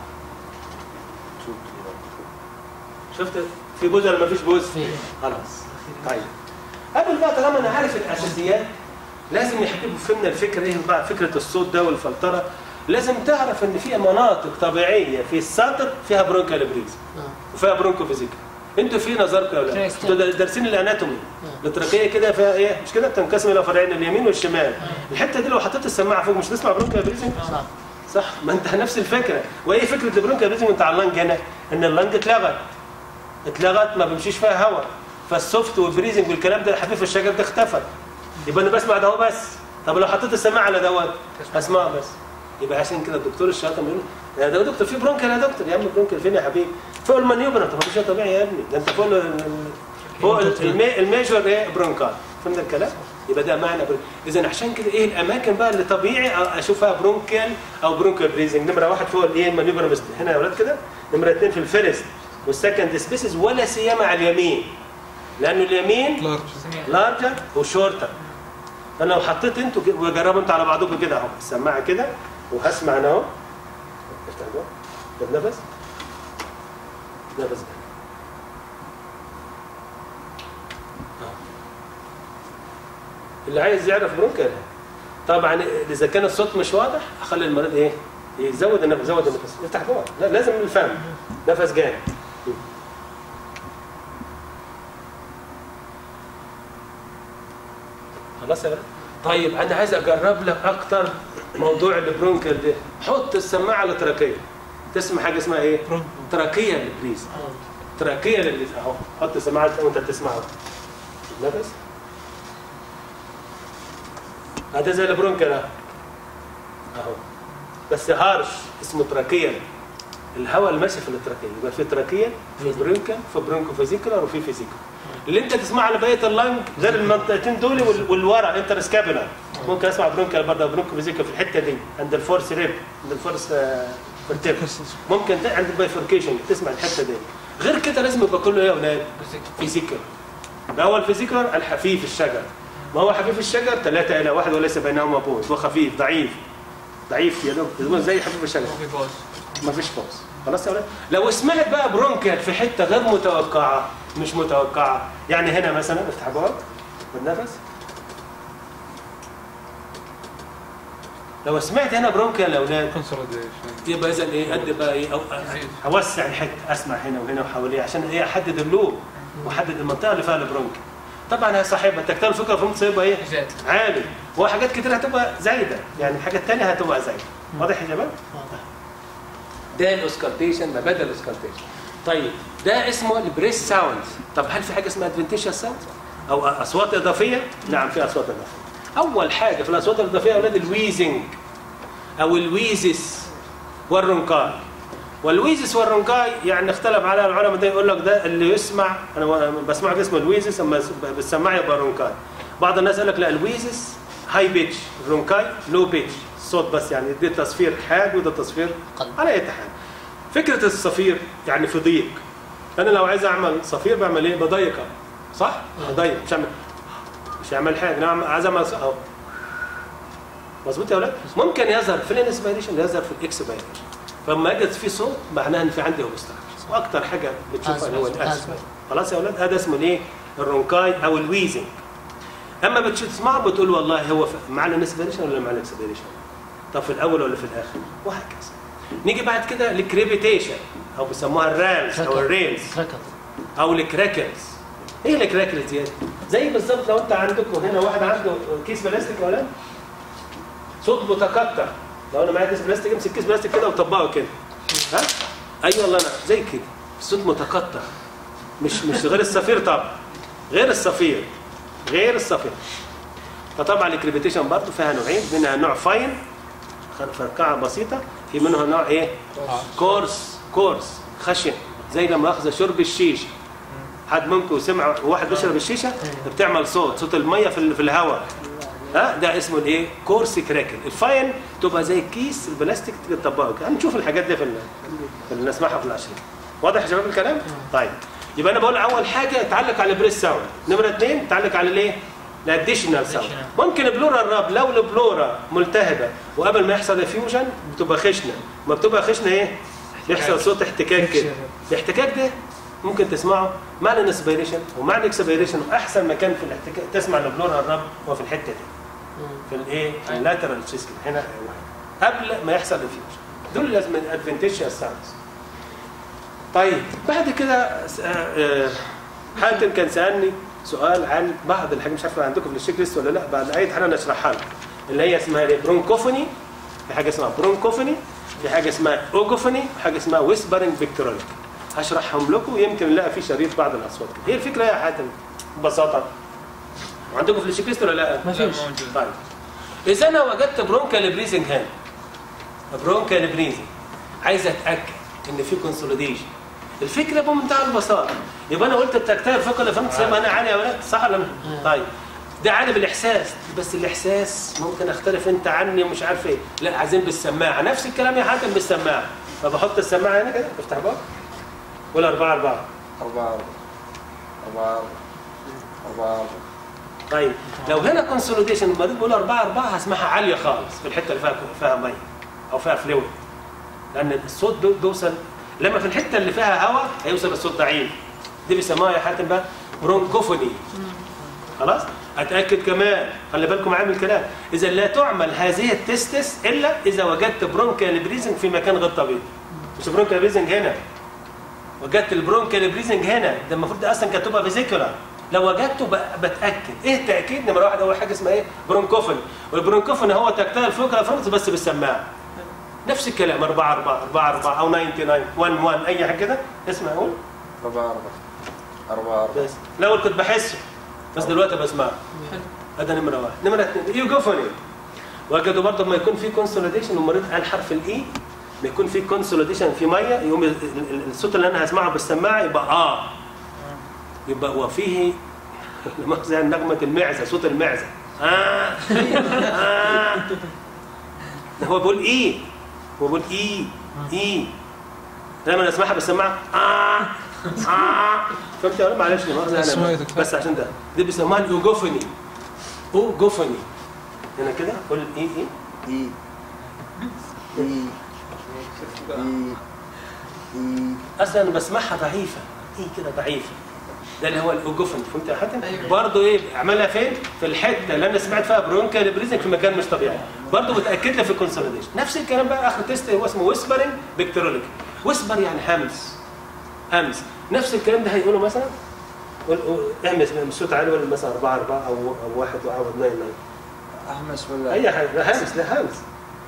شفت في بوز ولا مفيش بوز؟ في خلاص طيب قبل بقى طالما انا عارف الاساسيات لازم يحببوا فهمنا الفكره ايه بقى فكره الصوت ده والفلتره لازم تعرف ان في مناطق طبيعيه في الساطر فيها برونكال بريز وفيها برونكو فيزيكا انتوا في نظركم يا اولاد Trace. انتوا دارسين الاناتومي التراكيه كده فيها ايه مش كده بتنقسم الى فرعين اليمين والشمال الحته دي لو حطيت السماعه فوق مش تسمع برونكال بريزنج صح صح ما انت نفس الفكره وايه فكره البرونكال بريزنج وانت على اللنج هنا ان اللنج اتلغت اتلغت ما بيمشيش فيها هواء فالسوفت والبريزنج والكلام ده حفيف الشجر ده اختفى يبقى انا بسمع ده هو بس طب لو حطيت السماعه على دوت اسمعه بس يبقى عشان كده الدكتور الشاطر يقول يا ده دكتور في برونكال يا دكتور يا عم برونكال فين يا حبيبي فوق المانيوبر طب مفيش طبيعي يا ابني ده انت فوق ال- فوق المي- الميجور ايه برونكال فهمت الكلام يبقى ده معنى برون... اذا عشان كده ايه الاماكن بقى اللي طبيعي أ- اشوفها برونكال او برونكال بريزنج نمره واحد فوق الايه المانيوبر مست- هنا يا اولاد كده نمره اثنين في الفيرست والسكند سبيسز ولا سيما على اليمين لانه اليمين لارج لارجر وشورتر انا لو حطيت انتوا كده- وجربوا انتوا على بعضكم كده اهو السماعه كده وهسمع انا اهو افتح ده خد نفس نفس ده أهو. اللي عايز يعرف برونكال طبعا اذا كان الصوت مش واضح اخلي المريض ايه يزود النفس يزود النفس يفتح جوه لا لازم الفم نفس جامد خلاص يا ولد طيب انا عايز اجرب لك اكتر موضوع البرونكل ده حط السماعه على تراكيه تسمع حاجه اسمها ايه تراكيه للبريز تراكيه للبريز اهو حط السماعه وانت بتسمعه نفس هذا زي البرونكل اهو اهو بس هارش اسمه تراكيه الهواء اللي ماشي في التراكيه يبقى في تراكيه في برونكل في برونكو فيزيكولار وفي فيزيكولار اللي انت تسمعه على بقيه اللنج غير المنطقتين دول وال- والورا انتر سكابيلار ممكن اسمع برونكال برضه برونكو فيزيكا في الحته دي عند الفورس ريب عند الفورس فيرتيب ممكن ت- عند البايفوركيشن تسمع الحته دي غير كده لازم يبقى كله ايه يا اولاد فيزيكال ده هو الفيزيكال الحفيف الشجر ما هو حفيف الشجر ثلاثة إلى واحد وليس بينهما بوز هو خفيف ضعيف ضعيف يا دوب زي حفيف الشجر في باز ما فيش بوز خلاص يا ولاد لو سمعت بقى برونكال في حته غير متوقعه مش متوقعه يعني هنا مثلا افتح بقك بالنفس لو سمعت هنا برونكال يا اولاد كونسوليديشن يبقى اذا ايه قد بقى ايه أو اوسع الحته اسمع هنا وهنا وحواليه عشان ايه احدد اللوب واحدد المنطقه اللي فيها البرونك طبعا يا صاحبها تكتب الفكره في النص يبقى ايه زاد عالي وحاجات كتير هتبقى زايده يعني الحاجات الثانيه هتبقى زايده واضح يا شباب ده الاوسكالتيشن ما بدل الاوسكالتيشن طيب ده اسمه البريس ساوند طب هل في حاجه اسمها ادفنتيشس ساوند او اصوات اضافيه نعم في اصوات اضافيه اول حاجه في الاصوات الاضافيه يا اولاد الويزنج او الويزس والرنكاي والويزس والرنكاي يعني اختلف عليها العلماء ده يقول لك ده اللي يسمع انا بسمع اسمه الويزس اما بالسماعه يبقى رنكاي بعض الناس قال لك لا الويزس هاي بيتش الرنكاي لو بيتش صوت بس يعني ده تصفير حاد وده تصفير قلب. على اي حال فكره الصفير يعني في ضيق انا لو عايز اعمل صفير بعمل ايه بضيقه صح بضيق مش اعمل مش هعمل حاجه انا عايز اعمل ص- اهو مظبوط يا اولاد ممكن يظهر في الانسبيريشن يظهر في الاكسبيريشن فلما يجد في صوت معناه ان في عندي اوبستراكشن واكتر حاجه بتشوفها اللي هو أزمة. الاسم خلاص يا اولاد هذا اسمه الايه الرونكاي او الويزنج اما بتسمعه بتقول والله هو في- مع الانسبيريشن ولا مع الاكسبيريشن طب في الاول ولا في الاخر وهكذا نيجي بعد كده للكريبيتيشن او بيسموها الرامز او الريلز ركض او الكراكرز ايه الكراكرز دي زي بالظبط لو انت عندكم هنا واحد عنده كيس بلاستيك يا ولاد صوت متقطع لو انا معايا كيس بلاستيك امسك كيس بلاستيك كده وطبقه كده ها ايوه والله انا زي كده الصوت متقطع مش مش غير الصفير طبعا غير الصفير غير الصفير فطبعا الكريبيتيشن برضه فيها نوعين منها نوع فاين فرقعه بسيطه في منها نوع ايه كورس كورس خشن زي لما اخذ شرب الشيشه حد منكم سمع واحد بيشرب الشيشه بتعمل صوت صوت الميه في ال- في الهواء ها ده اسمه الايه كورس كراكل الفاين تبقى زي الكيس البلاستيك تيجي تطبقه كده هنشوف الحاجات دي في ال- في اللي نسمعها في العشرين واضح يا شباب الكلام طيب يبقى انا بقول اول حاجه تعلق على البريس ساوند نمره اثنين تعلق على الايه الاديشنال ساوند ممكن بلورا الراب لو البلورا ملتهبه وقبل ما يحصل فيوجن بتبقى خشنه ما بتبقى خشنه ايه بيحصل صوت احتكاك كده الاحتكاك ده ممكن تسمعه مع الانسبيريشن ومع الاكسبيريشن واحسن مكان في الاحتكاك تسمع البلورا الراب هو في الحته دي في الايه في اللاترال سيستم هنا قبل ما يحصل الفيوجن دول لازم الادفنتيشيال ساوندز طيب بعد كده س- آه، آه، حاتم كان سالني سؤال عن بعض الحاجات مش عارف عندكم في الشيك ليست ولا لا بعد اي حاجه نشرحها لك اللي هي اسمها ايه برونكوفوني في حاجه اسمها برونكوفوني في حاجه اسمها اوجوفوني وحاجه اسمها ويسبرنج فيكتوروليك هشرحهم لكم يمكن نلاقي في شريط بعض الاصوات كده هي الفكره يا حاتم ببساطه وعندكم في الشيك ليست ولا لا؟ ما فيش طيب اذا انا وجدت برونكال بريزنج هنا برونكال بريزنج عايز اتاكد ان في كونسوليديشن الفكره بمنتهى البساطه يبقى انا قلت التكتايه الفقره اللي فهمت زي ما انا عالي يا ولاد صح ولا لا؟ طيب ده عالي بالاحساس بس الاحساس ممكن اختلف انت عني ومش عارف ايه لا عايزين بالسماعه نفس الكلام يا حاتم بالسماعه فبحط السماعه هنا كده افتح بقى ولا أربعة أربعة أربعة أربعة أربعة أربعة طيب لو هنا كونسوليديشن المريض بيقول 4 4 هسمعها عاليه خالص في الحته اللي فيها فيها ميه او فيها فلويد لان الصوت بي- بيوصل لما في الحته اللي فيها هواء هيوصل الصوت ضعيف دي بيسموها يا حاتم بقى برونكوفوني خلاص اتاكد كمان خلي بالكم عامل الكلام اذا لا تعمل هذه التستس الا اذا وجدت برونكال بريزنج في مكان غير طبيعي مش برونكال بريزنج هنا وجدت البرونكال بريزنج هنا ده المفروض ده اصلا كانت تبقى فيزيكولا لو وجدته ب- بتاكد ايه التاكيد نمره واحد اول حاجه اسمها ايه برونكوفوني والبرونكوفوني هو تكتال الفوكال فرنس بس بالسماعه نفس الكلام 4 4 4 4 او 99 1 1 اي حاجه كده اسمع قول أربعة أربعة أربعة أربعة بس الاول كنت بحسه بس دلوقتي بسمعه هذا نمره واحد نمره اثنين يوجوفوني وجدوا برضه لما يكون في كونسوليديشن والمريض قال حرف الاي ما يكون في كونسوليديشن في ميه يقوم ال- ال- الصوت اللي انا هسمعه بالسماعه يبقى اه يبقى هو فيه لا مؤاخذة يعني نغمه المعزه صوت المعزه آه. آه. هو بيقول ايه هو بيقول ايه ايه لما اسمعها بالسماعه اه اه فهمت يا ولا معلش لا مؤاخذة اسمها إيه انا دكتور؟ بس عشان ده دي بيسموها الاوجوفوني اوجوفوني هنا كده قول ايه ايه إي إي إي اصلا انا بسمعها ضعيفه ايه كده ضعيفه ده اللي هو الاوجوفن فهمت يا حاتم؟ أيوة. برضه ايه اعملها فين؟ في الحته اللي انا سمعت فيها برونكال بريزنج في مكان مش طبيعي برضه بتاكد لي في الكونسوليديشن نفس الكلام بقى اخر تيست هو اسمه ويسبرنج بكتيرولوجي ويسبر يعني همس همس نفس الكلام ده هيقوله مثلا قول- اهمس من صوت عالي ولا مثلا 4 4 او او 1 او 9 9 احمس ولا اي حاجه ده همس ده همس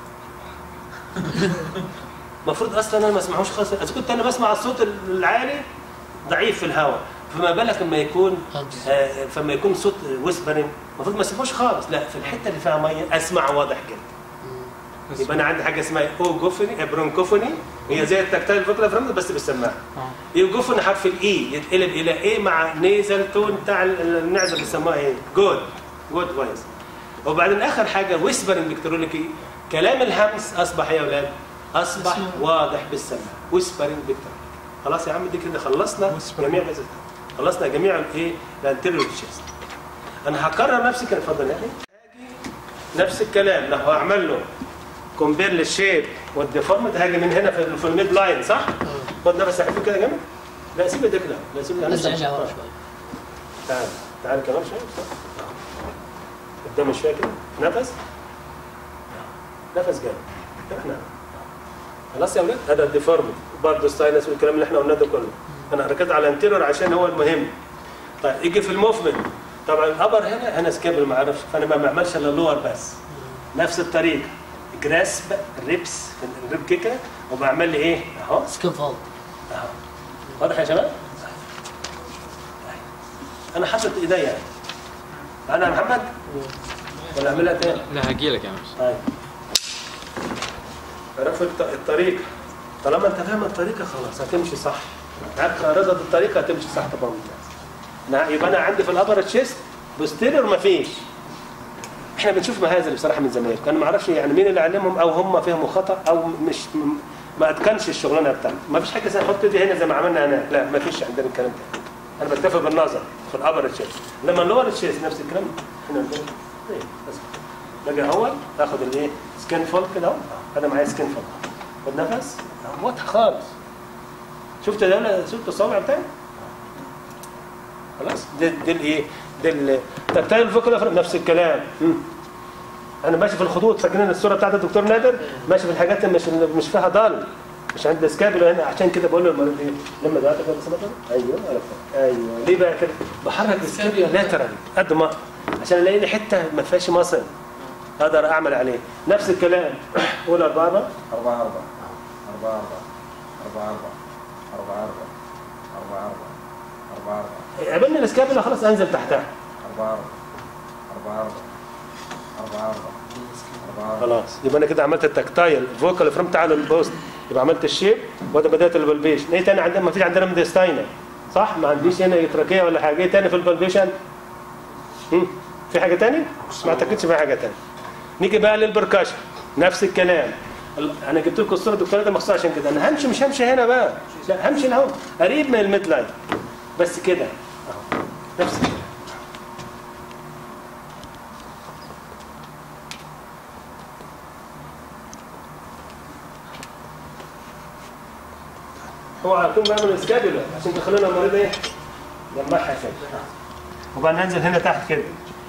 المفروض اصلا انا ما اسمعوش خالص اذا كنت انا بسمع الصوت العالي ضعيف في الهواء فما بالك لما يكون همس. آه فما يكون صوت ويسبرنج المفروض ما اسمعوش خالص لا في الحته اللي فيها ميه اسمع واضح جدا يبقى انا عندي حاجه اسمها اوجوفوني برونكوفوني هي زي التكتايل فوكلا فرامز بس بالسماعه يوجوفوني حرف الاي يتقلب الى ايه مع نيزل تون بتاع ال- المعزه بيسموها ايه جود جود فويس وبعدين اخر حاجه ويسبرنج بكترولوجي كلام الهمس اصبح إيه يا اولاد اصبح واضح بالسمع ويسبرنج بكترولوجي خلاص يا عم دي كده خلصنا Whispering. جميع بس خلصنا جميع الايه الانتيريور تشيست انا هكرر نفسي كده اتفضل يا اخي نفس الكلام لو هعمل له كومبير للشيب والديفورمد هاجي من هنا في في الميد لاين صح؟ خد نفس خفيف كده جامد لا سيب ايدك لا لا سيب نزل عيني ورا شوي تعال تعال كمان شويه قدام شويه كده نفس نفس جامد احنا خلاص يا ولاد هذا الديفورمد برضه الساينس والكلام اللي احنا قلناه ده كله انا ركزت على الانتيريور عشان هو المهم طيب يجي في الموفمنت طبعا الابر هنا هنا سكيبل ما اعرفش فانا ما بعملش الا اللور بس نفس الطريقه جراسب ريبس الريب كيكه وبعمل لي ايه اهو سكين فولد اهو واضح يا شباب انا حاطط ايديا يعني انا يا محمد ولا اعملها تاني لا هجيلك يا مش طيب عرفت الط- الطريقه طالما انت فاهم الطريقه خلاص هتمشي صح عارف رضا الطريقه هتمشي صح طبعا ممتاز أنا- يبقى انا عندي في الابر تشيست بوستيريور مفيش احنا بنشوف مهازل بصراحه من زمان انا ما اعرفش يعني مين اللي علمهم او هم فهموا خطا او مش م- ما اتقنش الشغلانه بتاعته ما فيش حاجه زي حط دي هنا زي ما عملنا هناك لا ما فيش عندنا الكلام ده انا بكتفي بالنظر في الابر تشيست لما اللور تشيست نفس الكلام احنا عندنا إيه، بس باجي اهو اخد الايه سكين فول كده اهو انا معايا سكين فول خد نفس واضح خالص شفت ده انا شفت الصوابع بتاعي خلاص ده ده الايه ده التكتايل فوكولا نفس الكلام مم. انا ماشي في الخطوط فاكرين الصوره بتاعت الدكتور نادر ماشي في الحاجات اللي مش مش فيها ضل مش عند السكابل هنا عشان كده بقول للمريض ايه لما دعاتك كده سمعت ايوه عرفت ايوه ليه بقى كده بحرك السكابل لاترال قد ما عشان الاقي لي حته ما فيهاش مصل اقدر اعمل عليه نفس الكلام قول اربعه بقى. أربعة أربعة أربعة أربعة أربعة أربعة أربعة أربعة أربعة أربعة أربعة أربعة قابلني السكابل خلاص انزل تحتها أربعة أربعة أربعة أربعة أربعة أربعة خلاص يبقى انا كده عملت التكتايل فوكال فريم تعالوا البوست يبقى عملت الشيب وده بدات البلبيشن ايه تاني عندنا ما فيش عندنا ميدستاينر صح ما عنديش هنا تراكيه ولا حاجه ايه تاني في البلبيشن هم؟ في حاجه تاني ما اعتقدش في حاجه تاني نيجي بقى للبركاشن نفس الكلام ال- انا جبت لكم الصوره الدكتوره ده مخصوص عشان كده انا همشي مش همشي هنا بقى لا همشي هنا اهو قريب من الميد لاين بس كده اهو نفس الكلام هو هيكون بيعمل سكادولا عشان تخلينا المريض ايه جمعها كده وبعدين ننزل هنا تحت كده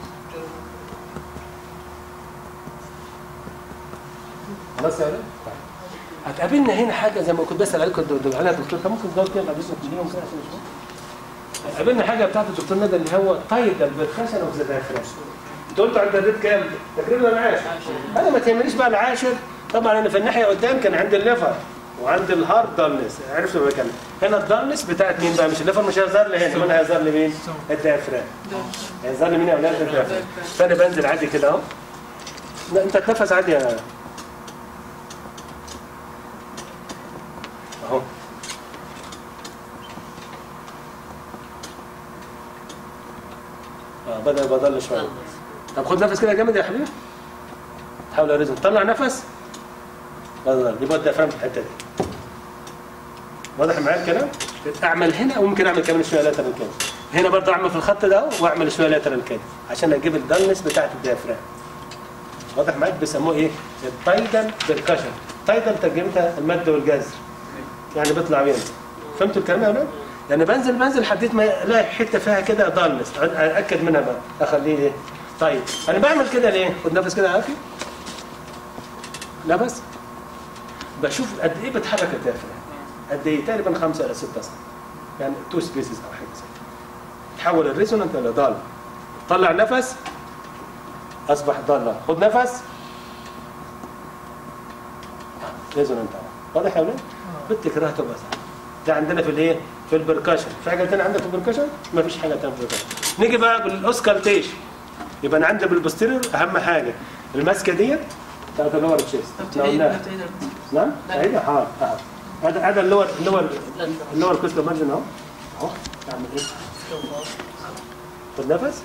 خلاص يا ولاد هتقابلنا هنا حاجه زي ما كنت بسال عليكم الدكتور عليها الدكتور كان ممكن تقعد كده بعد اذنك تجيبهم كده عشان نشوف هتقابلنا حاجه بتاعت الدكتور ندى اللي هو تايدال بالخشن اوف ذا دايفرام انت قلت عند الريد كام؟ تقريبا العاشر انا ما تهمنيش بقى العاشر طبعا انا في الناحيه قدام كان عندي الليفر وعند الهارت دالنس عرفت ما بتكلم هنا الدالنس بتاعت مين بقى مش الليفر مش هيظهر لي هنا امال هيظهر لي مين؟ الدايفرام هيظهر لي مين يا اولاد الدايفرام فانا بنزل عادي كده اهو لا انت تنفس عادي يا اهو اه بدا بضل شويه طب خد نفس كده جامد يا حبيبي حاول اريزم طلع نفس بضل يبقى الديافرام في الحته دي واضح معايا الكلام اعمل هنا وممكن اعمل كمان شويه لاترال كده هنا برضه اعمل في الخط ده واعمل شويه لاترال كده عشان اجيب الدلنس بتاعت الديافرام واضح معاك بيسموه ايه التايدال بيركشن تايدال ترجمتها المد والجزر يعني بيطلع وينزل فهمتوا الكلام يا ولاد؟ يعني بنزل بنزل حديت ما الاقي حته فيها كده ضلمس اتاكد منها بقى اخليه ايه؟ طيب انا بعمل كده ليه؟ خد نفس كده يا اخي نفس بشوف قد ايه بتحرك الدافع قد ايه تقريبا 5 الى 6 سم يعني تو سبيسز او حاجه زي كده تحول الريزونانت الى ضال طلع نفس اصبح ضال خد نفس ريزونانت اهو واضح يا ولاد؟ بالتكرار تبقى سهل ده عندنا في الايه؟ في البركشن في حاجه ثانيه عندك في البركشن؟ ما فيش حاجه ثانيه في البركشن نيجي بقى بالاوسكالتيشن يبقى انا عندي بالبوستيريور اهم حاجه الماسكه ديت بتاعت اللور تشيست طب احنا تعيد قلناها لا تعيد نعم عيدها حاضر حاضر هذا هذا اللور اللور اللور كوست مارجن اهو اهو تعمل ايه؟ خد نفس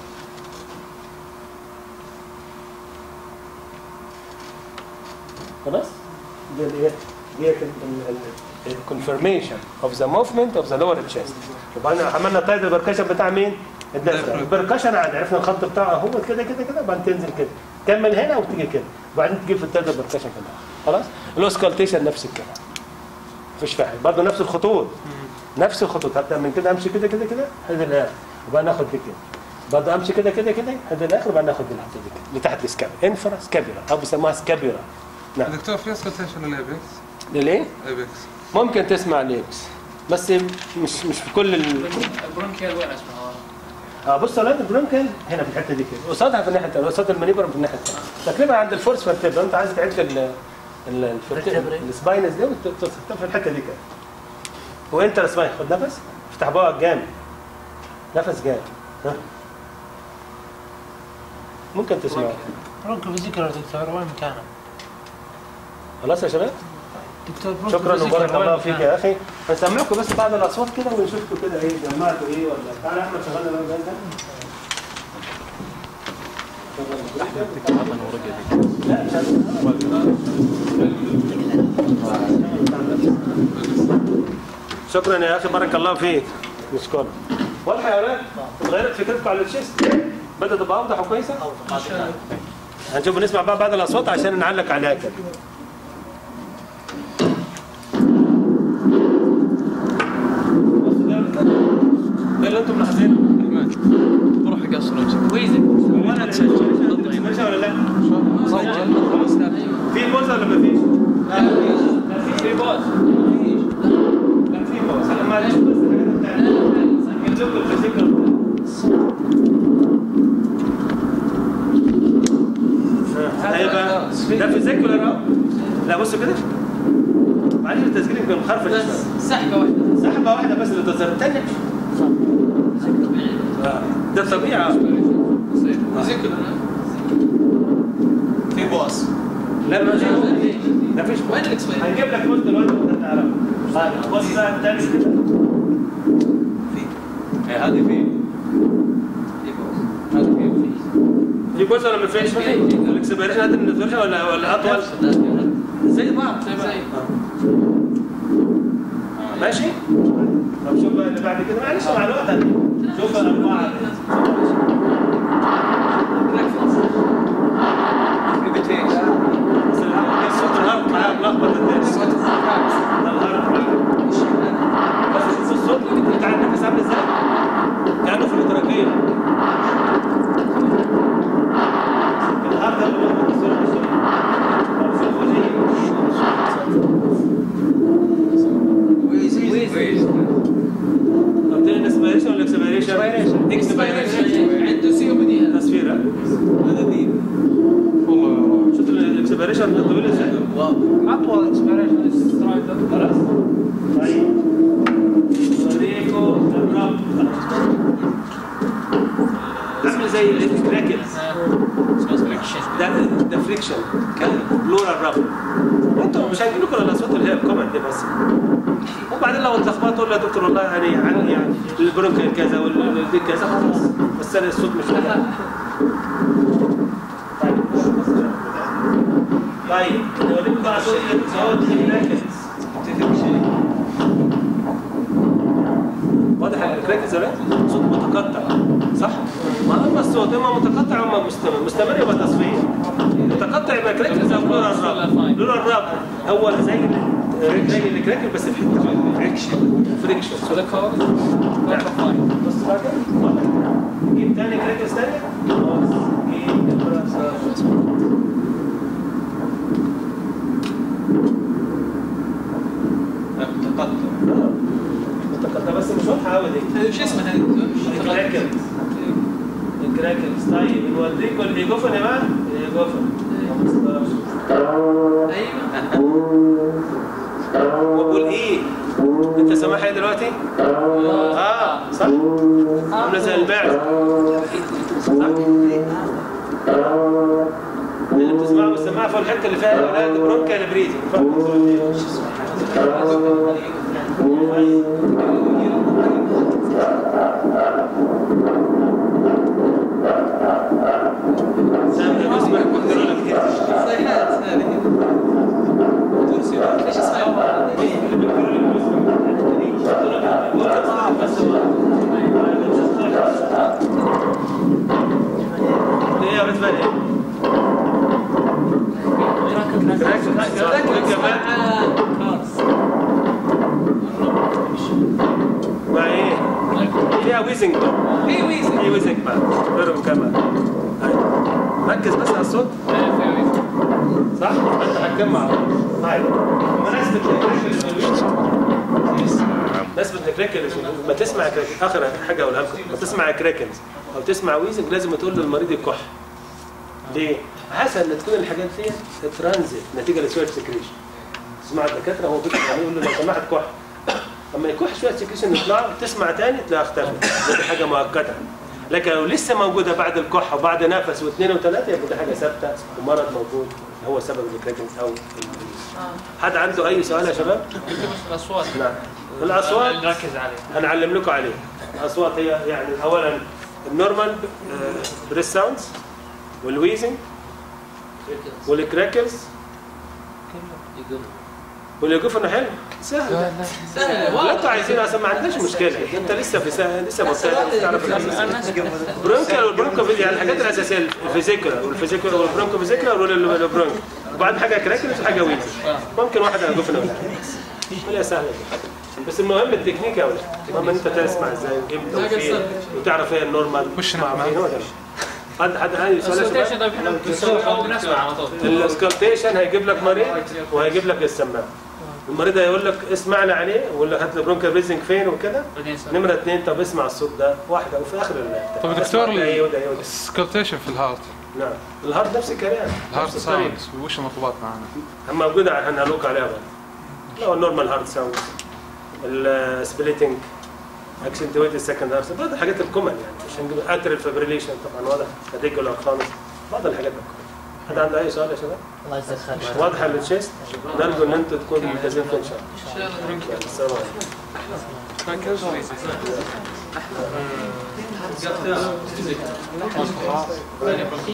خلاص دي الايه؟ ديت الكونفرميشن اوف ذا موفمنت اوف ذا لور تشيست يبقى احنا عملنا طيب البركشن بتاع مين؟ الدفع الدفع. البركشن عادي عرفنا الخط بتاعه هو كده كده كده وبعدين تنزل كده كمل هنا وتيجي كده وبعدين تجيب في التالتة البركشن في الاخر خلاص الاوسكالتيشن نفس الكلام مفيش فاهم برضه نفس الخطوط نفس الخطوط هبدا من كده امشي كده كده كده هذا الاخر وبعدين اخد دي كده برضه امشي كده كده كده هذا الاخر وبعدين اخد الحته دي كده لتحت السكابيلا انفرا سكابيلا او بيسموها سكابيلا نعم دكتور في اسكلتيشن للايبكس ليه؟ ايبكس ممكن تسمع ليبس بس مش مش في كل ال... البرونكيال وين اسمها؟ اه بص اولاد البرونكل هنا في الحته دي كده قصادها في الناحيه الثانيه قصاد المانيبر في الناحيه الثانيه تقريبا عند الفورس فيرتبرا انت عايز تعد ال ال- الفرتبرا السباينس دي وتحطها في الحته دي كده وانت السباين خد نفس افتح بقك جامد نفس جامد ها ممكن تسمع برونكو فيزيكال دكتور وين مكانه؟ خلاص يا شباب دكتور برونكو شكرا فيزيكال وبارك وين الله فيك مكانه؟ يا اخي هنسمعكم بس بعض الاصوات كده ونشوفكم كده ايه جمعتوا ايه ولا تعالى احمد شغلنا بقى الجهاز ده لا مش عارف. شكرا يا اخي بارك الله فيك نشكرك واضحه يا ولاد اتغيرت فكرتكم على الشيست بدات تبقى اوضح وكويسه هنشوف نسمع بقى بعض الاصوات عشان نعلق عليها كده ايه اللي انتم ملاحظينه؟ بروح اقصر وجهي ويزك وانا ماشي ولا لا؟ في بوز ولا ما فيش؟ لا في بوز لا في بوز انا معلش بس الحاجات التانية يدوك الفيزيكال هيبقى ده فيزيكولار اهو لا بصوا كده معلش التسجيل يمكن مخرفش بس سحبه واحده سحبه واحده بس اللي تظهر الثانيه ده طبيعي فيزيكال في بوس لا ما فيش ما فيش وين الاكسبير؟ هنجيب لك بوست دلوقتي وانت تعرف طيب بص بقى الثاني كده هذه في في بوست ولا ما فيش؟ الاكسبيريشن هات النتورشن ولا ولا اطول؟ زي بعض زي ماشي؟ طب شوف بقى اللي بعد كده معلش مع الوقت هت- شوف الاربعه بس الهارت الصوت الهارت معاه ملخبط الناس ده الهارت معاه بس شوف الصوت بتاع النفس عامل ازاي؟ كانه في التراكيه الهارت ده اللي بيلخبط الصوت بالصوت. طب شوفوا دي طب تاني الاسبيريشن ولا اكسبيريشن؟ اكسبيريشن عنده سي او بي دي تصوير ها؟ والله شفت الاكسبيريشن طويل ازاي؟ اطول اكسبيريشن خلاص؟ طيب اوريكم الرب عامل زي الكراكلز ده ده فريكشن كان بلورال رب وانتم مش هنجيب لكم الاصوات اللي هي الكومنت دي بس وبعدين لو اتلخبطت تقول له يا دكتور والله يعني عندي يعني البرونكيال كذا والدي كذا خلاص بس انا الصوت مش واضح. طيب طيب نوريكم بقى صوت صوت الكراكلز واضح ان الكراكلز ولا صوت متقطع صح؟ ما اما الصوت اما متقطع اما مستمر مستمر يبقى تصفيه متقطع يبقى كراكلز او لورا الراب لورا الراب هو زي رجل الكراكل بس في حته فريكشن فريكشن So the code number five. بص بقى كده جيب تاني كراكلز تانية خلاص جيب البراس. متقطع متقطع بس مش واضحة أوي دي شو اسمه هذا؟ الكراكلز الكراكلز طيب نوديكوا الإيجوفن يا جماعة الإيجوفن 15 ايوه وأقول إيه أنت سامعها دلوقتي؟ آه صح؟ عاملة زي المعزة صح؟ اللي بتسمعه بالسماعة فوق الحتة اللي فيها الأولاد برونكا بريزي سامع اسمع كنترول صيحات هذه ايش اسمها؟ ايه يا بنت بني مع ايه؟ فيها ويزنج بقى في ويزن في ويزنج بقى غيرهم كمان أيوة. ركز بس على الصوت صح؟ انت هتجمع طيب بمناسبة بمناسبة الكراكلز ما تسمع كراك- اخر حاجة اقولها لكم ما تسمع كراكلز او تسمع ويزنج لازم تقول للمريض يكح ليه؟ حسن ان تكون الحاجات دي ترانزيت نتيجة لسويت سكريشن تسمع الدكاترة هو بيكح يعني يقول له لو سمحت كح اما يكح شوية سكريشن يطلع تسمع تاني تلاقيها اختفت دي حاجة مؤقتة لكن لو لسه موجودة بعد الكح وبعد نفس واثنين وثلاثة يبقى دي حاجة ثابتة ومرض موجود هو سبب الكراكلز او ال- حد عنده اي سؤال يا شباب؟ الاصوات نعم الاصوات نركز عليه هنعلم لكم عليه الاصوات هي يعني اولا النورمال بريس ساوندز والويزنج والكراكلز واليوقف حلو سهل سهل لا انتوا عايزين اصلا ما عندناش مشكله انت لسه في سهل لسه مبتدئ تعرف الاساس برونكال والبرونكو يعني الحاجات الاساسيه الفيزيكولا والفيزيكولا والبرونكو فيزيكولا والبرونكو وبعد حاجه كراكلز وحاجه ويزنج ممكن واحد على جفن ولا حاجه سهله بس المهم التكنيك يا ولد المهم ان انت تسمع ازاي وامتى وفين وتعرف ايه النورمال وش تسمع نعمل؟ فين هو ده. حد حد عنده سؤال يا السوتيشن شباب؟ طيب احنا بنسوي او بنسمع على طول السكالتيشن هيجيب لك مريض وهيجيب لك السماعه المريض هيقول لك اسمعنا عليه ويقول لك هات لي برونكا بريزنج فين وكده بعدين نسمع. نمره اثنين طب اسمع الصوت ده واحده وفي اخر ال- طب اسمع دكتور ده ايه وده ايه وده السكالتيشن في الهارت نعم الهارد نفس الكلام الهارت نفس الطريقة. ساوندز وش المطلوبات معنا؟ موجوده هنقولك عليها بقى اللي هو النورمال هارد ساوند السبليتنج اكسنتويت السكند هارت بعض الحاجات الكومن يعني عشان نجيب اتريال فابريليشن طبعا واضح كاتيجولا خالص بعض الحاجات الكومن حد عنده اي سؤال يا شباب؟ الله يجزاك خير واضحه التشيست نرجو ان انتم تكونوا ممتازين فيها ان شاء الله يلا، السلام عليكم